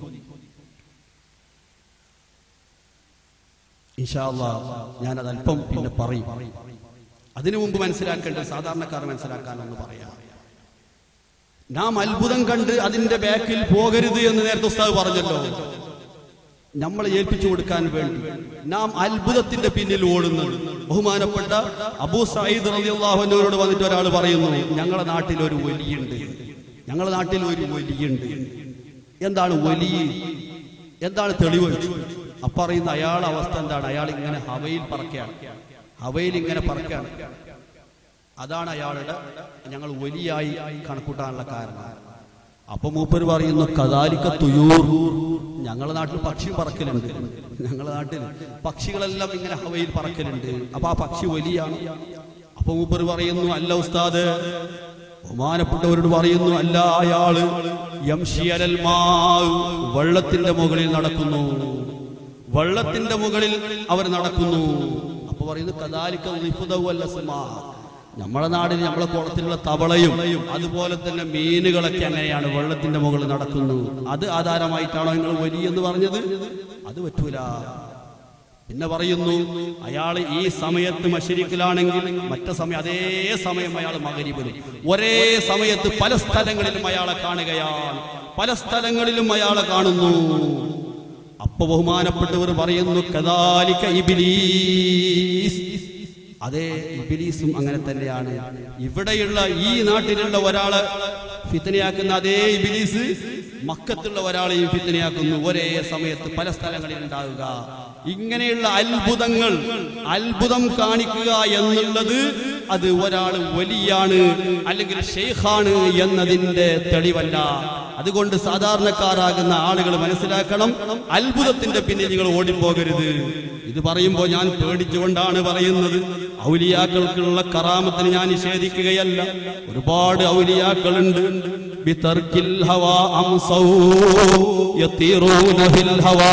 ഇൻഷാല്ല ഞാനത് അല്പം പിന്നെ പറയും അതിനു മുമ്പ് മനസ്സിലാക്കേണ്ടത് സാധാരണക്കാർ മനസ്സിലാക്കാനെന്ന് പറയാം നാം അത്ഭുതം കണ്ട് അതിന്റെ ബാക്കിൽ പോകരുത് എന്ന് നേരത്തെ ഉസ്താദ് പറഞ്ഞല്ലോ നമ്മളെ ഏൽപ്പിച്ചു കൊടുക്കാൻ വേണ്ടി നാം അത്ഭുതത്തിന്റെ പിന്നിൽ ഓടുന്നത് ബഹുമാനപ്പെട്ട അബൂ സയ്യിദ് റളിയല്ലാഹുവിനോട് വന്നിട്ട് ഒരാൾ പറയുന്നു ഞങ്ങളുടെ നാട്ടിൽ ഒരു വലിയുണ്ട് ഞങ്ങളുടെ നാട്ടിൽ ഒരു വലിയുണ്ട് എന്താണ് വലിയ എന്താണ് തെളിവ് അപ്പൊ അറിയുന്ന അയാളുടെ അവസ്ഥ എന്താണ് അയാൾ ഇങ്ങനെ ഹവയിൽ പറക്കുകയാണ് ഹവയിൽ ഇങ്ങനെ പറക്കുകയാണ് അതാണ് അയാളുടെ ഞങ്ങൾ വലിയായി കണക്കൂട്ടാനുള്ള കാരണം അപ്പൊ മൂപ്പര് പറയുന്നു കദാലിക്ക തുയൂർ ഞങ്ങളുടെ നാട്ടിൽ പക്ഷി പറക്കലുണ്ട് ഞങ്ങളുടെ നാട്ടിൽ പക്ഷികളെല്ലാം ഇങ്ങനെ ഹവയിൽ പറക്കലുണ്ട് അപ്പൊ ആ പക്ഷി വലിയാണ് അപ്പൊ മൂപ്പര് പറയുന്നു അല്ല ഉസ്താദ് ബഹുമാനപ്പെട്ടവരോട് പറയുന്നു അല്ല അയാള് യംഷി അലൽ മാ വെള്ളത്തിന്റെ മുകളിൽ നടക്കുന്നു വെള്ളത്തിന്റെ മുകളിൽ അവർ നടക്കുന്നു അപ്പൊ പറയുന്നു കദാലിക്ക ലിഫുദവു അൽ അസ്മാ. നമ്മളെ നാടിന് നമ്മളെ കുളത്തിലുള്ള തവളയും അതുപോലെ തന്നെ മീനുകളൊക്കെ അങ്ങനെയാണ് വെള്ളത്തിന്റെ മുകളിൽ നടക്കുന്നു അത് ആധാരമായിട്ടാണോ നിങ്ങൾ വലിയ എന്ന് പറഞ്ഞത് അത് പറ്റൂല പിന്നെ പറയുന്നു അയാൾ ഈ സമയത്ത് മഷരിക്കിലാണെങ്കിൽ മറ്റു സമയം അതേ സമയം അയാൾ മകരിബിലും ഒരേ സമയത്ത് പല സ്ഥലങ്ങളിലും അയാളെ കാണുകയാണ് പല സ്ഥലങ്ങളിലും അയാളെ കാണുന്നു അപ്പൊ ബഹുമാനപ്പെട്ടവർ പറയുന്നു കദാലിക ഇബിലീസ് അതേ ഇബിലീസും അങ്ങനെ തന്നെയാണ് ഇവിടെയുള്ള ഈ നാട്ടിലുള്ള ഒരാള് ഫിത്തനയാക്കുന്ന അതേ ഇബിലീസ് മക്കത്തുള്ള ഒരാളെയും ഫിത്തനയാക്കുന്നു ഒരേ സമയത്ത് പല സ്ഥലങ്ങളിൽ ഉണ്ടാവുക ഇങ്ങനെയുള്ള അത്ഭുതങ്ങൾ അത്ഭുതം കാണിക്കുക എന്നുള്ളത് അത് ഒരാൾ വലിയാണ് അല്ലെങ്കിൽ ഷെയ്ഖാണ് എന്നതിന്റെ തെളിവല്ല അതുകൊണ്ട് സാധാരണക്കാരാകുന്ന ആളുകൾ മനസ്സിലാക്കണം അത്ഭുതത്തിന്റെ പിന്നിൽ നിങ്ങൾ ഓടിപ്പോകരുത് ഇത് പറയുമ്പോൾ ഞാൻ പേടിച്ചുകൊണ്ടാണ് പറയുന്നത് ഔലിയാക്കൾക്കുള്ള കറാമത്തിന് ഞാൻ നിഷേധിക്കുകയല്ല ഒരുപാട് ഔലിയാക്കളുണ്ട് ബിതർക്കിൽ ഹവാ അംസൗ യതീറൂന ഫിൽ ഹവാ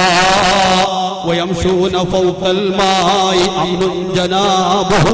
വയംശൂന ഫൗഖൽ മായി അംനുൻ ജനാബഹു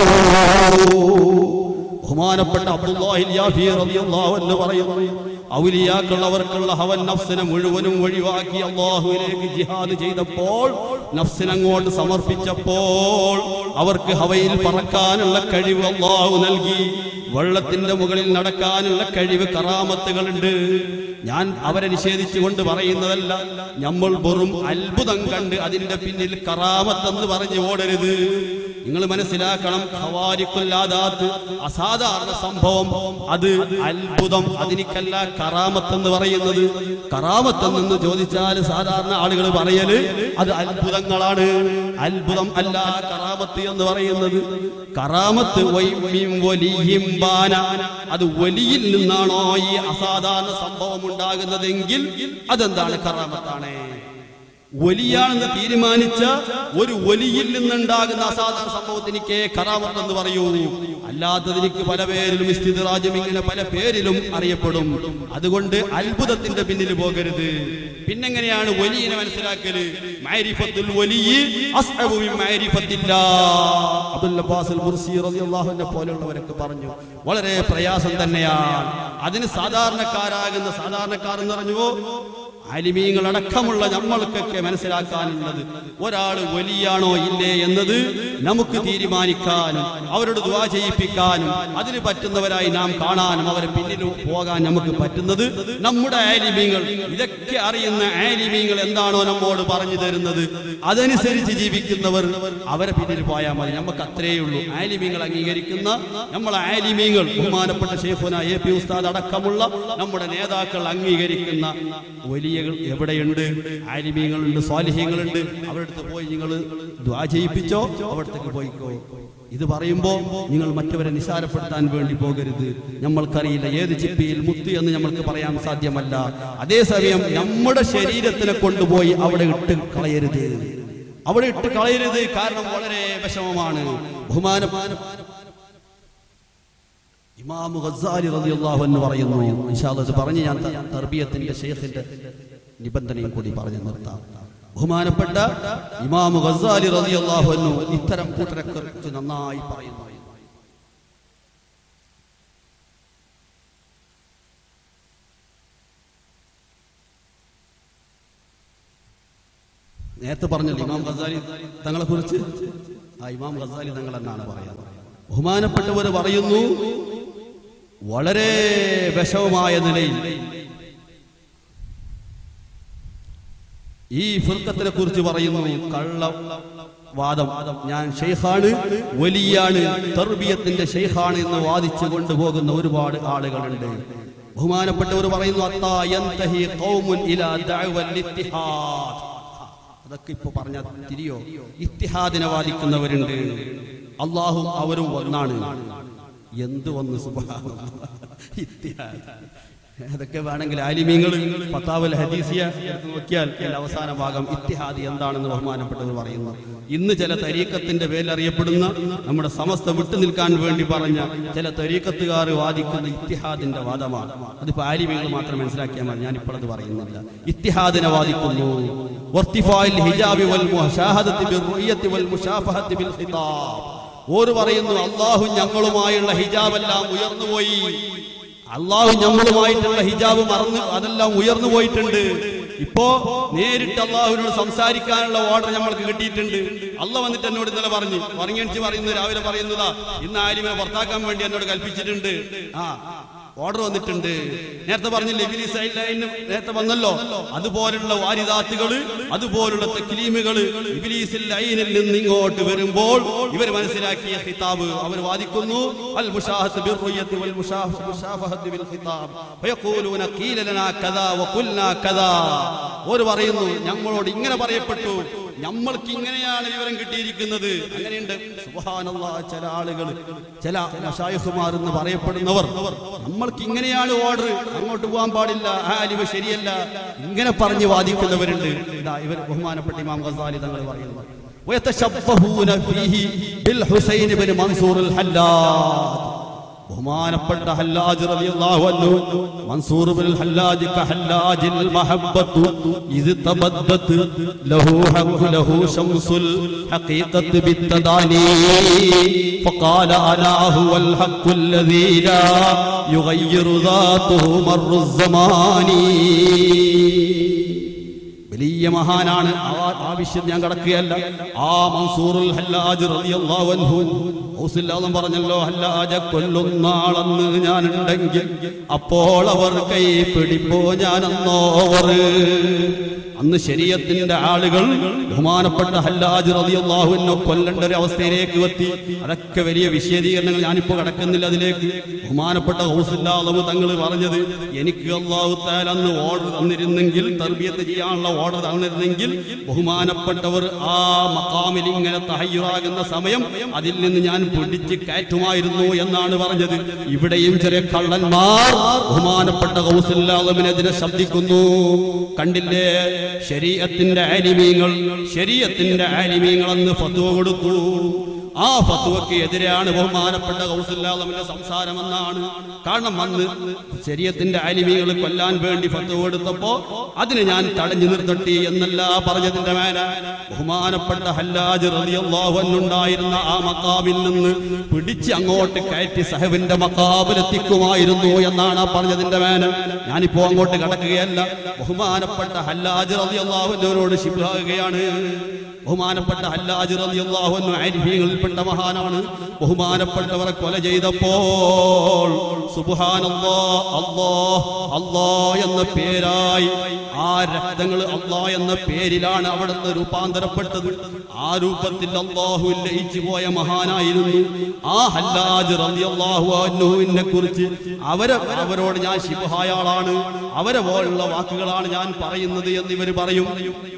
ബഹുമാനപ്പെട്ട അബ്ദുല്ലാഹിൽ യാഫി റളിയല്ലാഹു അൻഹു പറയുന്നു ഔലിയാക്കൾ അവർക്കുള്ള ഹവൻ നഫ്സിനെ മുഴുവനും ഒഴിവാക്കി അള്ളാഹുവിലേക്ക് ജിഹാദ് ചെയ്തപ്പോൾ നഫ്സിനെ അങ്ങോട്ട് സമർപ്പിച്ചപ്പോൾ അവർക്ക് ഹവയിൽ പറക്കാനുള്ള കഴിവ് അള്ളാഹു നൽകി വെള്ളത്തിന്റെ മുകളിൽ നടക്കാനുള്ള കഴിവ് കറാമത്തുകളുണ്ട് ഞാൻ അവരെ നിഷേധിച്ചുകൊണ്ട് പറയുന്നതല്ല നമ്മൾ വെറും അത്ഭുതം കണ്ട് അതിന്റെ പിന്നിൽ കറാമത്തെന്ന് പറഞ്ഞു ഓടരുത് നിങ്ങൾ മനസ്സിലാക്കണം ഖവാരിക്കുല്ലാദാത്ത് അസാധാരണ സംഭവം അത് അത്ഭുതം അതിനിക്കല്ല കറാമത്ത് എന്ന് പറയുന്നത് കറാമത്ത് എന്ന് ചോദിച്ചാൽ സാധാരണ ആളുകൾ പറയല് അത് അത്ഭുതങ്ങളാണ് അത്ഭുതം അല്ല കറാമത്ത് എന്ന് പറയുന്നത് കറാമത്ത് വൈമ്യം വലിയും ബാന അത് വലിയിൽ നിന്നാണോ ഈ അസാധാരണ സംഭവം ഉണ്ടാകുന്നതെങ്കിൽ അതെന്താണ് കറാമത്താണ് വലിയാണെന്ന് തീരുമാനിച്ച ഒരു വലിയിൽ നിന്നുണ്ടാകുന്ന അസാധാരണ സംഭവത്തിനിക്ക് കറാമത്ത് എന്ന് പറയൂ അല്ലാത്തതിനിക്ക് പല പേരിലും ഇസ്തിദ്റാജും ഇങ്ങനെ പല പേരിലും അറിയപ്പെടും അതുകൊണ്ട് അത്ഭുതത്തിന്റെ പിന്നിൽ പോകരുത് പിന്നെങ്ങനെയാണ് വലിയനെ മനസ്സിലാക്കല് മാരിഫത്തുൽ വലിയ അസ്ഹബു മിൻ മാരിഫത്തില്ലാ. അബ്ദുൽ അബ്ബാസ് അൽ മുർസി റളിയല്ലാഹു അൻഹു പോലെയുള്ളവരൊക്കെ പറഞ്ഞു വളരെ പ്രയാസം തന്നെയാണ് അതിന് സാധാരണക്കാരാകുന്ന സാധാരണക്കാർ എന്ന് പറഞ്ഞുവോ ആലിമീങ്ങൾ അടക്കമുള്ള നമ്മൾക്കൊക്കെ മനസ്സിലാക്കാനുള്ളത് ഒരാൾ വലിയാണോ ഇല്ലേ എന്നത് നമുക്ക് തീരുമാനിക്കാനും അവരോട് ദുവാ ചെയ്യിപ്പിക്കാനും അതിന് പറ്റുന്നവരായി നാം കാണാനും അവരെ പിന്നിൽ പോകാൻ നമുക്ക് പറ്റുന്നത് നമ്മുടെ ആലിമീങ്ങൾ ഇതൊക്കെ അറിയുന്ന ആലിമീങ്ങൾ എന്താണോ നമ്മോട് പറഞ്ഞു തരുന്നത് അതനുസരിച്ച് ജീവിക്കുന്നവർ അവരെ പിന്നിൽ പോയാൽ മതി നമുക്ക് അത്രയേ ഉള്ളൂ ആലിമീങ്ങൾ അംഗീകരിക്കുന്ന നമ്മളെ ആലിമീങ്ങൾ ബഹുമാനപ്പെട്ട ഷെയ്ഖുന എ പി ഉസ്താദ് അടക്കമുള്ള നമ്മുടെ നേതാക്കൾ അംഗീകരിക്കുന്ന വലിയകൾ എവിടെയുണ്ട് ആലിമീങ്ങളുണ്ട് സ്വാലിഹ്യങ്ങളുണ്ട് അവരുടെ അടുത്ത് പോയി നിങ്ങൾ ദ്വാ ചെയ്യിപ്പിച്ചോ അവിടത്തേക്ക് പോയിക്കോ ഇത് പറയുമ്പോ നിങ്ങൾ മറ്റവരെ നിസാരപ്പെടുത്താൻ വേണ്ടി പോകരുത് നമ്മൾക്കറിയില്ല ഏത് ചിപ്പിയിൽ മുത്ത് എന്ന് നമ്മൾക്ക് പറയാൻ സാധ്യമല്ല അതേസമയം നമ്മുടെ ശരീരത്തിനെ കൊണ്ടുപോയി അവിടെ ഇട്ട് കളയരുത് അവിടെ ഇട്ട് കളയരുത് കാരണം വളരെ വിഷമമാണ് ബഹുമാനമാന ഇമാമു ഗസാലി റളിയല്ലാഹു അൻഹു പറയുന്നു ഇൻഷാ അല്ലാഹ് ഇത് പറഞ്ഞ് ഞാൻ ത- തർബിയത്തിന്റെ ഷെയ്ഖിന്റെ നിബന്ധനയും കൂടി പറഞ്ഞു നിർത്താം ബഹുമാനപ്പെട്ട ഇമാമു ഗസാലി റളിയല്ലാഹു അൻഹു ഇത്തരം കൂട്ടരെ കുറിച്ച് നന്നായി പറയുന്നു നേരത്തെ പറഞ്ഞല്ലോ ഇമാം ഗസാലി തങ്ങളെ കുറിച്ച് ആ ഇമാം ഗസാലി തങ്ങൾ എന്നാണ് പറയാറ് ബഹുമാനപ്പെട്ടവർ പറയുന്നു വളരെ വിഷമമായ നിലയിൽ ഈ ഫിർക്കത്തിനെ കുറിച്ച് പറയുന്നു കള്ള വാദം ഞാൻ ഷെയ്ഖാണ് വലിയാണ് തർബിയത്തിന്റെ ഷെയ്ഖാണ് എന്ന് വാദിച്ചു കൊണ്ടുപോകുന്ന ഒരുപാട് ആളുകളുണ്ട് ബഹുമാനപ്പെട്ടവർ പറയുന്നു അത്താ യന്തഹി ഖൗമുൻ ഇലാ ദഅവൽ ഇത്തിഹാദ് അതൊക്കെ ഇപ്പൊ പറഞ്ഞ തിരിയോ ഇത്തിഹാദിനെ വാദിക്കുന്നവരുണ്ട് അള്ളാഹും അവരും ഒന്നാണ് എന്ത് വന്ന് സുബ്ഹാനല്ലാഹ്. ഇത്തിഹാദ് അതൊക്കെ വേണമെങ്കിൽ ആലിമീങ്ങൾ പത്താവൽ ഹദീസിയ എടുത്ത് നോക്കിയാൽ അതിന്റെ അവസാന ഭാഗം ഇത്തിഹാദി എന്താണെന്ന് ബഹുമാനപ്പെട്ടവർ പറയുന്നു ഇന്ന് ചില തരീക്കത്തിന്റെ പേരിൽ അറിയപ്പെടുന്ന നമ്മുടെ സമസ്ത വിട്ടു നിൽക്കാൻ വേണ്ടി പറഞ്ഞ ചില തരീക്കത്തുകാർ വാദിക്കുന്ന ഇത്തിഹാദിന്റെ വാദമാണ് അതിപ്പോ ആലിമീങ്ങൾ മാത്രം മനസ്സിലാക്കിയാൽ മതി ഞാൻ ഇപ്പോഴത് പറയുന്നില്ല ഇത്തിഹാദിനെ വാദിക്കുന്നു വർത്തിഫായിൽ ഹിജാബി വൽ മുശാഹദത്തി ബിർ റുയത്തി വൽ മുശാഫഹത്തി ബിൽ ഖിതാബ് ഓര് പറയുന്നു അള്ളാഹു ഞങ്ങളുമായുള്ള ഹിജാബെല്ലാം ഉയർന്നുപോയി അള്ളാഹു ഞങ്ങളുമായിട്ടുള്ള ഹിജാബ് മറന്ന് അതെല്ലാം ഉയർന്നു പോയിട്ടുണ്ട് ഇപ്പോ നേരിട്ട് അള്ളാഹുവിനോട് സംസാരിക്കാനുള്ള ഓർഡർ നമ്മൾക്ക് കിട്ടിയിട്ടുണ്ട് അള്ള വന്നിട്ട് എന്നോട് ഇന്നലെ പറഞ്ഞു പറഞ്ഞിച്ച് പറയുന്നത് രാവിലെ പറയുന്നതാ ഇന്ന് ആരിമെ പുറത്താക്കാൻ വേണ്ടി എന്നോട് കൽപ്പിച്ചിട്ടുണ്ട് ആ ഓർഡർ വന്നിട്ടുണ്ട് നേരത്തെ പറഞ്ഞില്ലേ ഇബിലീസ് ലൈന് നേരത്തെ വന്നല്ലോ അതുപോലുള്ള വാരിദാത്തുകള് അതുപോലുള്ള തെക്ലീമുകള് ഇബിലീസിൽ ലൈനിൽ നിന്ന് ഇങ്ങോട്ട് വരുമ്പോൾ ഇവർ മനസ്സിലാക്കിയ ഖിതാബ് അവർ വാദിക്കുന്നു അൽ മുഷാഹത്ത് ബിർ റുയത്തി വൽ മുഷാഹ- മുഷാഫഹത്ത് ബിൽ ഖിതാബ് ഫയഖൂലൂന ഖീല ലനാ കദാ വഖുൽനാ കദാ ഒരു പറയുന്നു ഞങ്ങളോട് ഇങ്ങനെ പറയപ്പെട്ടു നമ്മൾക്ക് ഇങ്ങനെയാണ് വിവരം കിട്ടിയിരിക്കുന്നത് അങ്ങനെയുണ്ട് സുബ്ഹാനല്ലാ ചില ആളുകൾ ചില മശായിഖുമാർ എന്ന് പറയപ്പെടുന്നവർ നമ്മൾക്ക് ഇങ്ങനെയാണ് ഓർഡർ അങ്ങോട്ട് പോകാൻ പാടില്ല ആ അലിവ് ശരിയല്ല ഇങ്ങനെ പറഞ്ഞ് വാദിക്കുന്നവരുണ്ട് ഇതാ ഇവർ ബഹുമാനപ്പെട്ട ഇമാം ഗസാലി തങ്ങൾ പറയുന്നു ويتشبهون فيه بالحسين بن منصور الحلاج ബഹുമാനപ്പെട്ട ഹല്ലാജ് റളിയല്ലാഹു അൻഹു മൻസൂർ ബിൻ ഹല്ലാജ് കഹല്ലാജിൽ മഹബ്ബത്തു ഇത് തബദ്ദത് ലഹു ഹഖ് ലഹു ശംസുൽ ഹഖീഖത്ത് ബിത്തദാനി فقال انا هو الحق الذي لا يغير ذاته مر الزمان വലിയ മഹാനാണ് ആ ആവശ്യം ഞാൻ കടക്കുകയല്ല ആ മൻസൂറുൽ ഹല്ലാജ് റളിയല്ലാഹു അൻഹു ഔസില്ലാദം പറഞ്ഞല്ലോ ഹല്ലാജ കൊല്ലുന്നാളെന്ന് ഞാനുണ്ടെങ്കിൽ അപ്പോൾ അവർ കൈ പിടിപ്പോ ഞാനെന്നോവർ അന്ന് ശരീരത്തിന്റെ ആളുകൾ ബഹുമാനപ്പെട്ട ഹല്ലാജ് റളിയല്ലാഹുവിനെ കൊല്ലേണ്ട ഒരു അവസ്ഥയിലേക്ക് എത്തി അതൊക്കെ വലിയ വിശദീകരണങ്ങൾ ഞാനിപ്പോ കടക്കുന്നില്ല അതിലേക്ക് ബഹുമാനപ്പെട്ട ഹൗസില്ലാദം തങ്ങൾ പറഞ്ഞത് എനിക്ക് അള്ളാഹു താല അന്ന് ഓർഡർ തന്നിരുന്നെങ്കിൽ തർബിയത്ത് ചെയ്യാനുള്ള ഓർഡർ തന്നിരുന്നെങ്കിൽ ബഹുമാനപ്പെട്ടവർ ആ മക്കാമിൽ ഇങ്ങനെ തഹയ്യുറാകുന്ന സമയം അതിൽ നിന്ന് ഞാൻ പിടിച്ച് കയറ്റുമായിരുന്നു എന്നാണ് പറഞ്ഞത് ഇവിടെയും ചെറിയ കള്ളന്മാർ ബഹുമാനപ്പെട്ട കൗസല്ലാദമിനെതിരെ ശബ്ദിക്കുന്നു കണ്ടില്ലേ ശരീരത്തിന്റെ ആലിമീങ്ങൾ ശരീരത്തിന്റെ ആലിമീങ്ങൾ എന്ന് ഫത്വ കൊടുത്തു ആ ഫത്വക്ക് എതിരെയാണ് ബഹുമാനപ്പെട്ട കൗസല്ലാദമിന്റെ സംസാരമെന്നാണ് കാരണം അന്ന് ശരീരത്തിന്റെ ആലിമീകൾ കൊല്ലാൻ വേണ്ടി ഫത്വ കൊടുത്തപ്പോ അതിന് ഞാൻ തടഞ്ഞു നിർത്തട്ടി എന്നല്ല പറഞ്ഞതിന്റെ മേല ബഹുമാനപ്പെട്ട ഹല്ലാജ് റളിയല്ലാഹു അൻഹു ഉണ്ടായിരുന്ന ആ മക്കാമിൽ നിന്ന് പിടിച്ച് അങ്ങോട്ട് കയറ്റി സഹബിന്റെ മക്കാബിലെത്തിക്കുമായിരുന്നു എന്നാണ് ആ പറഞ്ഞതിന്റെ മേന ഞാനിപ്പോ അങ്ങോട്ട് കടക്കുകയല്ല ബഹുമാനപ്പെട്ട ഹല്ലാജ് റളിയല്ലാഹു അൻഹുവിനോട് ശിബാകുകയാണ് ബഹുമാനപ്പെട്ട ഹല്ലാജ് റളിയല്ലാഹു അൻഹു ആരിഫീങ്ങളിൽപ്പെട്ട മഹാനാണ് ബഹുമാനപ്പെട്ടവരെ കൊല ചെയ്തപ്പോൾ സുബ്ഹാനല്ലാ അല്ലാ അല്ലാ എന്ന പേരായി ആ രക്തങ്ങൾ അല്ലാ എന്ന പേരിലാണ് അവിടുന്ന് രൂപാന്തരപ്പെട്ടത് ആ രൂപത്തിൽ അള്ളാഹു ലയിച്ചു പോയ മഹാനായിരുന്നു ആ ഹല്ലാജ് റളിയല്ലാഹു അൻഹുവിനെ കുറിച്ച് അവരെ അവരോട് ഞാൻ ശിബഹായാളാണ് അവരെ പോലുള്ള വാക്കുകളാണ് ഞാൻ പറയുന്നത് എന്ന് ഇവർ പറയും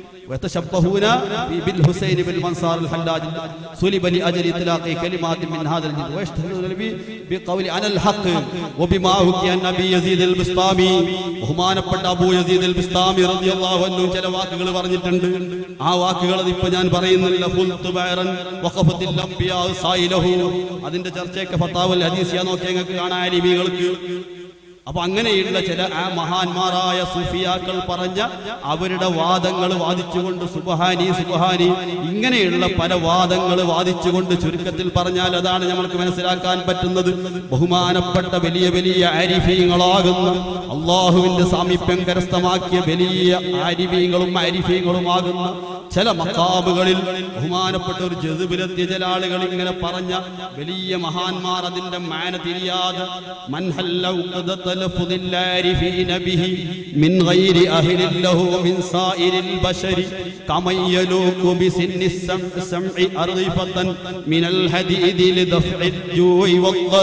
ويتشبهون بالحسين بالمنصار الحلاج سلب لاجل اطلاق كلمات من هذا الجد ويشتهرون به بقول انا الحق وبما حكي عن ابي يزيد البسطامي ബഹുമാനപ്പെട്ട അബൂ യസീദ് അൽ ബിസ്താമി റളിയല്ലാഹു അൻഹു ചില വാക്കുകൾ പറഞ്ഞിട്ടുണ്ട് ആ വാക്കുകൾ ഇപ്പൊ ഞാൻ പറയുന്നില്ല ഫുൽതു ബൈറൻ വഖഫത്തിൽ അംബിയാ സായിലഹു അതിന്റെ ചർച്ചയൊക്കെ ഫത്താവുൽ ഹദീസിയ നോക്കിയാൽ നിങ്ങൾക്ക് കാണാൻ അലിമികൾക്ക് അപ്പൊ അങ്ങനെയുള്ള ചില ആ മഹാന്മാരായ സൂഫിയാക്കൾ പറഞ്ഞ അവരുടെ വാദങ്ങൾ വാദിച്ചുകൊണ്ട് സുബഹാനി സുബഹാനി ഇങ്ങനെയുള്ള പല വാദങ്ങൾ വാദിച്ചുകൊണ്ട് ചുരുക്കത്തിൽ പറഞ്ഞാൽ അതാണ് നമ്മൾക്ക് മനസ്സിലാക്കാൻ പറ്റുന്നത് ബഹുമാനപ്പെട്ട വലിയ വലിയ ആരിഫീങ്ങളാകുന്ന അള്ളാഹുവിന്റെ സാമീപ്യം കരസ്ഥമാക്കിയ വലിയ ആരിഫീങ്ങളും ആരിഫീങ്ങളുമാകുന്ന ചില മക്കാബുകളിൽ ബഹുമാനപ്പെട്ട ഒരു ജതുബിലെത്തിയ ചില ആളുകൾ ഇങ്ങനെ പറഞ്ഞ വലിയ മഹാന്മാർ അതിന്റെ മാന തിരിയാതെ മൻഹല്ല ഉഖദത്തൽ ഫുദിൽ ആരിഫീന ബിഹി മിൻ ഗൈരി അഹ്ലിൻ ലഹു മിൻ സായിരിൽ ബശരി കമയ്യലൂകു ബിസിന്നി സംഇ അർദിഫത്തൻ മിനൽ ഹദീദി ലിദഫഇൽ ജൂഇ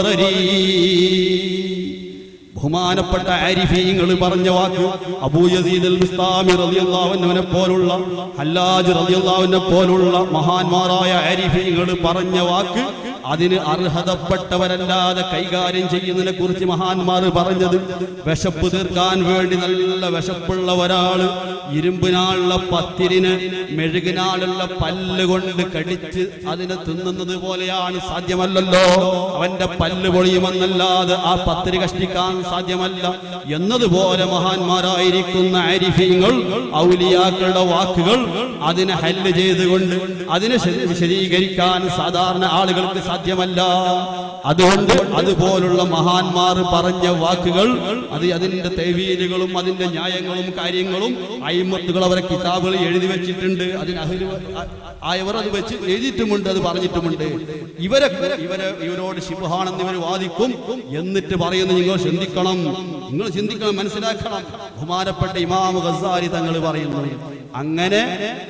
വദ്ദറരി ബഹുമാനപ്പെട്ട ആരിഫീങ്ങൾ പറഞ്ഞ വാക്ക് അബൂ യസീദ് അൽ മുസ്താമി റളിയല്ലാഹു അൻഹുവിനെ പോലുള്ള ഹല്ലാജ് റളിയല്ലാഹു അൻഹു പോലുള്ള മഹാന്മാരായ ആരിഫീങ്ങൾ പറഞ്ഞ വാക്ക് അതിന് അർഹതപ്പെട്ടവരല്ലാതെ കൈകാര്യം ചെയ്യുന്നതിനെ കുറിച്ച് മഹാന്മാർ പറഞ്ഞത് വിശപ്പ് തീർക്കാൻ വേണ്ടി നല്ല വിശപ്പുള്ള ഒരാള് ഇരുമ്പിനാളുള്ള പത്തിരിന് മെഴുകിനാളുള്ള പല്ല് കൊണ്ട് കടിച്ച് അതിനെ തിന്നുന്നത് പോലെയാണ് സാധ്യമല്ലല്ലോ അവന്റെ പല്ല് പൊളിയുമെന്നല്ലാതെ ആ പത്തിരി കഷ്ടിക്കാൻ സാധ്യമല്ല എന്നതുപോലെ മഹാന്മാരായിരിക്കുന്ന ആരിഫ്യങ്ങൾ ഔലിയാക്കളുടെ വാക്കുകൾ അതിനെ ഹല്ല് ചെയ്തുകൊണ്ട് അതിനെ ശരി- വിശദീകരിക്കാൻ സാധാരണ ആളുകൾക്ക് സാധ്യമല്ല അതുകൊണ്ട് അതുപോലുള്ള മഹാന്മാർ പറഞ്ഞ വാക്കുകൾ അത് അതിന്റെ തെവീലുകളും അതിന്റെ ന്യായങ്ങളും കാര്യങ്ങളും അയിമത്തുകൾ അവരെ കിതാബുകൾ എഴുതി വെച്ചിട്ടുണ്ട് അതിന് അഹ്ലു ആയവർ അത് വെച്ച് എഴുതിയിട്ടുമുണ്ട് അത് പറഞ്ഞിട്ടുമുണ്ട് ഇവരെ ഇവരെ ഇവരോട് ശിവഹാണെന്ന് ഇവർ വാദിക്കും എന്നിട്ട് പറയുന്നത് നിങ്ങൾ ചിന്തിക്കണം നിങ്ങൾ ചിന്തിക്കണം മനസ്സിലാക്കണം ബഹുമാനപ്പെട്ട ഇമാം ഗസാരി തങ്ങൾ പറയുന്നു അങ്ങനെ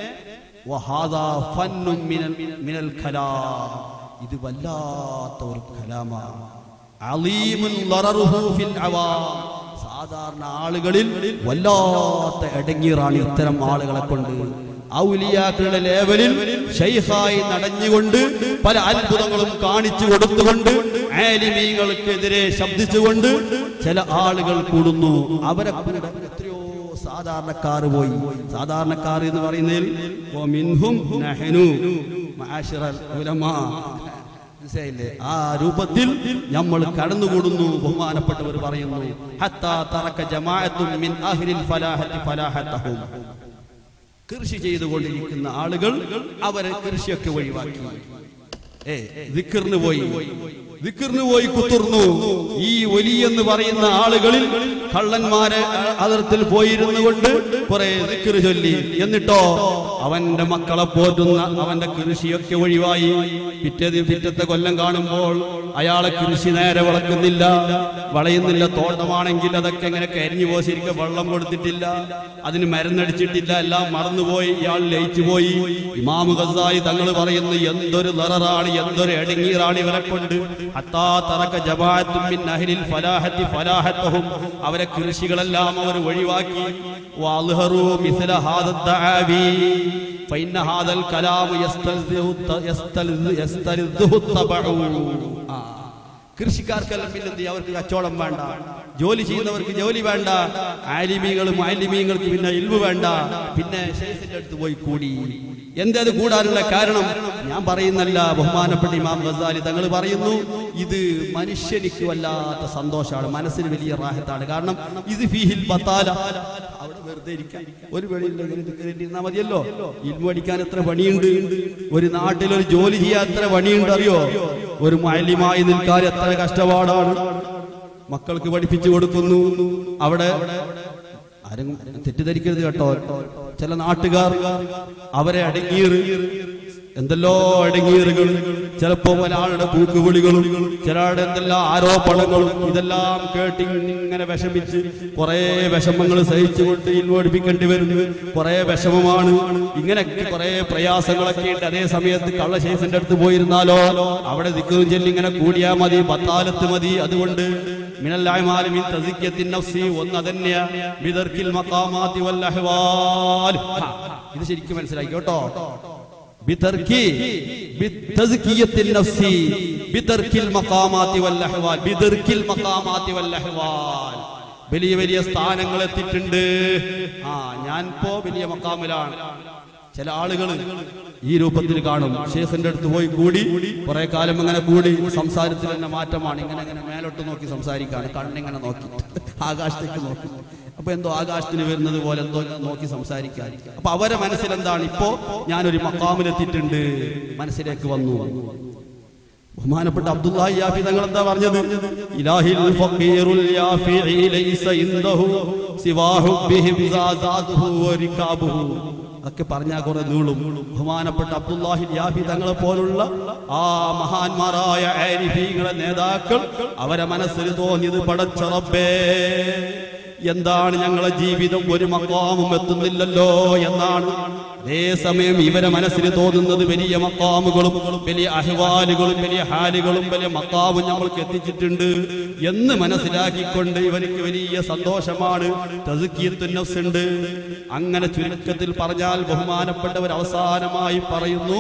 വഹാദാ ഫന്നും മിനൽ മിനൽ കലാം ഇത് വല്ലാത്ത ഒരു കലാമാണ് അലീമുൻ ലററുഹു ഫിൽ അവാം സാധാരണ ആളുകളിൽ വല്ലാത്ത ഇടങ്ങീറാണ് ഇത്തരം ആളുകളെ കൊണ്ട് ഔലിയാക്കളുടെ ലേവലിൽ ഷെയ്ഖായി നടഞ്ഞുകൊണ്ട് പല അത്ഭുതങ്ങളും കാണിച്ചു കൊടുത്തുകൊണ്ട് ആലിമീങ്ങൾക്കെതിരെ ശബ്ദിച്ചുകൊണ്ട് ചില ആളുകൾ കൂടുന്നു അവരെ കൂടെ എത്രയോ സാധാരണക്കാർ പോയി സാധാരണക്കാർ എന്ന് പറയുന്നതിൽ വമിൻഹും നഹ്നു മആശിറൽ ഉലമാ മനസ്സിലായില്ലേ? ആ രൂപത്തിൽ നമ്മൾ കടന്നുകൂടുന്നു ബഹുമാനപ്പെട്ടവർ പറയുന്നു ഹത്താ തറക്ക ജമാഅത്തും മിൻ അഹ്ലിൽ ഫലാഹത്തി ഫലാഹത്തഹും കൃഷി ചെയ്തുകൊണ്ടിരിക്കുന്ന ആളുകൾ അവരെ കൃഷിയൊക്കെ ഒഴിവാക്കി ഏ ദിക്കറിന് പോയി ദിക്കറിന് പോയി കുത്തുർന്നു ഈ ഒലി എന്ന് പറയുന്ന ആളുകളിൽ കള്ളന്മാരെ അതിർത്തിൽ പോയിരുന്നു കൊണ്ട് കുറെ ദിക്കറ് ചൊല്ലി എന്നിട്ടോ അവന്റെ മക്കളെ പോറ്റുന്ന അവന്റെ കൃഷിയൊക്കെ ഒഴിവായി പിറ്റേ പിറ്റത്തെ കൊല്ലം കാണുമ്പോൾ അയാളെ കൃഷി നേരെ വളക്കുന്നില്ല വളയുന്നില്ല തോട്ടമാണെങ്കിൽ അതൊക്കെ ഇങ്ങനെ കരിഞ്ഞു പോശിരിക്ക വെള്ളം കൊടുത്തിട്ടില്ല അതിന് മരുന്നടിച്ചിട്ടില്ല എല്ലാം മറന്നുപോയി ഇയാൾ ലയിച്ചു പോയി ഇമാമു ഗസായി തങ്ങൾ പറയുന്നു എന്തൊരു നിററാണ് എന്തൊരു എടങ്ങീറാണ് ഇവരെ കൊണ്ട് ഹത്താ തറക ജമാഅത്തും മിൻ അഹ്ലിൽ ഫലാഹത്തി ഫലാഹത്തഹും അവരെ കൃഷികളെല്ലാം അവർ ഒഴിവാക്കി വാൽഹറു മിസ്ല ഹാദ ദആവി فإن هذا الكلام يستلذه يستلذ يستلذه الطبع ആ. കൃഷിക്കാർക്കെല്ലാം പിന്നെ എന്ത് ചെയ്യും? അവർക്ക് കച്ചവടം വേണ്ട ജോലി ചെയ്യുന്നവർക്ക് ജോലി വേണ്ട ആലിമീങ്ങളും ആലിമീങ്ങൾക്ക് പിന്നെ ഇൽവ് വേണ്ട പിന്നെ ഷെയ്ഖിന്റെ അടുത്ത് പോയി കൂടി എന്തത് കൂടാനുള്ള കാരണം ഞാൻ പറയുന്നല്ല ബഹുമാനപ്പെട്ട ഇമാം ഗസാലി തങ്ങൾ പറയുന്നു ഇത് മനുഷ്യനിക്ക് വല്ലാത്ത സന്തോഷമാണ് മനസ്സിന് വലിയ റാഹത്താണ് കാരണം ഇത് ഫീഹിൽ ബത്താല അവിടെ വെറുതെ ഇരിക്കാൻ ഒരു വെളിയില്ലെങ്കിൽ ഇത് കയറിയിരുന്നാ മതിയല്ലോ ഇൽമു പഠിക്കാൻ എത്ര പണിയുണ്ട് ഒരു നാട്ടിൽ ഒരു ജോലി ചെയ്യാൻ എത്ര പണിയുണ്ട് അറിയോ ഒരു മാലിന്യമായി നിൽക്കാൻ എത്ര കഷ്ടപ്പാടാണ് മക്കൾക്ക് പഠിപ്പിച്ചു കൊടുക്കുന്നു അവിടെ ആരും തെറ്റിദ്ധരിക്കരുത് കേട്ടോ ചില നാട്ടുകാർ അവരെ അടങ്ങിയേറ് എന്തെല്ലോ അടങ്ങിയേറുകൾ ചിലപ്പോ ഒരാളുടെ കൂക്കുവിളികളും ചിലരുടെ എന്തെല്ലാം ആരോപണങ്ങളും ഇതെല്ലാം കേട്ട് ഇങ്ങനെ വിഷമിച്ച് കുറെ വിഷമങ്ങൾ സഹിച്ചുകൊണ്ട് ഇൻവോടിപ്പിക്കേണ്ടി വരുന്നു കുറെ വിഷമമാണ് ഇങ്ങനെ കുറെ പ്രയാസങ്ങളൊക്കെ ഉണ്ട് അതേ സമയത്ത് കള്ളശേഷന്റെ അടുത്ത് പോയിരുന്നാലോ അവിടെ ദിക്കും ചെല്ലി ഇങ്ങനെ കൂടിയാ മതി പത്താലത്ത് മതി അതുകൊണ്ട് മിനല്ലായ്മാലും ഈ തസിക്കത്തിൻ നഫ്സി ഒന്ന് അതന്നെയാ ബിദർക്കിൽ മഖാമാതി വൽ അഹ്വാൽ ഹാ, ഇത് ശരിക്കും മനസ്സിലാക്കി കേട്ടോ ബിതർക്കി ബിതസ്കിയത്തിൻ നഫ്സി ബിതർക്കിൽ മഖാമാതി വൽ അഹ്വാൽ ബിദർക്കിൽ മഖാമാതി വൽ അഹ്വാൽ വലിയ വലിയ സ്ഥാനങ്ങൾ എത്തിയിട്ടുണ്ട് ആ ഞാൻ ഇപ്പോ വലിയ മക്കാമിലാണ് ചില ആളുകൾ ഈ രൂപത്തിൽ കാണും ഷേഖിന്റെ അടുത്ത് പോയി കൂടി കുറെ കാലം ഇങ്ങനെ കൂടി സംസാരത്തിൽ തന്നെ മാറ്റമാണ് ഇങ്ങനെ ഇങ്ങനെ മേലോട്ട് നോക്കി സംസാരിക്കാണ് കണ്ണിങ്ങനെ നോക്കി ആകാശത്തേക്ക് നോക്കി അപ്പൊ എന്തോ ആകാശത്തിന് വരുന്നത് പോലെ എന്തോ ഇങ്ങനെ നോക്കി സംസാരിക്കാൻ അപ്പൊ അവരെ മനസ്സിൽ എന്താണ് ഇപ്പോ ഞാനൊരു മക്കാമിലെത്തിയിട്ടുണ്ട് മനസ്സിലേക്ക് വന്നു ബഹുമാനപ്പെട്ട അബ്ദുല്ലാഹി യാഫി തങ്ങൾ എന്താ പറഞ്ഞത് ഇലാഹിൽ ഫഖീറുൽ യാഫിഇ ലൈസ ഇൻദഹു സിവാഹു ബിഹിം സാദാതുഹു വരികാബുഹു അതൊക്കെ പറഞ്ഞാൽ കുറെ നീളും ബഹുമാനപ്പെട്ട അബ്ദുല്ലാഹി യാഫി തങ്ങളെ പോലുള്ള ആ മഹാന്മാരായ ആരിഫീങ്ങളെ നേതാക്കൾ അവരെ മനസ്സിൽ തോന്നിയത് പടച്ച റബ്ബേ എന്താണ് ഞങ്ങളെ ജീവിതം ഒരു മക്കാമും എത്തുന്നില്ലല്ലോ എന്നാണ് അതേസമയം ഇവരെ മനസ്സിൽ തോന്നുന്നത് വലിയ മക്കാമുകളും വലിയ അഹ്വാലുകളും വലിയ ഹാലുകളും വലിയ മക്കാവും നമ്മൾക്ക് എത്തിച്ചിട്ടുണ്ട് എന്ന് മനസ്സിലാക്കിക്കൊണ്ട് ഇവർക്ക് വലിയ സന്തോഷമാണ് തസ്കിയത്തുൻ നഫ്സ് ഉണ്ട് അങ്ങനെ ചുരുക്കത്തിൽ പറഞ്ഞാൽ ബഹുമാനപ്പെട്ടവർ അവസാനമായി പറയുന്നു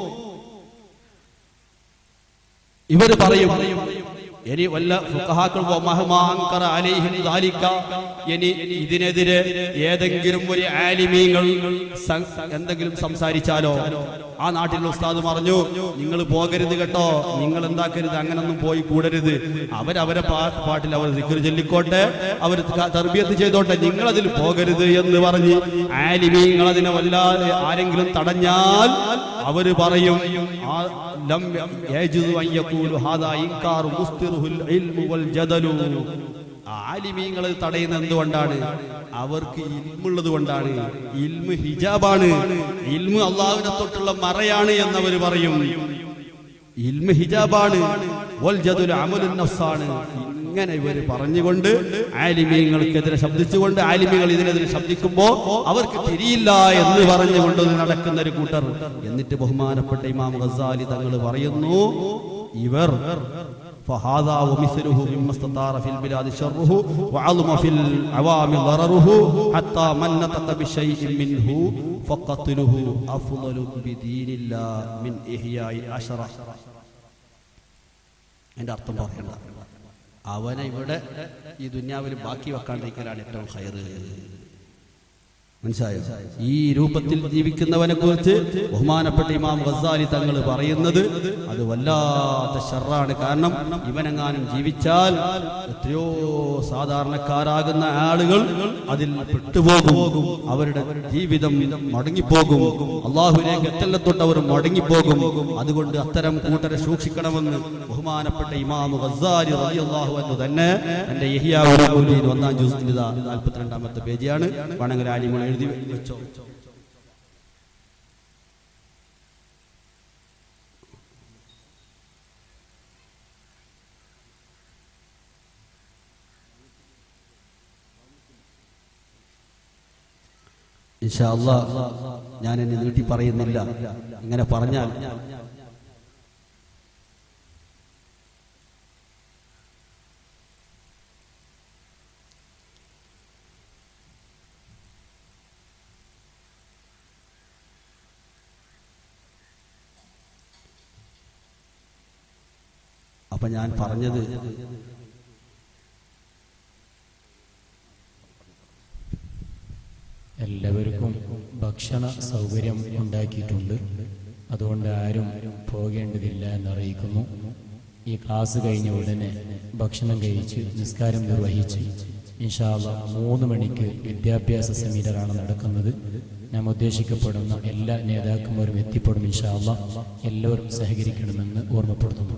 ഇവര് പറയും ഇനി വല്ല ഫുഖഹാക്കൾ വമഹമാങ്കറ അലൈഹിം ദാലിക ഇനി ഇതിനെതിരെ ഏതെങ്കിലും ഒരു ആലിമീങ്ങൾ സം- എന്തെങ്കിലും സംസാരിച്ചാലോ ആ നാട്ടിലെ ഉസ്താദ് പറഞ്ഞു നിങ്ങൾ പോകരുത് കേട്ടോ നിങ്ങൾ എന്താക്കരുത് അങ്ങനൊന്നും പോയി കൂടരുത് അവരവരെ പാ- പാട്ടിൽ അവർ ദിക്ർ ചൊല്ലിക്കോട്ടെ അവർ തർബിയത്ത് ചെയ്തോട്ടെ നിങ്ങൾ അതിൽ പോകരുത് എന്ന് പറഞ്ഞ് ആലിമീങ്ങൾ അതിനെ വല്ലാതെ ആരെങ്കിലും തടഞ്ഞാൽ അവര് പറയും ആ ലം യജ്ദു അൻ യഖൂലു ഹാദാ ഇൻകാറു മുസ്തിറുൽ ഇൽമു വൽ ജദലു ആലിമീങ്ങൾ തടയുന്നത് എന്തുകൊണ്ടാണ് അവർക്ക് ഇൽമുള്ളത് കൊണ്ടാണ് ഇൽമ് ഹിജാബാണ് ഇൽമ് അള്ളാഹുവിനെ തൊട്ടുള്ള മറയാണ് എന്നവർ പറയും ഇൽമ ഹിജാബാണ് വൽ ജദുൽ അമലുൻ നഫ്സാണ് ഇങ്ങനെ ഇവർ പറഞ്ഞുകൊണ്ട് ആലിമീങ്ങൾക്കെതിരെ ശബ്ദിച്ചുകൊണ്ട് ആലിമീങ്ങൾ ഇതിനെതിരെ ശബ്ദിക്കുമ്പോ അവർക്ക് തിരിയില്ല എന്ന് പറഞ്ഞുകൊണ്ട് നടക്കുന്ന ഒരു കൂട്ടർ എന്നിട്ട് ബഹുമാനപ്പെട്ട ഇമാം ഗസാലി തങ്ങൾ പറയുന്നു ഇവർ فهذا ومثله مما استطار في البلاد شره وعظم في العوام ضرره حتى من نطق بشيء منه فقتله أفضل بدين الله من إحياء عشرة എൻ്റെ അർത്ഥം പറയണ്ട അവനെ ഇവിടെ ഈ ദുന്യാവിൽ ബാക്കി വെക്കാണ്ടിരിക്കലാണ് ഏറ്റവും ഹയറ് മനസ്സിലായോ ഈ രൂപത്തിൽ ജീവിക്കുന്നവനെ കുറിച്ച് ബഹുമാനപ്പെട്ട ഇമാം ഗസാലി തങ്ങൾ പറയുന്നത് അത് വല്ലാത്ത ഷർറാണ് കാരണം ഇവനെങ്ങാനും ജീവിച്ചാൽ എത്രയോ സാധാരണക്കാരാകുന്ന ആളുകൾ അതിൽ പെട്ടുപോകും അവരുടെ ജീവിതം മടങ്ങിപ്പോകും അള്ളാഹുവിലേക്ക് എത്തല്ലത്തൊട്ട് അവർ മടങ്ങിപ്പോകും അതുകൊണ്ട് അത്തരം കൂട്ടരെ സൂക്ഷിക്കണമെന്ന് ബഹുമാനപ്പെട്ട ഇമാം ഗസാലി റളിയല്ലാഹു അൻഹു തന്നെ എന്റെ യഹിയാവുൽ ഒന്നാം ജൂസിന്റെ നാൽപ്പത്തിരണ്ടാമത്തെ പേജിയാണ് വണങ്ങൽ ആലിമുൾ എഴുതി വെച്ചോ ഇൻഷാ അല്ലാ ഞാൻ എന്നെ നീട്ടി പറയുന്നില്ല ഇങ്ങനെ പറഞ്ഞാൽ അപ്പൊ ഞാൻ പറഞ്ഞത് എല്ലാവർക്കും ഭക്ഷണ സൗകര്യം ഉണ്ടാക്കിയിട്ടുണ്ട് അതുകൊണ്ട് ആരും പോകേണ്ടതില്ല എന്നറിയിക്കുന്നു ഈ ക്ലാസ് കഴിഞ്ഞ ഉടനെ ഭക്ഷണം കഴിച്ച് നിസ്കാരം നിർവഹിച്ച് ഇൻഷാല്ല മൂന്ന് മണിക്ക് വിദ്യാഭ്യാസ സെമിനാറാണ് നടക്കുന്നത് നാം ഉദ്ദേശിക്കപ്പെടുന്ന എല്ലാ നേതാക്കന്മാരും എത്തിപ്പെടും ഇൻഷാല്ല എല്ലാവരും സഹകരിക്കണമെന്ന് ഓർമ്മപ്പെടുത്തുന്നു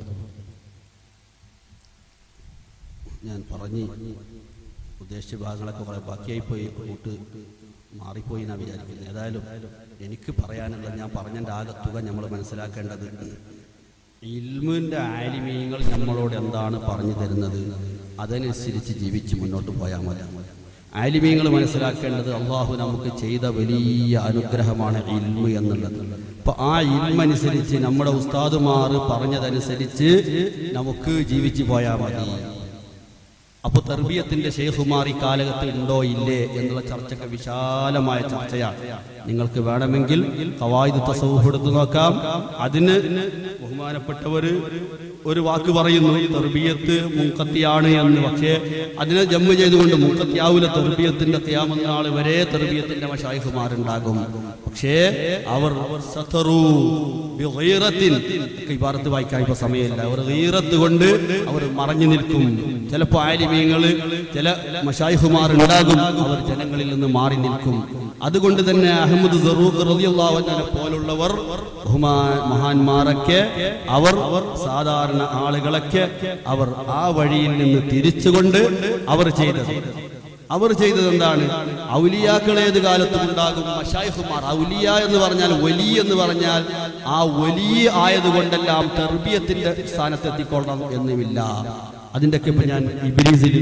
ഞാൻ പറഞ്ഞ് ഉദ്ദേശിച്ച ഭാഗങ്ങളൊക്കെ കുറെ ബാക്കിയായി പോയി കൂട്ട് മാറിപ്പോയി എന്നാണ് വിചാരിക്കുന്നത് ഏതായാലും എനിക്ക് പറയാനുള്ള ഞാൻ പറഞ്ഞതിൻ്റെ ആകെ തുക നമ്മൾ മനസ്സിലാക്കേണ്ടത് ഇൽമിൻ്റെ ആലിമീങ്ങൾ നമ്മളോട് എന്താണ് പറഞ്ഞു തരുന്നത് അതനുസരിച്ച് ജീവിച്ച് മുന്നോട്ട് പോയാൽ മതി ആലിമീങ്ങൾ മനസ്സിലാക്കേണ്ടത് അള്ളാഹു നമുക്ക് ചെയ്ത വലിയ അനുഗ്രഹമാണ് ഇൽമ് എന്നുള്ളത് അപ്പൊ ആ ഇൽമനുസരിച്ച് നമ്മുടെ ഉസ്താദുമാർ പറഞ്ഞതനുസരിച്ച് നമുക്ക് ജീവിച്ചു പോയാൽ മതി അപ്പൊ തെർബിയത്തിന്റെ ഷെയ്ഖുമാർ ഈ കാലഘട്ടത്തിൽ ഉണ്ടോ ഇല്ലേ എന്നുള്ള ചർച്ചയ്ക്ക് വിശാലമായ ചർച്ചയാണ് നിങ്ങൾക്ക് വേണമെങ്കിൽ കവായത് തസവുഫ് എടുത്തു നോക്കാം അതിന് ബഹുമാനപ്പെട്ടവര് ഒരു വാക്ക് പറയുന്നു തെർബിയത്ത് മുക്കത്തിയാണ് എന്ന് പക്ഷേ അതിനെ ജമ്മു ചെയ്തുകൊണ്ട് മുക്കത്തിയാവൂല തെർബിയത്തിന്റെ ത്യാമെന്ന ആൾ വരെ തെർബിയത്തിന്റെ മഷായിഖുമാരുണ്ടാകും പക്ഷേ അവർ സതറു ബിഗൈറത്തിൻ ഒക്കെ ഇബാറത്ത് വായിക്കാൻ ഇപ്പൊ സമയമില്ല അവർ ഗീറത്ത് കൊണ്ട് അവർ മറഞ്ഞു നിൽക്കും ചിലപ്പോൾ ആലിമീങ്ങള് ചില മഷായിഹുമാർ ഉണ്ടാകും അവർ ജനങ്ങളിൽ നിന്ന് മാറി നിൽക്കും അതുകൊണ്ട് തന്നെ അഹമ്മദ് സറൂഖ് റളിയല്ലാഹു അൻഹുവിനെ പോലുള്ളവർ ബഹുമാ മഹാന്മാരൊക്കെ അവർ സാധാരണ ആളുകളൊക്കെ അവർ ആ വഴിയിൽ നിന്ന് തിരിച്ചുകൊണ്ട് അവർ ചെയ്തത് അവർ ചെയ്തത് എന്താണ് ഔലിയാക്കൾ ഏത് കാലത്തും ഉണ്ടാകും മഷായിഹുമാർ ഔലിയ എന്ന് പറഞ്ഞാൽ വലിയ എന്ന് പറഞ്ഞാൽ ആ വലിയ ആയതുകൊണ്ടെല്ലാം തെർബിയത്തിന്റെ സ്ഥാനത്തെത്തിക്കൊള്ളണം എന്നുമില്ല അതിൻ്റെയൊക്കെ ഇപ്പൊ ഞാൻ ഇബിലീസിൽ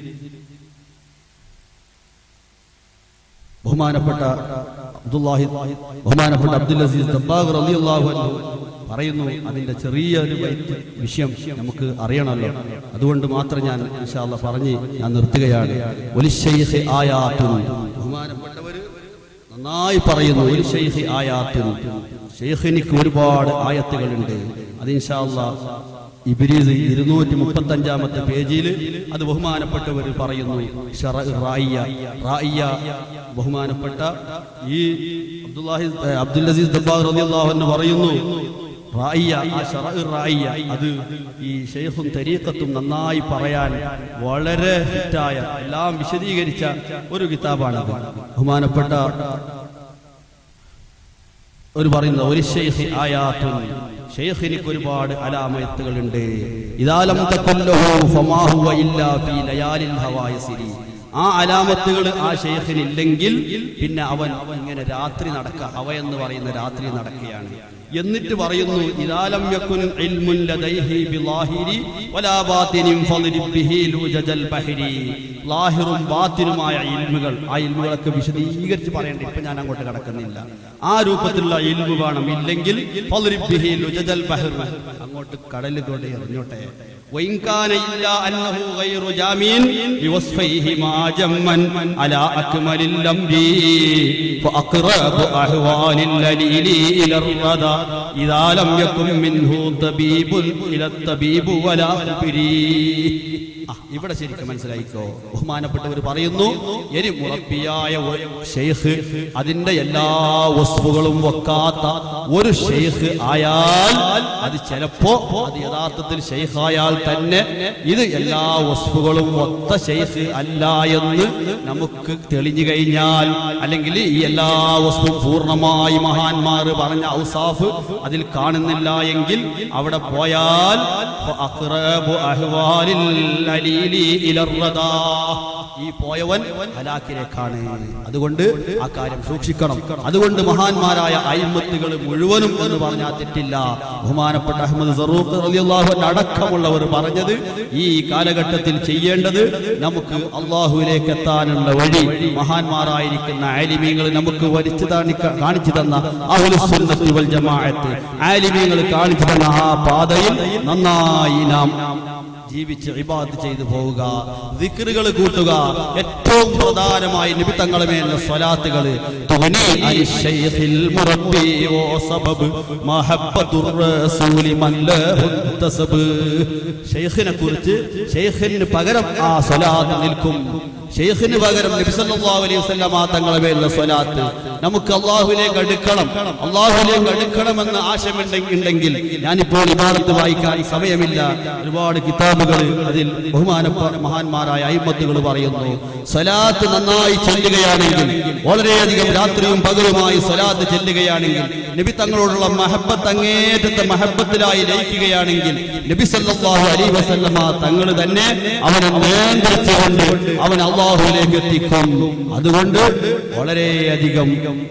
ബഹുമാനപ്പെട്ട അബ്ദുല്ലാഹി ബഹുമാനപ്പെട്ട അബ്ദുൽ അസീസ് ദബ്ബാഗ് റളിയല്ലാഹു അൻഹു പറയുന്നു അതിന്റെ ചെറിയൊരു വൈദ്യ വിഷയം നമുക്ക് അറിയണമല്ലോ അതുകൊണ്ട് മാത്രം ഞാൻ ഇൻഷാ അല്ലാഹ് പറഞ്ഞ് ഞാൻ നിർത്തുകയാണ് ഒലിശൈഖി ആയാത്തുൻ ബഹുമാനപ്പെട്ടവര് നന്നായി പറയുന്നു ഒരു ഷെയ്ഖി ആയാത്തുൻ ഷെയ്ഖിനിക്ക് ഒരുപാട് ആയത്തുകളുണ്ട് അത് ഇൻഷാ അല്ലാഹ് ഇബ്രീസ് ഇരുന്നൂറ്റി മുപ്പത്തി അഞ്ചാമത്തെ പേജിൽ അത് ബഹുമാനപ്പെട്ടവർ പറയുന്നു ഷറ റായിയ റായിയ ബഹുമാനപ്പെട്ട ഈ അബ്ദുല്ലാഹി ഏ, അബ്ദുൽ അസീസ് ദബ്ബാഗ് റളിയല്ലാഹു അൻഹു പറയുന്നു റായിയ ആ ഷറ റായിയ അത് ഈ ഷെയ്ഖും തരീഖത്തും നന്നായി പറയാൻ വളരെ ഫിറ്റായ എല്ലാം വിശദീകരിച്ച ഒരു കിതാബാണത് ബഹുമാനപ്പെട്ട ഒരു പറയുന്ന ഒരു ഷെയ്ഖ് ആയാത്തുൻ ഷെയ്ഖിനിക്ക് ഒരുപാട് അലാമയത്തുകളുണ്ട് ഇതാലം തക്കൊല്ലഹു ഫമാഹുവ ഇല്ലാ ഫീ ലയാലിൽ ഹവായസിരി ആ അലാമത്തുകൾ ആ ഷെയ്ഖിനില്ലെങ്കിൽ പിന്നെ അവൻ ഇങ്ങനെ രാത്രി നടക്കുക ഹവ എന്ന് പറയുന്ന രാത്രി നടക്കുകയാണ് എന്നിട്ട് പറയുന്നു ഇതാലം യക്കുൻ ഇൽമുൻ ലദൈഹി ബിലാഹിരി വലാ ബാത്തിനിൻ ഫളിബ് ബിഹി ലൂജജൽ ബഹരി ലാഹിറും ബാത്തിനുമായ ഇൽമുകൾ ആ ഇൽമുകളൊക്കെ വിശദീകരിച്ച് പറയേണ്ട ഇപ്പൊ ഞാൻ അങ്ങോട്ട് കടക്കുന്നില്ല ആ രൂപത്തിലുള്ള ഇൽമു വേണം ഇല്ലെങ്കിൽ ഫളിബ് ബിഹി ലൂജജൽ ബഹർ അങ്ങോട്ട് കടലിൽ കൊണ്ട് എറിഞ്ഞോട്ടെ وإن كان إلا أنه غير جامين بوصفيهما جما على أكمل الأمر فأقرب أحوال الليل إلى الردى إذا لم يكن منه طبيب إلى الطبيب ولا خبري ആ, ഇവിടെ ശരിക്കും മനസ്സിലായിക്കോ ബഹുമാനപ്പെട്ടവർ പറയുന്നു എരി മുറപ്പിയായ ഒരു ഷെയ്ഖ് അതിന്റെ എല്ലാ വസ്തുക്കളും വെക്കാത്ത ഒരു ഷെയ്ഖ് ആയാൽ അത് ചിലപ്പോ അത് യഥാർത്ഥത്തിൽ ഷെയ്ഖ് ആയാൽ തന്നെ ഇത് എല്ലാ വസ്തുക്കളും ഒത്ത ഷെയ്ഖ് അല്ല എന്ന് നമുക്ക് തെളിഞ്ഞു കഴിഞ്ഞാൽ അല്ലെങ്കിൽ ഈ എല്ലാ വസ്തുവും പൂർണ്ണമായി മഹാന്മാർ പറഞ്ഞ ഔസാഫ് അതിൽ കാണുന്നില്ല എങ്കിൽ അവിടെ പോയാൽ ഫഅഖ്റബു അഹ്വാലിൽ അലീലി ഇലർറദാ. ഈ പോയവൻ ഹലാക്കിലേക്കാണ് അതുകൊണ്ട് ആ കാര്യം സൂക്ഷിക്കണം അതുകൊണ്ട് മഹാന്മാരായ അയിമത്തുകൾ മുഴുവനും എന്ന് പറഞ്ഞാൽ തെറ്റില്ല ബഹുമാനപ്പെട്ട അഹമ്മദ് സറൂഖ് റളിയല്ലാഹു അൻഹു അടക്കമുള്ളവർ പറഞ്ഞത് ഈ കാലഘട്ടത്തിൽ ചെയ്യേണ്ടത് നമുക്ക് അള്ളാഹുവിലേക്ക് എത്താനുള്ള വഴി മഹാന്മാരായിരിക്കുന്ന ആലിമീങ്ങൾ നമുക്ക് വരിച്ചു താണിക്ക- കാണിച്ചു തന്ന അഹ്ലുസുന്നത്തി വൽ ജമാഅത്ത് ആലിമീങ്ങൾ കാണിച്ചു തന്ന ആ പാതയിൽ നന്നായി നാം ജീവിച്ച് ഇബാദ് ചെയ്തു പോവുക ദിക്റുകൾ കൂട്ടുക ഏറ്റവും പ്രധാനമായി നിബിത്തങ്ങളെ മേലുള്ള സ്വലാത്തുകൾ തുനി അലി ശൈഖിൽ മുറബ്ബി ഓ സബബ് മഹബ്ബത്തുർ റസൂലി മൻ ലഹു തസബ് ഷെയ്ഖിനെ കുറിച്ച് ഷെയ്ഖിന് പകരം ആ സ്വലാത്ത് നിൽക്കും ഷെയ്ഖിന് പകരം നബി സല്ലല്ലാഹു അലൈഹി വസല്ലമ തങ്ങളെ മേലുള്ള സ്വലാത്ത് നമുക്ക് അള്ളാഹുവിലേക്ക് അടുക്കണം അള്ളാഹുവിലേക്ക് അടുക്കണമെന്ന് ആശയമുണ്ടെങ്കിൽ ഞാനിപ്പോൾ ഇബാദത്ത് വായിക്കാൻ സമയമില്ല ഒരുപാട് കിതാബുകൾ അതിൽ ബഹുമാനപ്പെട്ട മഹാന്മാരായ അയിമത്തുകൾ പറയുന്നു സ്വലാത്ത് നന്നായി ചൊല്ലുകയാണെങ്കിൽ വളരെയധികം രാത്രിയും പകലുമായി സ്വലാത്ത് ചെല്ലുകയാണെങ്കിൽ നബി തങ്ങളോടുള്ള മഹബത്ത് അങ്ങേറ്റത്തെ മഹബത്തിലായി ലയിക്കുകയാണെങ്കിൽ നബി സല്ലല്ലാഹു അലൈഹി വസല്ലമ തങ്ങൾ തന്നെ അവനെ നിയന്ത്രിച്ചുകൊണ്ട് അവൻ അള്ളാഹുവിലേക്ക് എത്തിക്കും അതുകൊണ്ട് വളരെയധികം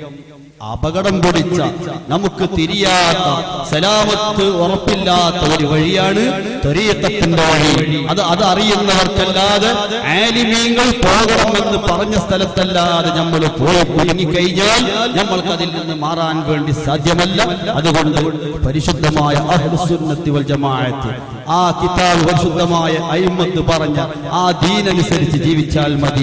അപകടം പിടിച്ച നമുക്ക് തിരിയാത്ത സലാമത്ത് ഉറപ്പില്ലാത്ത ഒരു വഴിയാണ് തെറിയത്തത്തിന്റെ വഴി അത് അത് അറിയുന്നവർക്കല്ലാതെ ആലിമീങ്ങൾ പോകണമെന്ന് പറഞ്ഞ സ്ഥലത്തല്ലാതെ നമ്മൾ പോയി കുടുങ്ങിക്കഴിഞ്ഞാൽ നമ്മൾക്ക് അതിൽ നിന്ന് മാറാൻ വേണ്ടി സാധ്യമല്ല അതുകൊണ്ട് പരിശുദ്ധമായ അഹ്ലുസുന്നത്തി വൽ ജമാഅത്ത് ആ കിതാബ് പരിശുദ്ധമായ അയിമത്ത് പറഞ്ഞ ആ ദീനനുസരിച്ച് ജീവിച്ചാൽ മതി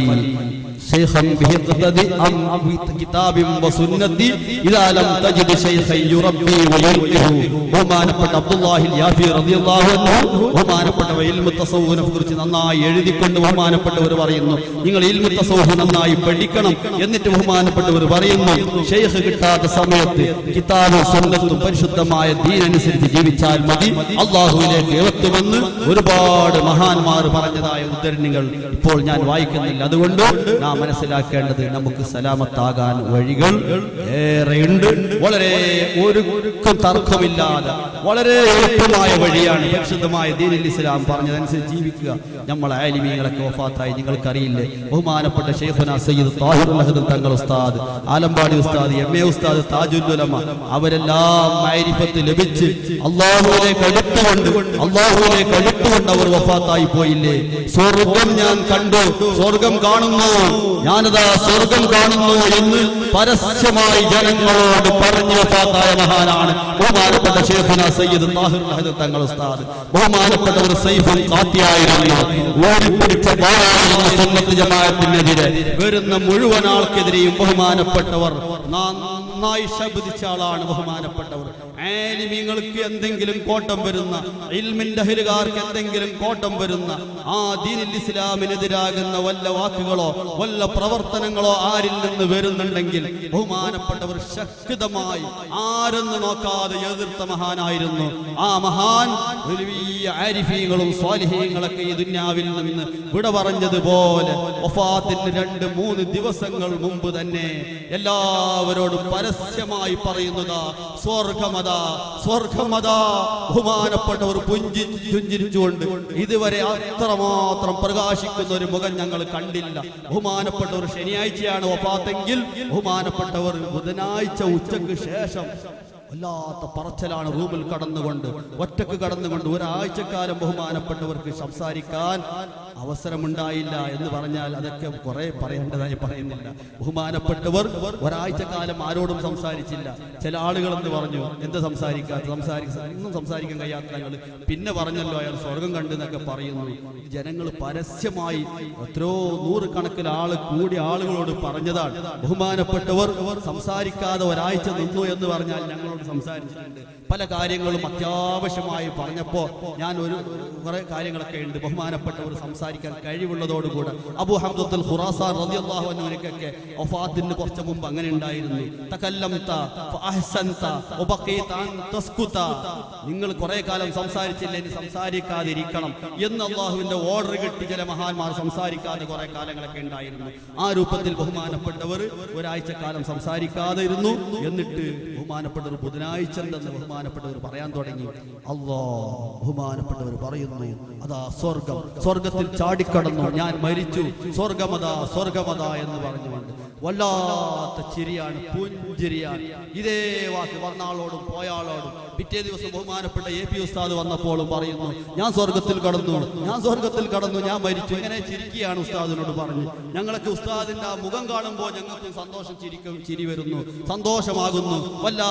شيخا به اقتدي أم بكتاب وسنة إذا لم تجد شيخا يربي وينقه ബഹുമാനപ്പെട്ട അബ്ദുല്ലാഹിൽ യാഫി റളിയല്ലാഹു അൻഹു ബഹുമാനപ്പെട്ട ഇൽമു തസവ്വുനെ കുറിച്ച് നന്നായി എഴുതിക്കൊണ്ട് ബഹുമാനപ്പെട്ടവർ പറയുന്നു നിങ്ങൾ ഇൽമു തസവ്വുഫ് നന്നായി പഠിക്കണം എന്നിട്ട് ബഹുമാനപ്പെട്ടവർ പറയുന്നു ഷെയ്ഖ് കിട്ടാത്ത സമയത്ത് കിതാബും സുന്നത്തും പരിശുദ്ധമായ ദീനനുസരിച്ച് ജീവിച്ചാൽ മതി അള്ളാഹുവിലേക്ക് എത്തുമെന്ന് ഒരുപാട് മഹാന്മാർ പറഞ്ഞതായ ഉദ്ധരണികൾ ഇപ്പോൾ ഞാൻ വായിക്കുന്നില്ല അതുകൊണ്ട് നാം മനസ്സിലാക്കേണ്ടത് നമുക്ക് സലാമത്താകാൻ വഴികൾ ഏറെയുണ്ട് വളരെ ഒരു തർക്കമില്ലാതെ വളരെ എളുപ്പമായ വഴിയാണ് പരിശുദ്ധമായ ദീനിൽ ഇസ്ലാം പറഞ്ഞതനുസരിച്ച് ജീവിക്കുക നമ്മൾ ആലിമീങ്ങളൊക്കെ വഫാത്തായി നിങ്ങൾക്കറിയില്ലേ ബഹുമാനപ്പെട്ട ഷെയ്ഖുന സയ്യിദ് താഹിർ അഹദ് തങ്ങൾ ഉസ്താദ് ആലമ്പാടി ഉസ്താദ് എം എ ഉസ്താദ് താജുദ്ദുലമ അവരെല്ലാം മാരിഫത്ത് ലഭിച്ച് അള്ളാഹുവിലേക്ക് അടുത്തുകൊണ്ട് അള്ളാഹുവിലേക്ക് അടുത്തുകൊണ്ട് അവർ വഫാത്തായി പോയില്ലേ സ്വർഗം ഞാൻ കണ്ടു സ്വർഗം കാണുന്നു ഞാനതാ സ്വർഗം കാണുന്നു എന്ന് പരസ്യമായി ജനങ്ങളോട് പറഞ്ഞു വഫാത്തായ മഹാനാണ് ബഹുമാനപ്പെട്ട ഷേഖുന സയ്യിദ് താഹിർ അഹദ് തങ്ങൾ ഉസ്താദ് ബഹുമാനപ്പെട്ട ഒരു സൈഫുൽ കാത്തിയായിരുന്നു ഓടിപ്പിടിച്ച ബാലായിരുന്ന സുന്നത്ത് ജമാഅത്തിനെതിരെ വരുന്ന മുഴുവൻ ആൾക്കെതിരെയും ബഹുമാനപ്പെട്ടവർ നന്നായി ശബ്ദിച്ച ആളാണ് ബഹുമാനപ്പെട്ടവർ ആലിമീങ്ങൾക്ക് എന്തെങ്കിലും കോട്ടം വരുന്ന ഇൽമിന്റെ അഹിലുകാർക്ക് എന്തെങ്കിലും കോട്ടം വരുന്ന ആ ദീനിൽ ഇസ്ലാമിനെതിരാകുന്ന വല്ല വാക്കുകളോ വല്ല പ്രവർത്തനങ്ങളോ ആരിൽ നിന്ന് വരുന്നുണ്ടെങ്കിൽ ബഹുമാനപ്പെട്ടവർ ശക്തമായി ആരെന്ന് നോക്കാതെ എതിർത്ത മഹാനായിരുന്നു ആ മഹാൻ വലിയ ആരിഫീങ്ങളും സ്വാലിഹീങ്ങളൊക്കെ ഈ ദുന്യാവിൽ നിന്ന് വിട പറഞ്ഞതുപോലെ വഫാത്തിന് രണ്ട് മൂന്ന് ദിവസങ്ങൾ മുമ്പ് തന്നെ എല്ലാവരോടും പരസ്യമായി പറയുന്നതാ സ്വർഗമതാ സ്വർഗമതാ ബഹുമാനപ്പെട്ടവർ പുഞ്ചി പുഞ്ചിരിച്ചുകൊണ്ട് ഇതുവരെ അത്രമാത്രം പ്രകാശിക്കുന്ന ഒരു മുഖം ഞങ്ങൾ കണ്ടില്ല ബഹുമാനപ്പെട്ടവർ ശനിയാഴ്ചയാണ് വഫാത്തെങ്കിൽ ബഹുമാനപ്പെട്ടവർ ബുധനാഴ്ച ഉച്ചക്ക് ശേഷം വല്ലാത്ത പറച്ചലാണ് റൂമിൽ കടന്നുകൊണ്ട് ഒറ്റക്ക് കടന്നുകൊണ്ട് ഒരാഴ്ചക്കാലം ബഹുമാനപ്പെട്ടവർക്ക് സംസാരിക്കാൻ അവസരമുണ്ടായില്ല എന്ന് പറഞ്ഞാൽ അതൊക്കെ കുറെ പറയേണ്ടതായി പറയുന്നില്ല ബഹുമാനപ്പെട്ടവർ ഒരാഴ്ചക്കാലം ആരോടും സംസാരിച്ചില്ല ചില ആളുകൾ എന്ന് പറഞ്ഞു എന്ത് സംസാരിക്കാത്ത സംസാരിക്ക ഒന്നും സംസാരിക്കാൻ കഴിയാത്ത ഞങ്ങൾ പിന്നെ പറഞ്ഞല്ലോ അയാൾ സ്വർഗം കണ്ടു എന്നൊക്കെ പറയുന്നു ജനങ്ങൾ പരസ്യമായി എത്രയോ നൂറുകണക്കിന് ആള് കൂടി ആളുകളോട് പറഞ്ഞതാണ് ബഹുമാനപ്പെട്ടവർ സംസാരിക്കാതെ ഒരാഴ്ച നിന്നു എന്ന് പറഞ്ഞാൽ ഞങ്ങളോട് സംസാരിച്ചിട്ടുണ്ട് പല കാര്യങ്ങളും അത്യാവശ്യമായി പറഞ്ഞപ്പോ ഞാൻ ഒരു കുറെ കാര്യങ്ങളൊക്കെ ഉണ്ട് ബഹുമാനപ്പെട്ടവർ സംസാരിക്കാൻ കഴിവുള്ളതോടുകൂടെ അബു ഹംദത്തുൽ ഖുറാസാൻ റളിയല്ലാഹു അൻഹുവിനൊക്കെ വഫാത്തിന് കുറച്ച് മുമ്പ് അങ്ങനെ ഉണ്ടായിരുന്നു തകല്ലംത ഫഅഹ്സൻത വബഖീത അൻ തസ്കുത നിങ്ങൾ കുറെ കാലം സംസാരിച്ചില്ല ഇനി സംസാരിക്കാതിരിക്കണം എന്ന് അള്ളാഹുവിന്റെ ഓർഡർ കിട്ടി ചില മഹാന്മാർ സംസാരിക്കാതെ കുറെ കാലങ്ങളൊക്കെ ഉണ്ടായിരുന്നു ആ രൂപത്തിൽ ബഹുമാനപ്പെട്ടവർ ഒരാഴ്ച കാലം സംസാരിക്കാതെ ഇരുന്നു എന്നിട്ട് ബഹുമാനപ്പെട്ടവർ ബുധനാഴ്ച ഉണ്ടെന്ന് ബഹുമാനപ്പെട്ടവർ പറയാൻ തുടങ്ങി അള്ളാ ബഹുമാനപ്പെട്ടവർ പറയുന്നു അതാ സ്വർഗം സ്വർഗത്തിൽ ചാടിക്കടന്നു ഞാൻ മരിച്ചു സ്വർഗമതാ സ്വർഗമതാ എന്ന് പറഞ്ഞുകൊണ്ട് വല്ലാത്ത ചിരിയാണ് പുഞ്ചിരിയാണ് ഇതേ വാക്ക് വന്നാളോടും പോയാളോടും പിറ്റേ ദിവസം ബഹുമാനപ്പെട്ട എ പി ഉസ്താദ് വന്നപ്പോഴും പറയുന്നു ഞാൻ സ്വർഗത്തിൽ കടന്നു ഞാൻ സ്വർഗത്തിൽ കടന്നു ഞാൻ മരിച്ചു ഇങ്ങനെ ചിരിക്കുകയാണ് ഉസ്താദിനോട് പറഞ്ഞു ഞങ്ങളൊക്കെ ഉസ്താദിന്റെ ആ മുഖം കാണുമ്പോൾ ഞങ്ങൾക്ക് സന്തോഷം ചിരിക്കും ചിരി വരുന്നു സന്തോഷമാകുന്നു വല്ലാത്ത സന്തോഷം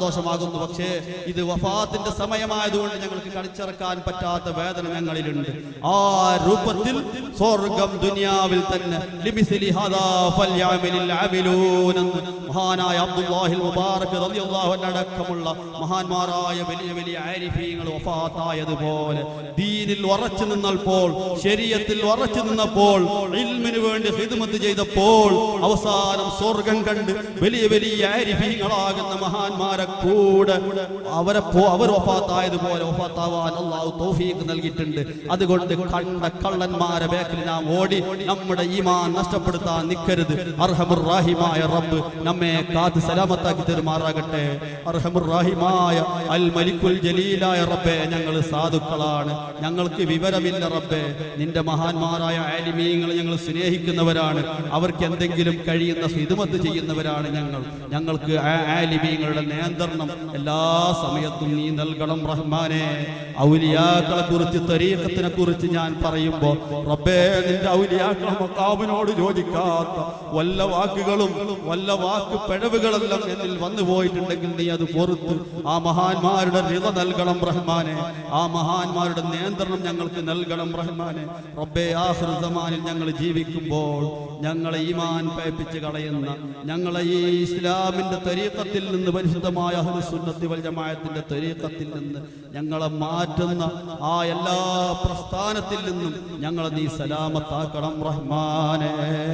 സന്തോഷമാകുന്നു പക്ഷേ ഇത് വഫാത്തിന്റെ സമയമായതുകൊണ്ട് ഞങ്ങൾക്ക് കളിച്ചിറക്കാൻ പറ്റാത്ത വേദന ഞങ്ങളിലുണ്ട് ആ രൂപത്തിൽ സ്വർഗം ദുനിയാവിൽ തന്നെ ലിമിസിലി ഹാദാ ഫൽയഅമലിൽ ആമിലൂൻ എന്ന് മഹാനായ അബ്ദുല്ലാഹിൽ മുബാറക് റളിയല്ലാഹു അൻഹു അടക്കമുള്ള മഹാന്മാരായ വലിയ വലിയ ആരിഫീങ്ങൾ വഫാത്തായതുപോലെ ദീനിൽ ഉറച്ചു നിന്നപ്പോൾ ശരീരത്തിൽ ഉറച്ചു നിന്നപ്പോൾ ഇൽമിന് വേണ്ടി ഹിദ്മത്ത് ചെയ്തപ്പോൾ അവസാനം സ്വർഗം കണ്ട് വലിയ വലിയ ആരിഫീങ്ങളാകുന്ന മഹാന്മാരെ കൂടെ അവരെ പോ- അവർ വഫാത്തായതുപോലെ വഫാത്താവാൻ അള്ളാഹു തൗഫീഖ് നൽകിയിട്ടുണ്ട് അതുകൊണ്ട് കണ്ട കള്ളന്മാരെ ബേക്കിൽ നാം ഓടി നമ്മുടെ ഈമാൻ നഷ്ടപ്പെടുത്താൻ നിൽക്കരുത് അർഹമുറാഹിമായ റബ്ബ് നമ്മെ കാത്ത് സലാമത്താക്കി തരുമാറാകട്ടെ അർഹമുറാഹിമായ അൽ മലിക്കുൽ ജലീലായ റബ്ബെ ഞങ്ങൾ സാധുക്കളാണ് ഞങ്ങൾക്ക് വിവരമില്ല റബ്ബെ നിന്റെ മഹാന്മാരായ ആലിമീങ്ങളെ ഞങ്ങൾ സ്നേഹിക്കുന്നവരാണ് അവർക്ക് എന്തെങ്കിലും കഴിയുന്ന ഹിദമത്ത് ചെയ്യുന്നവരാണ് ഞങ്ങൾ ഞങ്ങൾക്ക് ആ ആലിമീങ്ങളുടെ നിയന്ത്രണം എല്ലാ സമയത്തും നീ നൽകണം റഹ്മാനെ ഔലിയാക്കളെ കുറിച്ച് തരീഖത്തിനെ കുറിച്ച് ഞാൻ പറയുമ്പോൾ റബ്ബേ നിന്റെ ഔലിയാക്കളെ മക്കാമിനോട് യോജിക്കാത്ത വല്ല വാക്കുകളും വല്ല വാക്ക് പിഴവുകളെല്ലാം എന്നിൽ വന്നു പോയിട്ടുണ്ടെങ്കിൽ നീ അത് പുറത്ത് ആ മഹാന്മാരുടെ റിത നൽകണം റഹ്മാനെ ആ മഹാന്മാരുടെ നിയന്ത്രണം ഞങ്ങൾക്ക് നൽകണം റഹ്മാനെ റബ്ബേ ആ ഹൃദമാനിൽ ഞങ്ങൾ ജീവിക്കുമ്പോൾ ഞങ്ങളെ ഈമാൻ പേപ്പിച്ച് കളയുന്ന ഞങ്ങളെ ഈ ഇസ്ലാമിന്റെ തരീക്കത്തിൽ നിന്ന് പരിശുദ്ധമായ സുന്നത്തി വൽ ജമാഅത്തിന്റെ തരീക്കത്തിൽ നിന്ന് ഞങ്ങളെ മാറ്റുന്ന ആ എല്ലാ പ്രസ്ഥാനത്തിൽ നിന്നും ഞങ്ങളെ നീ സലാമത്താക്കണം റഹ്മാനെ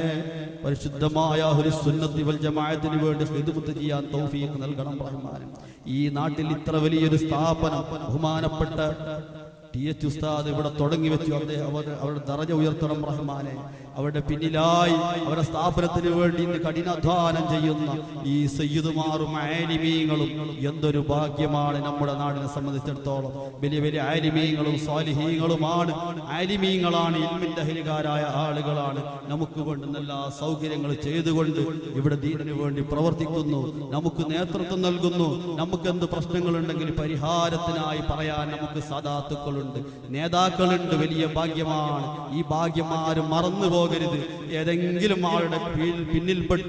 പരിശുദ്ധമായ ഒരു സുന്നത്തി വൽ ജമാഅത്തിന് വേണ്ടി ഹിദ്മത്ത് ചെയ്യാൻ തൗഫീഖ് നൽകണം റഹ്മാനെ ഈ നാട്ടിൽ ഇത്ര വലിയൊരു സ്ഥാപനം ബഹുമാനപ്പെട്ട ടി എച്ച് ഉസ്താദ് ഇവിടെ തുടങ്ങി വെച്ചു അദ്ദേഹം അവർ അവരുടെ ദറജ ഉയർത്തണം റഹ്മാനെ അവരുടെ പിന്നിലായി അവരുടെ സ്ഥാപനത്തിന് വേണ്ടി ഇന്ന് കഠിനാധ്വാനം ചെയ്യുന്ന ഈ സയ്യിദുമാറും ആലിമീങ്ങളും എന്തൊരു ഭാഗ്യമാണ് നമ്മുടെ നാടിനെ സംബന്ധിച്ചിടത്തോളം വലിയ വലിയ ആലിമീങ്ങളും സ്വാലിഹീങ്ങളുമാണ് ആലിമീങ്ങളാണ് ഇൽമിന്റെ അഹിലുകാരായ ആളുകളാണ് നമുക്ക് വേണ്ടുന്ന എല്ലാ സൗകര്യങ്ങളും ചെയ്തുകൊണ്ട് ഇവിടെ ദീനിന് വേണ്ടി പ്രവർത്തിക്കുന്നു നമുക്ക് നേതൃത്വം നൽകുന്നു നമുക്ക് എന്ത് പ്രശ്നങ്ങളുണ്ടെങ്കിൽ പരിഹാരത്തിനായി പറയാൻ നമുക്ക് സദാത്തുക്കളുണ്ട് നേതാക്കളുണ്ട് വലിയ ഭാഗ്യമാണ് ഈ ഭാഗ്യം ആരും മറന്നു പോകരുത് ഏതെങ്കിലും ആളുടെ കീഴിൽ പിന്നിൽപ്പെട്ട്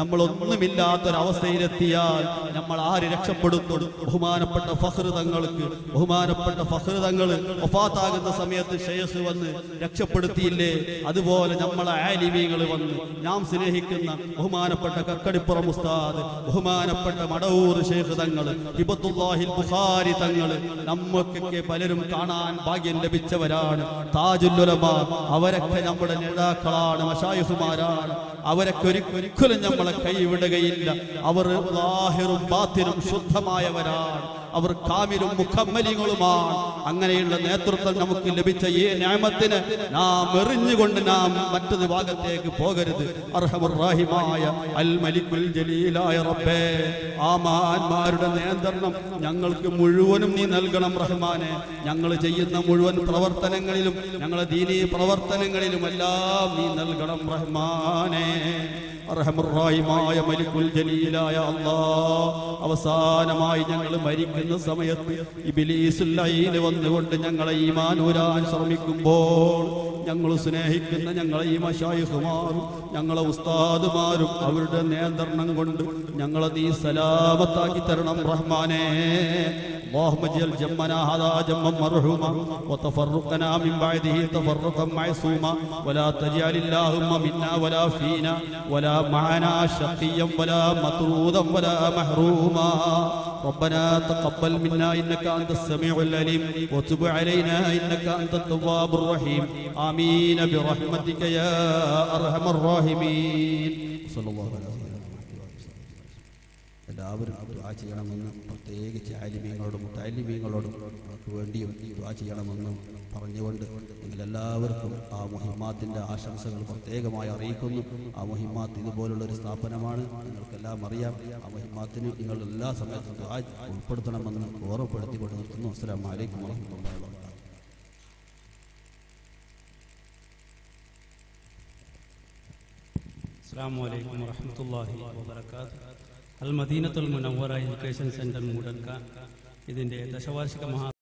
നമ്മളൊന്നുമില്ലാത്തൊരവസ്ഥയിലെത്തിയാൽ നമ്മൾ ആര് രക്ഷപ്പെടുത്തും ബഹുമാനപ്പെട്ട ഫഹൃതങ്ങൾക്ക് ബഹുമാനപ്പെട്ട ഫഹൃതങ്ങൾ ഒഫാത്താകുന്ന സമയത്ത് ഷേസ് വന്ന് രക്ഷപ്പെടുത്തിയില്ലേ അതുപോലെ നമ്മളെ ആലിമീങ്ങൾ വന്ന് നാം സ്നേഹിക്കുന്ന ബഹുമാനപ്പെട്ട കക്കടിപ്പുറം ഉസ്താദ് ബഹുമാനപ്പെട്ട മടവൂർ ഷേഖ് തങ്ങൾ ഹിബത്തുല്ലാഹിൽ ബുഖാരി തങ്ങൾ നമുക്കൊക്കെ പലരും കാണാൻ ഭാഗ്യം ലഭിച്ചവരാണ് താജുല്ലുലമ അവരൊക്കെ നമ്മുടെ നേതാക്കളാണ് മഷായുഹുമാരാണ് അവരൊക്കെ ഒരിക്കലും നമ്മളെ കൈവിടുകയില്ല അവർ ലാഹിറും ബാത്തിനും ശുദ്ധമായവരാണ് അവർ കാമിലും മുഖമ്മലിങ്ങളുമാണ് അങ്ങനെയുള്ള നേതൃത്വം നമുക്ക് ലഭിച്ച ഈ ന്യായമത്തിന് നാം എറിഞ്ഞുകൊണ്ട് നാം മറ്റൊരു ഭാഗത്തേക്ക് പോകരുത് അർഹമുറാഹിമായ അൽ മലിക്കുൽ ജലീലായ റബ്ബേ ആ മഹാന്മാരുടെ നിയന്ത്രണം ഞങ്ങൾക്ക് മുഴുവനും നീ നൽകണം റഹ്മാനെ ഞങ്ങൾ ചെയ്യുന്ന മുഴുവൻ പ്രവർത്തനങ്ങളിലും ഞങ്ങളെ ദീനീ പ്രവർത്തനങ്ങളിലും എല്ലാം നീ നൽകണം റഹ്മാനെ അർഹമുറാഹിമായ മലിക്കുൽ ജലീലായ അല്ലാ അവസാനമായി ഞങ്ങൾ മരിക്കുന്ന സമയത്ത് ഇബിലീസുല്ലയിൽ വന്നുകൊണ്ട് ഞങ്ങളെ ഈമാനൂരാൻ ശ്രമിക്കുമ്പോൾ ഞങ്ങൾ സ്നേഹിക്കുന്ന ഞങ്ങളെ ഈ മഷായിഹുമാരും ഞങ്ങളെ ഉസ്താദുമാരും അവരുടെ നിയന്ത്രണം കൊണ്ട് ഞങ്ങളെ നീ സലാമത്താക്കി തരണം റഹ്മാനെ اللهم اجعل جمنا هذا جما مرحوما وتفرقنا من بعده تفرقا معصوما ولا تجعل اللهم منا ولا فينا ولا معنا شقيا ولا مطرودا ولا محروما ربنا تقبل منا انك انت السميع العليم وتب علينا انك انت التواب الرحيم امين برحمتك يا ارحم الراحمين صلى الله عليه وسلم എല്ലാവരും ദുആ ചെയ്യണമെന്ന് പ്രത്യേകിച്ച് ആലിമീങ്ങളോടും മുത്താലിമീങ്ങളോടും അവർക്ക് വേണ്ടിയും ദുആ ചെയ്യണമെന്ന് പറഞ്ഞുകൊണ്ട് നിങ്ങളെല്ലാവർക്കും ആ മുഹിമാത്തിൻ്റെ ആശംസകൾ പ്രത്യേകമായി അറിയിക്കുന്നു ആ മുഹിമാത്ത് ഇതുപോലുള്ള ഒരു സ്ഥാപനമാണ് നിങ്ങൾക്കെല്ലാം അറിയാം ആ മുഹിമാത്തിന് നിങ്ങൾ എല്ലാ സമയത്തും ദുആ ഉൾപ്പെടുത്തണമെന്ന് ഓർമ്മപ്പെടുത്തിക്കൊണ്ട് നിർത്തുന്നു അസ്സലാമു അലൈക്കും വറഹ്മത്തുള്ളാഹി വബറകാതുഹു അസ്സാം വലൈക്കും വറഹമത്തല്ലാഹി വബർക്കാത്ത് അൽ മദീനത്തുൽ മുനവറ എഡ്യൂക്കേഷൻ സെൻറ്റർ മൂടൽക്ക ഇതിൻ്റെ ദശവാർഷിക മഹാ